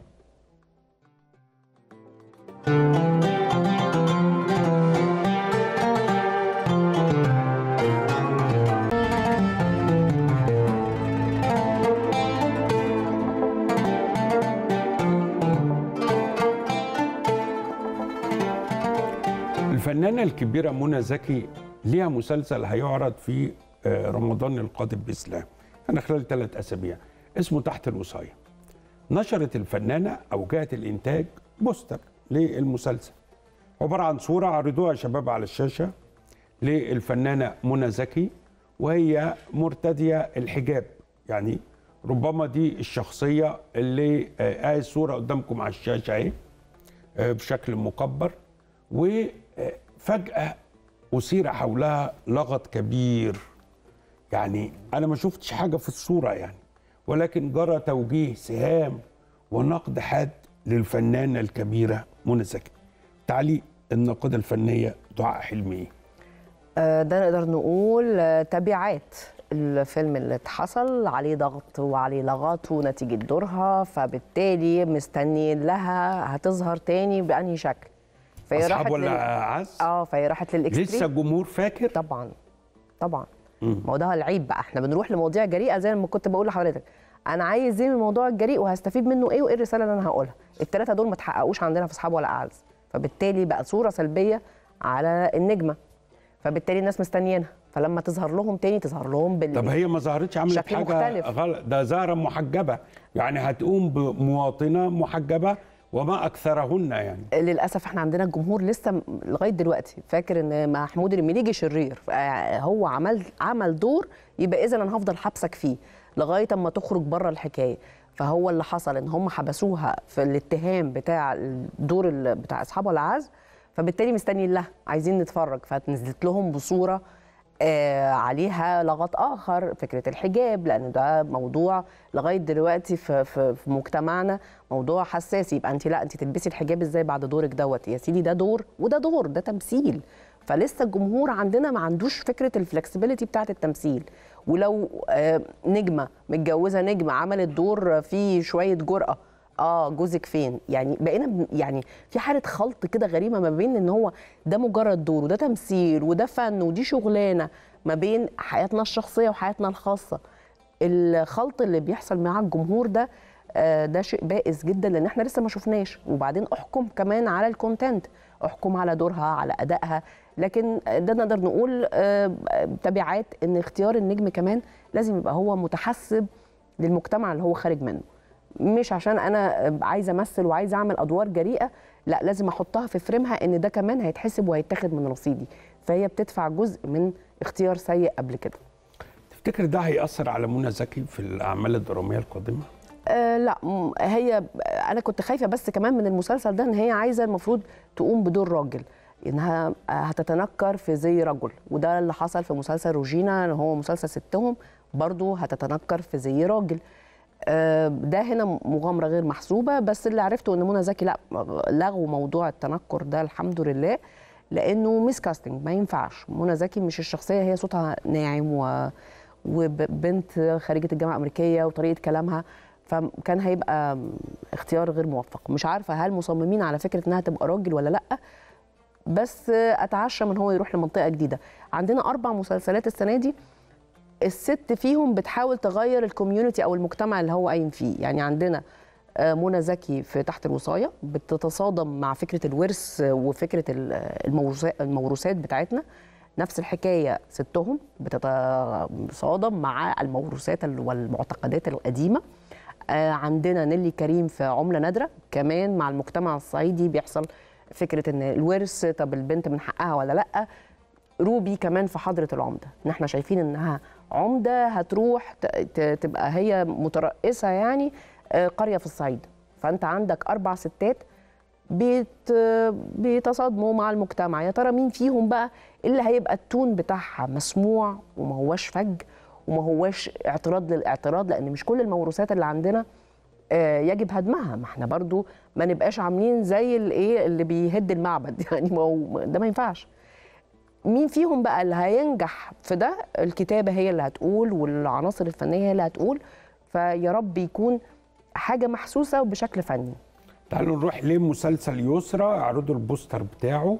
الفنانة الكبيرة منى زكي ليها مسلسل هيعرض في آه، رمضان القادم بإذن الله أنا خلال ثلاث أسابيع اسمه تحت الوصاية نشرت الفنانة أو جهة الإنتاج بوستر للمسلسل عبارة عن صورة عرضوها يا شباب على الشاشة للفنانة منى زكي وهي مرتدية الحجاب يعني ربما دي الشخصية اللي آه، آه الصورة قدامكم على الشاشة اهي آه، بشكل مكبر وفجأة أثير حولها لغط كبير يعني أنا ما شفتش حاجة في الصورة يعني ولكن جرى توجيه سهام ونقد حاد للفنانة الكبيرة منى زكي تعليق الناقدة الفنية دعاء حلمي آه، ده نقدر نقول آه، تبعات الفيلم اللي اتحصل عليه ضغط وعليه لغط ونتيجة دورها فبالتالي مستنيين لها هتظهر تاني بأنهي شكل فهي أصحاب راحت ولا لل- عز اه فهي راحت للاكستريم لسه الجمهور فاكر طبعا طبعا ما هو ده العيب بقى احنا بنروح لمواضيع جريئه زي ما كنت بقول لحضرتك انا عايز ايه من الموضوع الجريء وهستفيد منه ايه وايه الرساله اللي انا هقولها الثلاثه دول ما تحققوش عندنا في اصحاب ولا اعز فبالتالي بقى صوره سلبيه على النجمه فبالتالي الناس مستنيينها فلما تظهر لهم تاني تظهر لهم بال طب هي ما ظهرتش عملت شكل حاجة مختلف. غلط ده ظاهرة محجبة يعني هتقوم بمواطنة محجبة وما أكثرهن يعني للاسف احنا عندنا الجمهور لسه م- لغايه دلوقتي فاكر ان محمود المليجي شرير آه، هو عمل عمل دور يبقى اذا انا هفضل حبسك فيه لغايه اما تخرج بره الحكايه فهو اللي حصل ان هم حبسوها في الاتهام بتاع الدور ال- بتاع اصحاب العز فبالتالي مستنيين لها عايزين نتفرج فنزلت لهم بصوره آه عليها لغط اخر فكره الحجاب لان ده موضوع لغايه دلوقتي في, في, في مجتمعنا موضوع حساس يبقى انت لا انت تلبسي الحجاب ازاي بعد دورك دوت يا سيدي ده دور وده دور ده تمثيل فلسه الجمهور عندنا ما عندوش فكره الفلكسبيليتي بتاعه التمثيل ولو آه نجمه متجوزه نجمه عملت دور فيه شويه جرأه اه جوزك فين يعني بقينا بن- يعني في حاله خلط كده غريبه ما بين ان هو ده مجرد دور وده تمثيل وده فن ودي شغلانه ما بين حياتنا الشخصيه وحياتنا الخاصه الخلط اللي بيحصل مع الجمهور ده آه، ده شيء بائس جدا لان احنا لسه ما شفناش وبعدين احكم كمان على الكونتنت احكم على دورها على ادائها لكن ده نقدر نقول آه، تبعات ان اختيار النجم كمان لازم يبقى هو متحسب للمجتمع اللي هو خارج منه مش عشان انا عايزه امثل وعايزه اعمل ادوار جريئه لا لازم احطها في فريمها ان ده كمان هيتحسب وهيتاخد من رصيدي فهي بتدفع جزء من اختيار سيء قبل كده تفتكر ده هيأثر على منى زكي في الأعمال الدرامية القادمة؟ آه لا م- هي انا كنت خايفه بس كمان من المسلسل ده ان هي عايزه المفروض تقوم بدور راجل انها آه، هتتنكر في زي رجل وده اللي حصل في مسلسل روجينا اللي هو مسلسل ستهم برضو هتتنكر في زي راجل آه، ده هنا مغامره غير محسوبه بس اللي عرفته ان منى زكي لا لغوا موضوع التنكر ده الحمد لله لانه ميس كاستنج ما ينفعش منى زكي مش الشخصيه هي صوتها ناعم و وبنت خريجه الجامعه الامريكيه وطريقه كلامها فكان هيبقى اختيار غير موفق مش عارفه هل مصممين على فكره انها تبقى راجل ولا لا بس اتعشى من هو يروح لمنطقه جديده عندنا اربع مسلسلات السنه دي الست فيهم بتحاول تغير الكوميونتي او المجتمع اللي هو قايم فيه يعني عندنا آه، منى زكي في تحت الوصايه بتتصادم مع فكره الورث وفكره ال- الموروثات الموروثات بتاعتنا نفس الحكايه ستهم بتتصادم مع الموروثات ال- والمعتقدات القديمه آه، عندنا نيلي كريم في عمله نادره كمان مع المجتمع الصعيدي بيحصل فكره ان الورث طب البنت من حقها ولا لا روبي كمان في حضره العمده ان احنا شايفين انها عمده هتروح ت- ت- تبقى هي مترأسه يعني آه، قريه في الصعيد فانت عندك اربع ستات بيت بيتصادموا مع المجتمع يا ترى مين فيهم بقى اللي هيبقى التون بتاعها مسموع وما هواش فج وما هواش اعتراض للاعتراض لان مش كل الموروثات اللي عندنا آه، يجب هدمها ما احنا برضو ما نبقاش عاملين زي الايه اللي بيهد المعبد يعني ما هو ده ما ينفعش مين فيهم بقى اللي هينجح في ده الكتابه هي اللي هتقول والعناصر الفنيه هي اللي هتقول فيا رب يكون حاجه محسوسه وبشكل فني تعالوا نروح لمسلسل يسرى اعرضوا البوستر بتاعه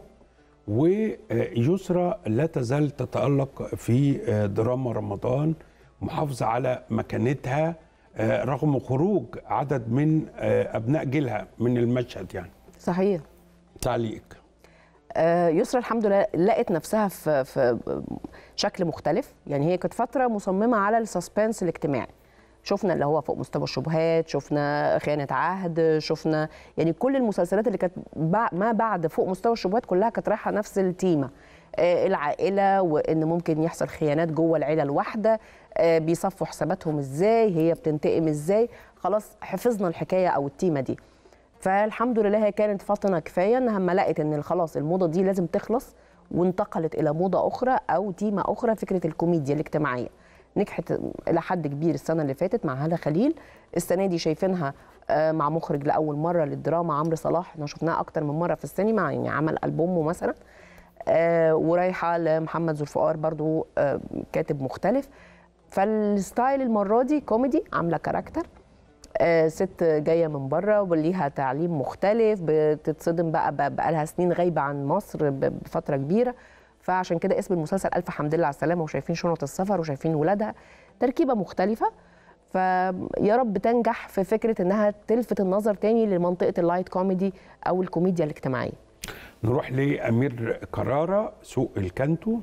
ويسرى لا تزال تتألق في دراما رمضان محافظة على مكانتها رغم خروج عدد من أبناء جيلها من المشهد يعني صحيح تعليق آه، يسرا الحمد لله لقت نفسها في في شكل مختلف يعني هي كانت فتره مصممه على السسبنس الاجتماعي شفنا اللي هو فوق مستوى الشبهات شفنا خيانه عهد شفنا يعني كل المسلسلات اللي كانت بع- ما بعد فوق مستوى الشبهات كلها كانت رايحه نفس التيمه آه، العائله وان ممكن يحصل خيانات جوه العيله الواحده آه، بيصفوا حساباتهم ازاي هي بتنتقم ازاي خلاص حفظنا الحكايه او التيمه دي فالحمد لله هي كانت فطنه كفايه انها لما لقت ان خلاص الموضه دي لازم تخلص وانتقلت الى موضه اخرى او تيمه اخرى فكره الكوميديا الاجتماعيه نجحت الى حد كبير السنه اللي فاتت مع هاله خليل السنه دي شايفينها آه، مع مخرج لاول مره للدراما عمرو صلاح احنا شفناها اكتر من مره في السينما يعني عمل البومه مثلا آه، ورايحه لمحمد ذوالفقار برضو آه، كاتب مختلف فالستايل المره دي كوميدي عامله كاركتر آه، ست جايه من بره وليها تعليم مختلف بتتصدم بقى بقى بقى لها سنين غايبه عن مصر ب- بفتره كبيره فعشان كده اسم المسلسل الف حمد لله على السلامه وشايفين شنط السفر وشايفين ولادها تركيبه مختلفه فيا رب تنجح في فكره انها تلفت النظر تاني لمنطقه اللايت كوميدي او الكوميديا الاجتماعيه نروح لأمير كرارة سوق الكانتو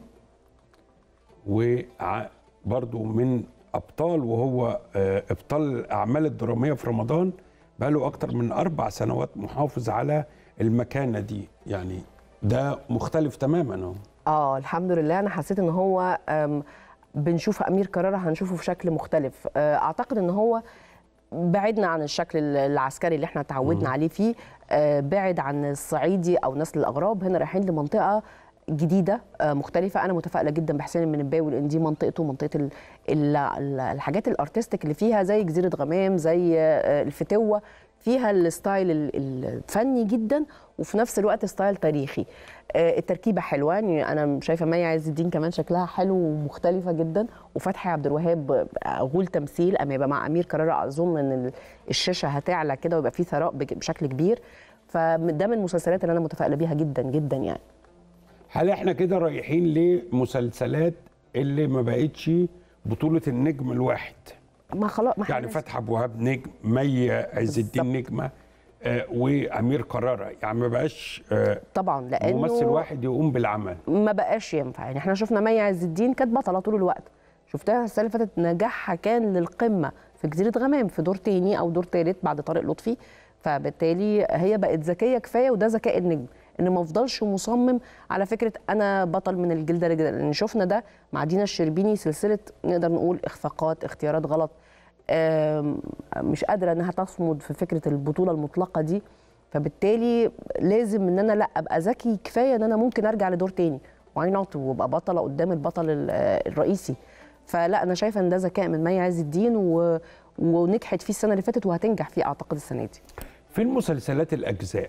وبرضو من أبطال وهو آه، أبطال الأعمال الدرامية في رمضان بقاله أكتر من أربع سنوات محافظ على المكانة دي يعني ده مختلف تماما أهو. اه الحمد لله انا حسيت ان هو أم، بنشوف امير كرارة هنشوفه في شكل مختلف آه، اعتقد ان هو بعدنا عن الشكل العسكري اللي احنا تعودنا عليه فيه آه، بعد عن الصعيدي او نسل الاغراب هنا رايحين لمنطقه جديده آه، مختلفه انا متفائله جدا بحسين المنباوي لان دي منطقته منطقه ال ال ال الحاجات الارتستيك اللي فيها زي جزيره غمام زي آه، الفتوه فيها الستايل ال- الفني جدا وفي نفس الوقت ستايل تاريخي آه، التركيبه حلوه يعني انا شايفه مي عز الدين كمان شكلها حلو ومختلفه جدا وفتحي عبد الوهاب غول تمثيل اما يبقى مع امير كرارة اظن ان ال- الشاشه هتعلى كده ويبقى فيه ثراء بج- بشكل كبير فده من المسلسلات اللي انا متفائله بيها جدا جدا يعني هل احنا كده رايحين لمسلسلات اللي ما بقتش بطولة النجم الواحد ما خلاص ما يعني إحنا- فتحي ابو وهاب نجم مي عز الدين نجمه آه وامير كرارة يعني ما بقاش آه طبعا لانه ممثل واحد يقوم بالعمل ما بقاش ينفع يعني احنا شفنا مي عز الدين كانت بطله طول الوقت شفتها السنه اللي فاتت نجاحها كان للقمه في جزيره غمام في دور تاني او دور تالت بعد طارق لطفي فبالتالي هي بقت ذكيه كفايه وده ذكاء النجم ان ما افضلش مصمم على فكره انا بطل من الجلده لجلده لان شفنا ده مع دينا الشربيني سلسله نقدر نقول اخفاقات اختيارات غلط آم، مش قادره انها تصمد في فكره البطوله المطلقه دي فبالتالي لازم ان انا لا ابقى ذكي كفايه ان انا ممكن ارجع لدور تاني واي نوت وابقى بطله قدام البطل ال- آه، الرئيسي فلا انا شايفه ان ده ذكاء من مي عز الدين و... ونجحت فيه السنه اللي فاتت وهتنجح فيه اعتقد السنه دي في المسلسلات الاجزاء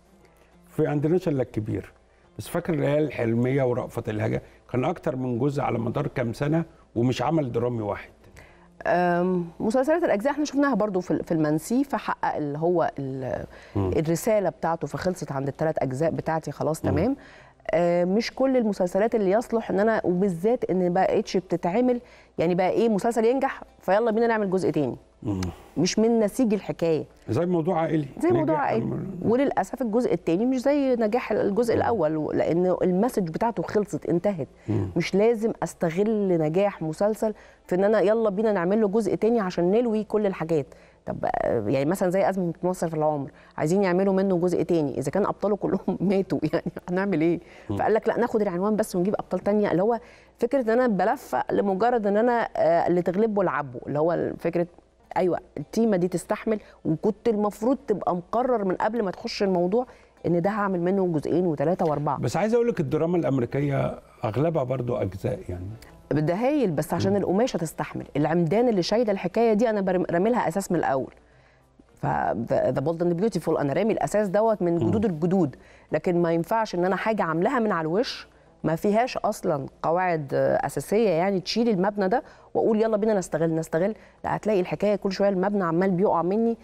في عندنا شله كبير بس فاكر الليالي الحلميه ورأفت الهجا كان اكتر من جزء على مدار كام سنه ومش عمل درامي واحد أم، مسلسلات الاجزاء احنا شفناها برضو في في المنسي فحقق اللي هو ال- الرساله بتاعته فخلصت عند الثلاث اجزاء بتاعتي خلاص تمام آه، مش كل المسلسلات اللي يصلح ان انا وبالذات ان بقتش بتتعمل يعني بقى ايه مسلسل ينجح فيلا بينا نعمل جزء تاني مش من نسيج الحكايه زي موضوع عائلي زي موضوع نجح عائلي عم- وللاسف الجزء الثاني مش زي نجاح الجزء الاول لان المسج بتاعته خلصت انتهت مش لازم استغل نجاح مسلسل في ان انا يلا بينا نعمل له جزء تاني عشان نلوي كل الحاجات طب آه، يعني مثلا زي ازمه مصر في العمر عايزين يعملوا منه جزء تاني اذا كان ابطاله كلهم ماتوا يعني هنعمل ايه فقال لك لا ناخد العنوان بس ونجيب ابطال تانية اللي هو فكره ان انا بلفق لمجرد ان انا آه، اللي تغلبه العبه اللي هو فكره ايوه التيمه دي تستحمل وكنت المفروض تبقى مقرر من قبل ما تخش الموضوع ان ده هعمل منه جزئين وثلاثه واربعه بس عايز اقول لك الدراما الامريكيه اغلبها برضو اجزاء يعني ده هايل بس عشان القماشه تستحمل العمدان اللي شايله الحكايه دي انا برم- راميلها اساس من الاول ف ذا بولد اند بيوتيفول انا رامي الاساس دوت من جدود الجدود لكن ما ينفعش ان انا حاجه عاملاها من على الوش ما فيهاش اصلا قواعد آه، اساسيه يعني تشيل المبنى ده واقول يلا بينا نستغل نستغل لا هتلاقي الحكايه كل شويه المبنى عمال بيقع مني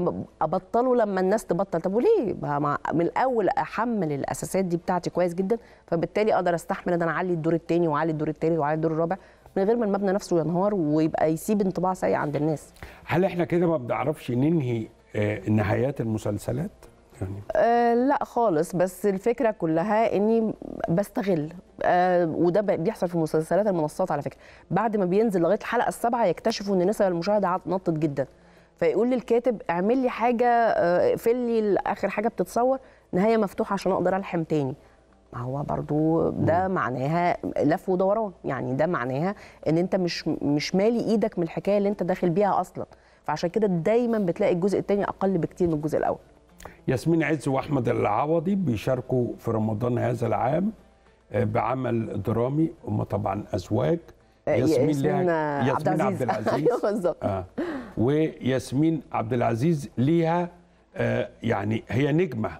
فابطله لما الناس تبطل طب وليه ما- ما- من الاول احمل الاساسات دي بتاعتي كويس جدا فبالتالي اقدر استحمل ان انا اعلي الدور الثاني واعلي الدور الثالث واعلي الدور الرابع من غير ما المبنى نفسه ينهار ويبقى يسيب انطباع سيء عند الناس هل احنا كده ما بنعرفش ننهي آه، نهايات المسلسلات يعني أه لا خالص بس الفكره كلها اني بستغل أه وده ب- بيحصل في مسلسلات المنصات على فكره بعد ما بينزل لغايه الحلقه السابعه يكتشفوا ان نسب المشاهده عط- نطت جدا فيقول للكاتب اعمل لي حاجه آه، اقفل لي اخر حاجه بتتصور نهايه مفتوحه عشان اقدر الحم تاني ما هو برضو ده معناها لف ودوران يعني ده معناها ان انت مش مش مالي ايدك من الحكايه اللي انت داخل بيها اصلا فعشان كده دايما بتلاقي الجزء الثاني اقل بكتير من الجزء الاول ياسمين عز واحمد العوضي بيشاركوا في رمضان هذا العام آه، بعمل درامي هم طبعا ازواج آه، ياسمين ياسمين ليها عبد ياسمين العزيز. عبد العزيز أيوة بالظبط. آه. وياسمين عبد العزيز ليها آه، يعني هي نجمه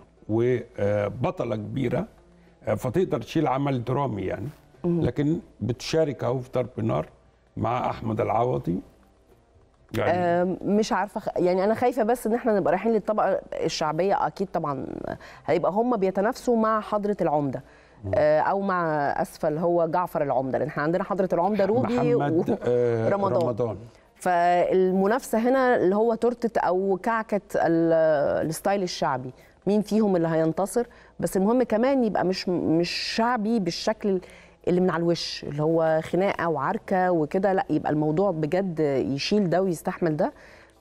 وبطله كبيره آه، فتقدر تشيل عمل درامي يعني لكن بتشارك اهو في ضرب نار مع احمد العوضي يعني آم، مش عارفه خ- يعني انا خايفه بس ان احنا نبقى رايحين للطبقه الشعبيه اكيد طبعا هيبقى هم بيتنافسوا مع حضره العمده آه، او مع اسفل هو جعفر العمده لان احنا عندنا حضره العمده روبي محمد آه، ورمضان رمضان فالمنافسه هنا اللي هو تورته او كعكه ال- الستايل الشعبي مين فيهم اللي هينتصر بس المهم كمان يبقى مش مش شعبي بالشكل اللي من على الوش اللي هو خناقه وعركه وكده لا يبقى الموضوع بجد يشيل ده ويستحمل ده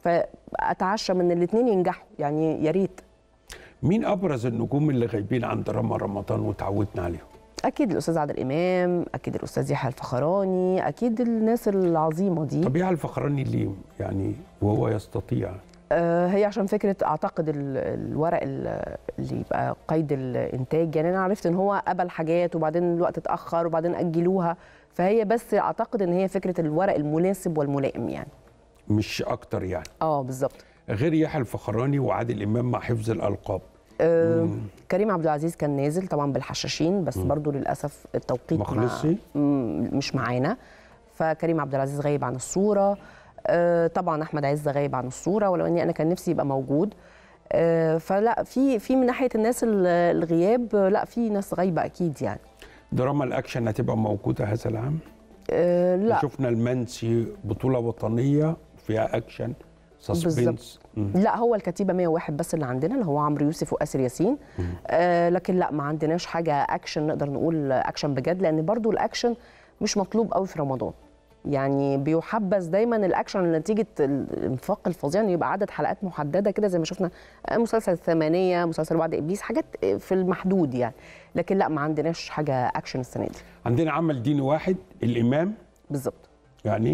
فاتعشى من الاثنين ينجحوا يعني يا ريت مين ابرز النجوم اللي غايبين عن دراما رمضان وتعودنا عليهم اكيد الاستاذ عادل امام اكيد الاستاذ يحيى الفخراني اكيد الناس العظيمه دي طب يا الفخراني ليه يعني وهو يستطيع آه، هي عشان فكره اعتقد ال- الورق ال- اللي يبقى قيد الانتاج يعني انا عرفت ان هو قبل حاجات وبعدين الوقت اتاخر وبعدين اجلوها فهي بس اعتقد ان هي فكره الورق المناسب والملائم يعني مش اكتر يعني اه بالظبط غير يحيى الفخراني وعادل امام مع حفظ الالقاب آه كريم عبد العزيز كان نازل طبعا بالحشاشين بس برضو للاسف التوقيت ما خلصش؟ مم، مش معانا فكريم عبد العزيز غايب عن الصوره آه طبعا احمد عز غايب عن الصوره ولو اني انا كان نفسي يبقى موجود آه فلا في في من ناحيه الناس ال- الغياب آه، لا في ناس غايبه اكيد يعني دراما الاكشن هتبقى موجوده هذا العام آه لا شفنا المنسي بطوله وطنيه فيها اكشن سسبنس بالظبط. لا هو الكتيبه 101 بس اللي عندنا اللي هو عمرو يوسف واسر ياسين آه لكن لا ما عندناش حاجه اكشن نقدر نقول اكشن بجد لان برضو الاكشن مش مطلوب قوي في رمضان يعني بيحبذ دايما الاكشن نتيجه الانفاق الفظيع انه يبقى عدد حلقات محدده كده زي ما شفنا آه، مسلسل الثمانيه مسلسل وعد ابليس حاجات في المحدود يعني لكن لا ما عندناش حاجه اكشن السنه دي عندنا عمل ديني واحد الامام بالظبط يعني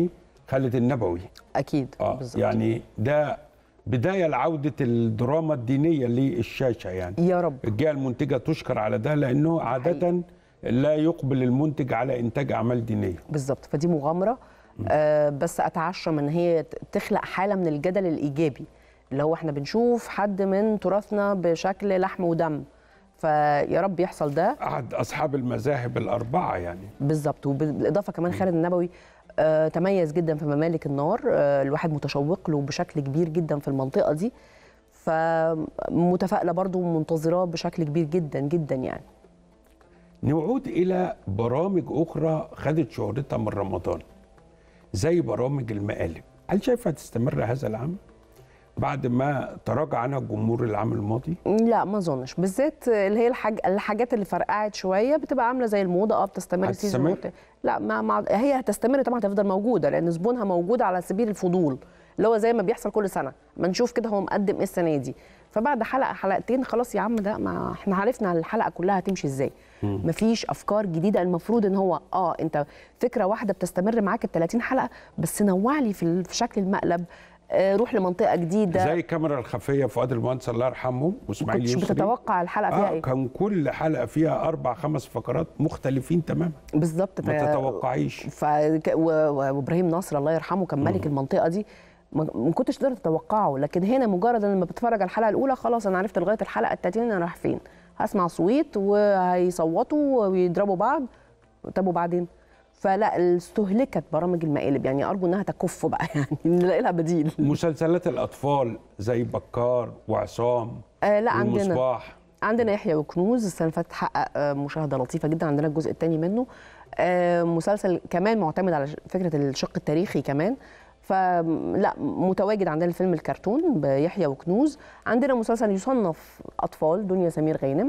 خالد النبوي اكيد اه بالظبط. يعني ده بدايه لعوده الدراما الدينيه للشاشه يعني يا رب الجهه المنتجه تشكر على ده لانه عاده لا يقبل المنتج على انتاج اعمال دينيه بالظبط فدي مغامره آه بس اتعشى من هي ت- تخلق حاله من الجدل الايجابي اللي هو احنا بنشوف حد من تراثنا بشكل لحم ودم فيا رب يحصل ده احد اصحاب المذاهب الاربعه يعني بالظبط وبالاضافه كمان خالد النبوي آه تميز جدا في ممالك النار آه الواحد متشوق له بشكل كبير جدا في المنطقه دي فمتفائله برضو ومنتظراه بشكل كبير جدا جدا يعني نعود الى برامج اخرى خدت شهرتها من رمضان زي برامج المقالب هل شايفها تستمر هذا العام بعد ما تراجع عنها الجمهور العام الماضي لا ما اظنش بالذات اللي هي الحاج... الحاجات اللي فرقعت شويه بتبقى عامله زي الموضه اه بتستمر هتستمر؟ سيزون وت- لا ما مع... هي هتستمر طبعا هتفضل موجوده لان زبونها موجود على سبيل الفضول اللي هو زي ما بيحصل كل سنه ما نشوف كده هو مقدم ايه السنه دي فبعد حلقه حلقتين خلاص يا عم ده ما احنا عرفنا الحلقه كلها هتمشي ازاي مفيش افكار جديده المفروض ان هو اه انت فكره واحده بتستمر معاك ال 30 حلقه بس نوع لي في ال- في شكل المقلب آه روح لمنطقه جديده زي الكاميرا الخفيه فؤاد المهندس الله يرحمه ما واسماعيل كنتش يسري بتتوقع الحلقه فيها آه ايه كان كل حلقه فيها اربع خمس فقرات مختلفين تماما بالظبط ما ف- تتوقعيش ف... و- و- وابراهيم نصر الله يرحمه كان ملك المنطقه دي ما ما كنتش تقدر تتوقعه لكن هنا مجرد ان لما بتفرج على الحلقه الاولى خلاص انا عرفت لغايه الحلقه ال 30 انا رايح فين هسمع صويت وهيصوتوا ويضربوا بعض طب وبعدين فلا استهلكت برامج المقالب يعني ارجو انها تكف بقى يعني نلاقي لها بديل مسلسلات الاطفال زي بكار وعصام آه لا عندنا والمصباح عندنا يحيى وكنوز السنه اللي فاتت حقق آه، مشاهده لطيفه جدا عندنا الجزء الثاني منه آه، مسلسل كمان معتمد على ش- فكره الشق التاريخي كمان فلا متواجد عندنا الفيلم الكرتون بيحيى وكنوز عندنا مسلسل يصنف اطفال دنيا سمير غانم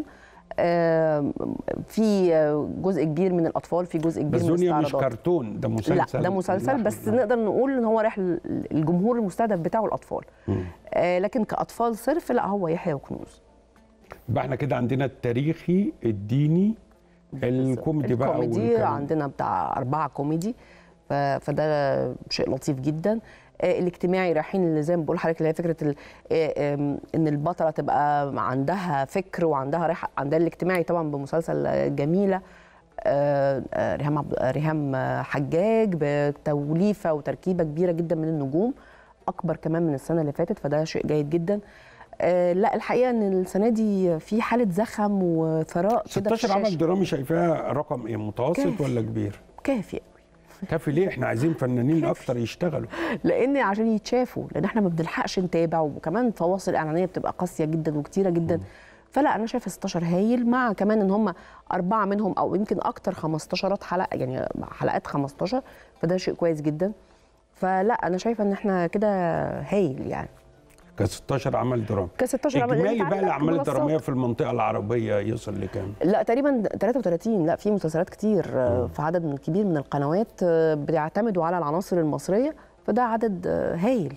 آه، في آه، جزء كبير من الاطفال في جزء كبير بس من دنيا مش الاستعراضات كرتون ده مسلسل لا ده مسلسل لحم. بس نقدر نقول ان هو رايح ل- الجمهور المستهدف بتاعه الاطفال آه، لكن كاطفال صرف لا هو يحيى وكنوز يبقى احنا كده عندنا التاريخي الديني الكوميدي بقى الكوميدي والكلام. عندنا بتاع أربعة كوميدي ف- فده شيء لطيف جدا آه، الاجتماعي رايحين اللي زي ما بقول لحضرتك اللي هي فكره ال- آه، آم، ان البطله تبقى عندها فكر وعندها رايحه عندها الاجتماعي طبعا بمسلسل آه، جميله آه، آه، ريهام عبد- آه، ريهام آه، حجاج بتوليفه وتركيبه كبيره جدا من النجوم اكبر كمان من السنه اللي فاتت فده شيء جيد جدا آه، لا الحقيقه ان السنه دي في حاله زخم وثراء كده في 16 عمل الشاشة. درامي شايفاه رقم ايه متوسط كافي. ولا كبير كافي كافي ليه احنا عايزين فنانين اكتر يشتغلوا لان عشان يتشافوا لان احنا ما بنلحقش نتابع وكمان فواصل اعلانيه بتبقى قاسيه جدا وكتيره جدا فلا انا شايفه 16 هايل مع كمان ان هم اربعه منهم او يمكن اكتر 15 حلقه يعني حلقات 15 فده شيء كويس جدا فلا انا شايفه ان احنا كده هايل يعني ك 16 عمل درامي ك 16 عمل- اجمالي أنت بقى عندك الاعمال منصات. الدراميه في المنطقه العربيه يصل لكام لا تقريبا 33 لا في مسلسلات كتير آه، في عدد من كبير من القنوات آه، بيعتمدوا على العناصر المصريه فده عدد آه، هايل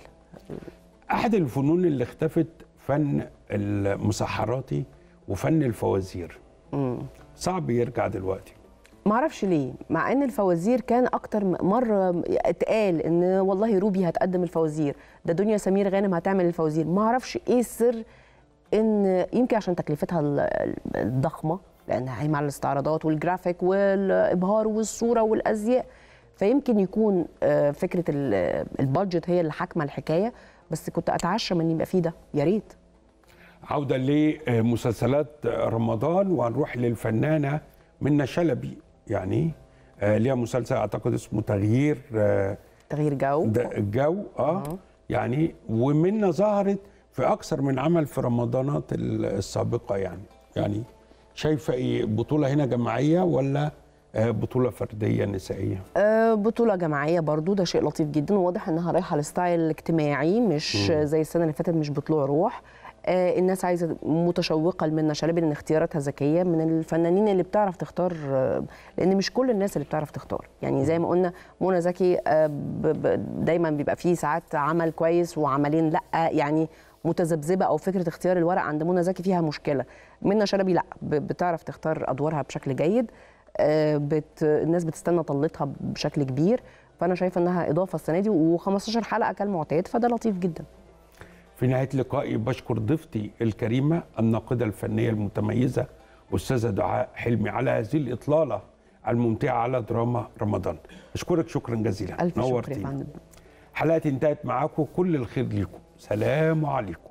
احد الفنون اللي اختفت فن المسحراتي وفن الفوازير صعب يرجع دلوقتي ما اعرفش ليه مع ان الفوازير كان اكتر م- مره اتقال ان والله روبي هتقدم الفوازير ده دنيا سمير غانم هتعمل الفوازير ما اعرفش ايه السر ان يمكن عشان تكلفتها ال- ال- الضخمه لانها هي مع الاستعراضات والجرافيك والابهار والصوره والازياء فيمكن يكون آه، فكره ال- البادجت هي اللي حاكمه الحكايه بس كنت اتعشى من يبقى فيه ده يا ريت عوده لمسلسلات رمضان وهنروح للفنانه منى شلبي يعني آه، ليها مسلسل اعتقد اسمه تغيير آه، تغيير جو ده الجو اه يعني ومنى ظهرت في اكثر من عمل في رمضانات ال- السابقه يعني يعني شايفه ايه بطوله هنا جماعيه ولا آه، بطوله فرديه نسائيه آه، بطولة جماعية برضو ده شيء لطيف جدا وواضح انها رايحة لستايل اجتماعي مش زي السنة اللي فاتت مش بطلوع روح آه، الناس عايزة متشوقة لمنى شلبي لان اختياراتها ذكية من الفنانين اللي بتعرف تختار آه، لان مش كل الناس اللي بتعرف تختار يعني زي ما قلنا منى زكي آه، ب- ب- دايما بيبقى فيه ساعات عمل كويس وعملين لا يعني متذبذبه او فكره اختيار الورق عند منى زكي فيها مشكله منى شلبي لا ب- بتعرف تختار ادوارها بشكل جيد آه، بت... الناس بتستنى طلتها بشكل كبير فانا شايفه انها اضافه السنه دي و15 حلقه كالمعتاد فده لطيف جدا في نهايه لقائي بشكر ضيفتي الكريمه الناقده الفنيه المتميزه استاذه دعاء حلمي على هذه الاطلاله الممتعه على دراما رمضان اشكرك شكرا جزيلا الف شكر يا نورتينا. فندم حلقتي انتهت معاكم كل الخير لكم سلام عليكم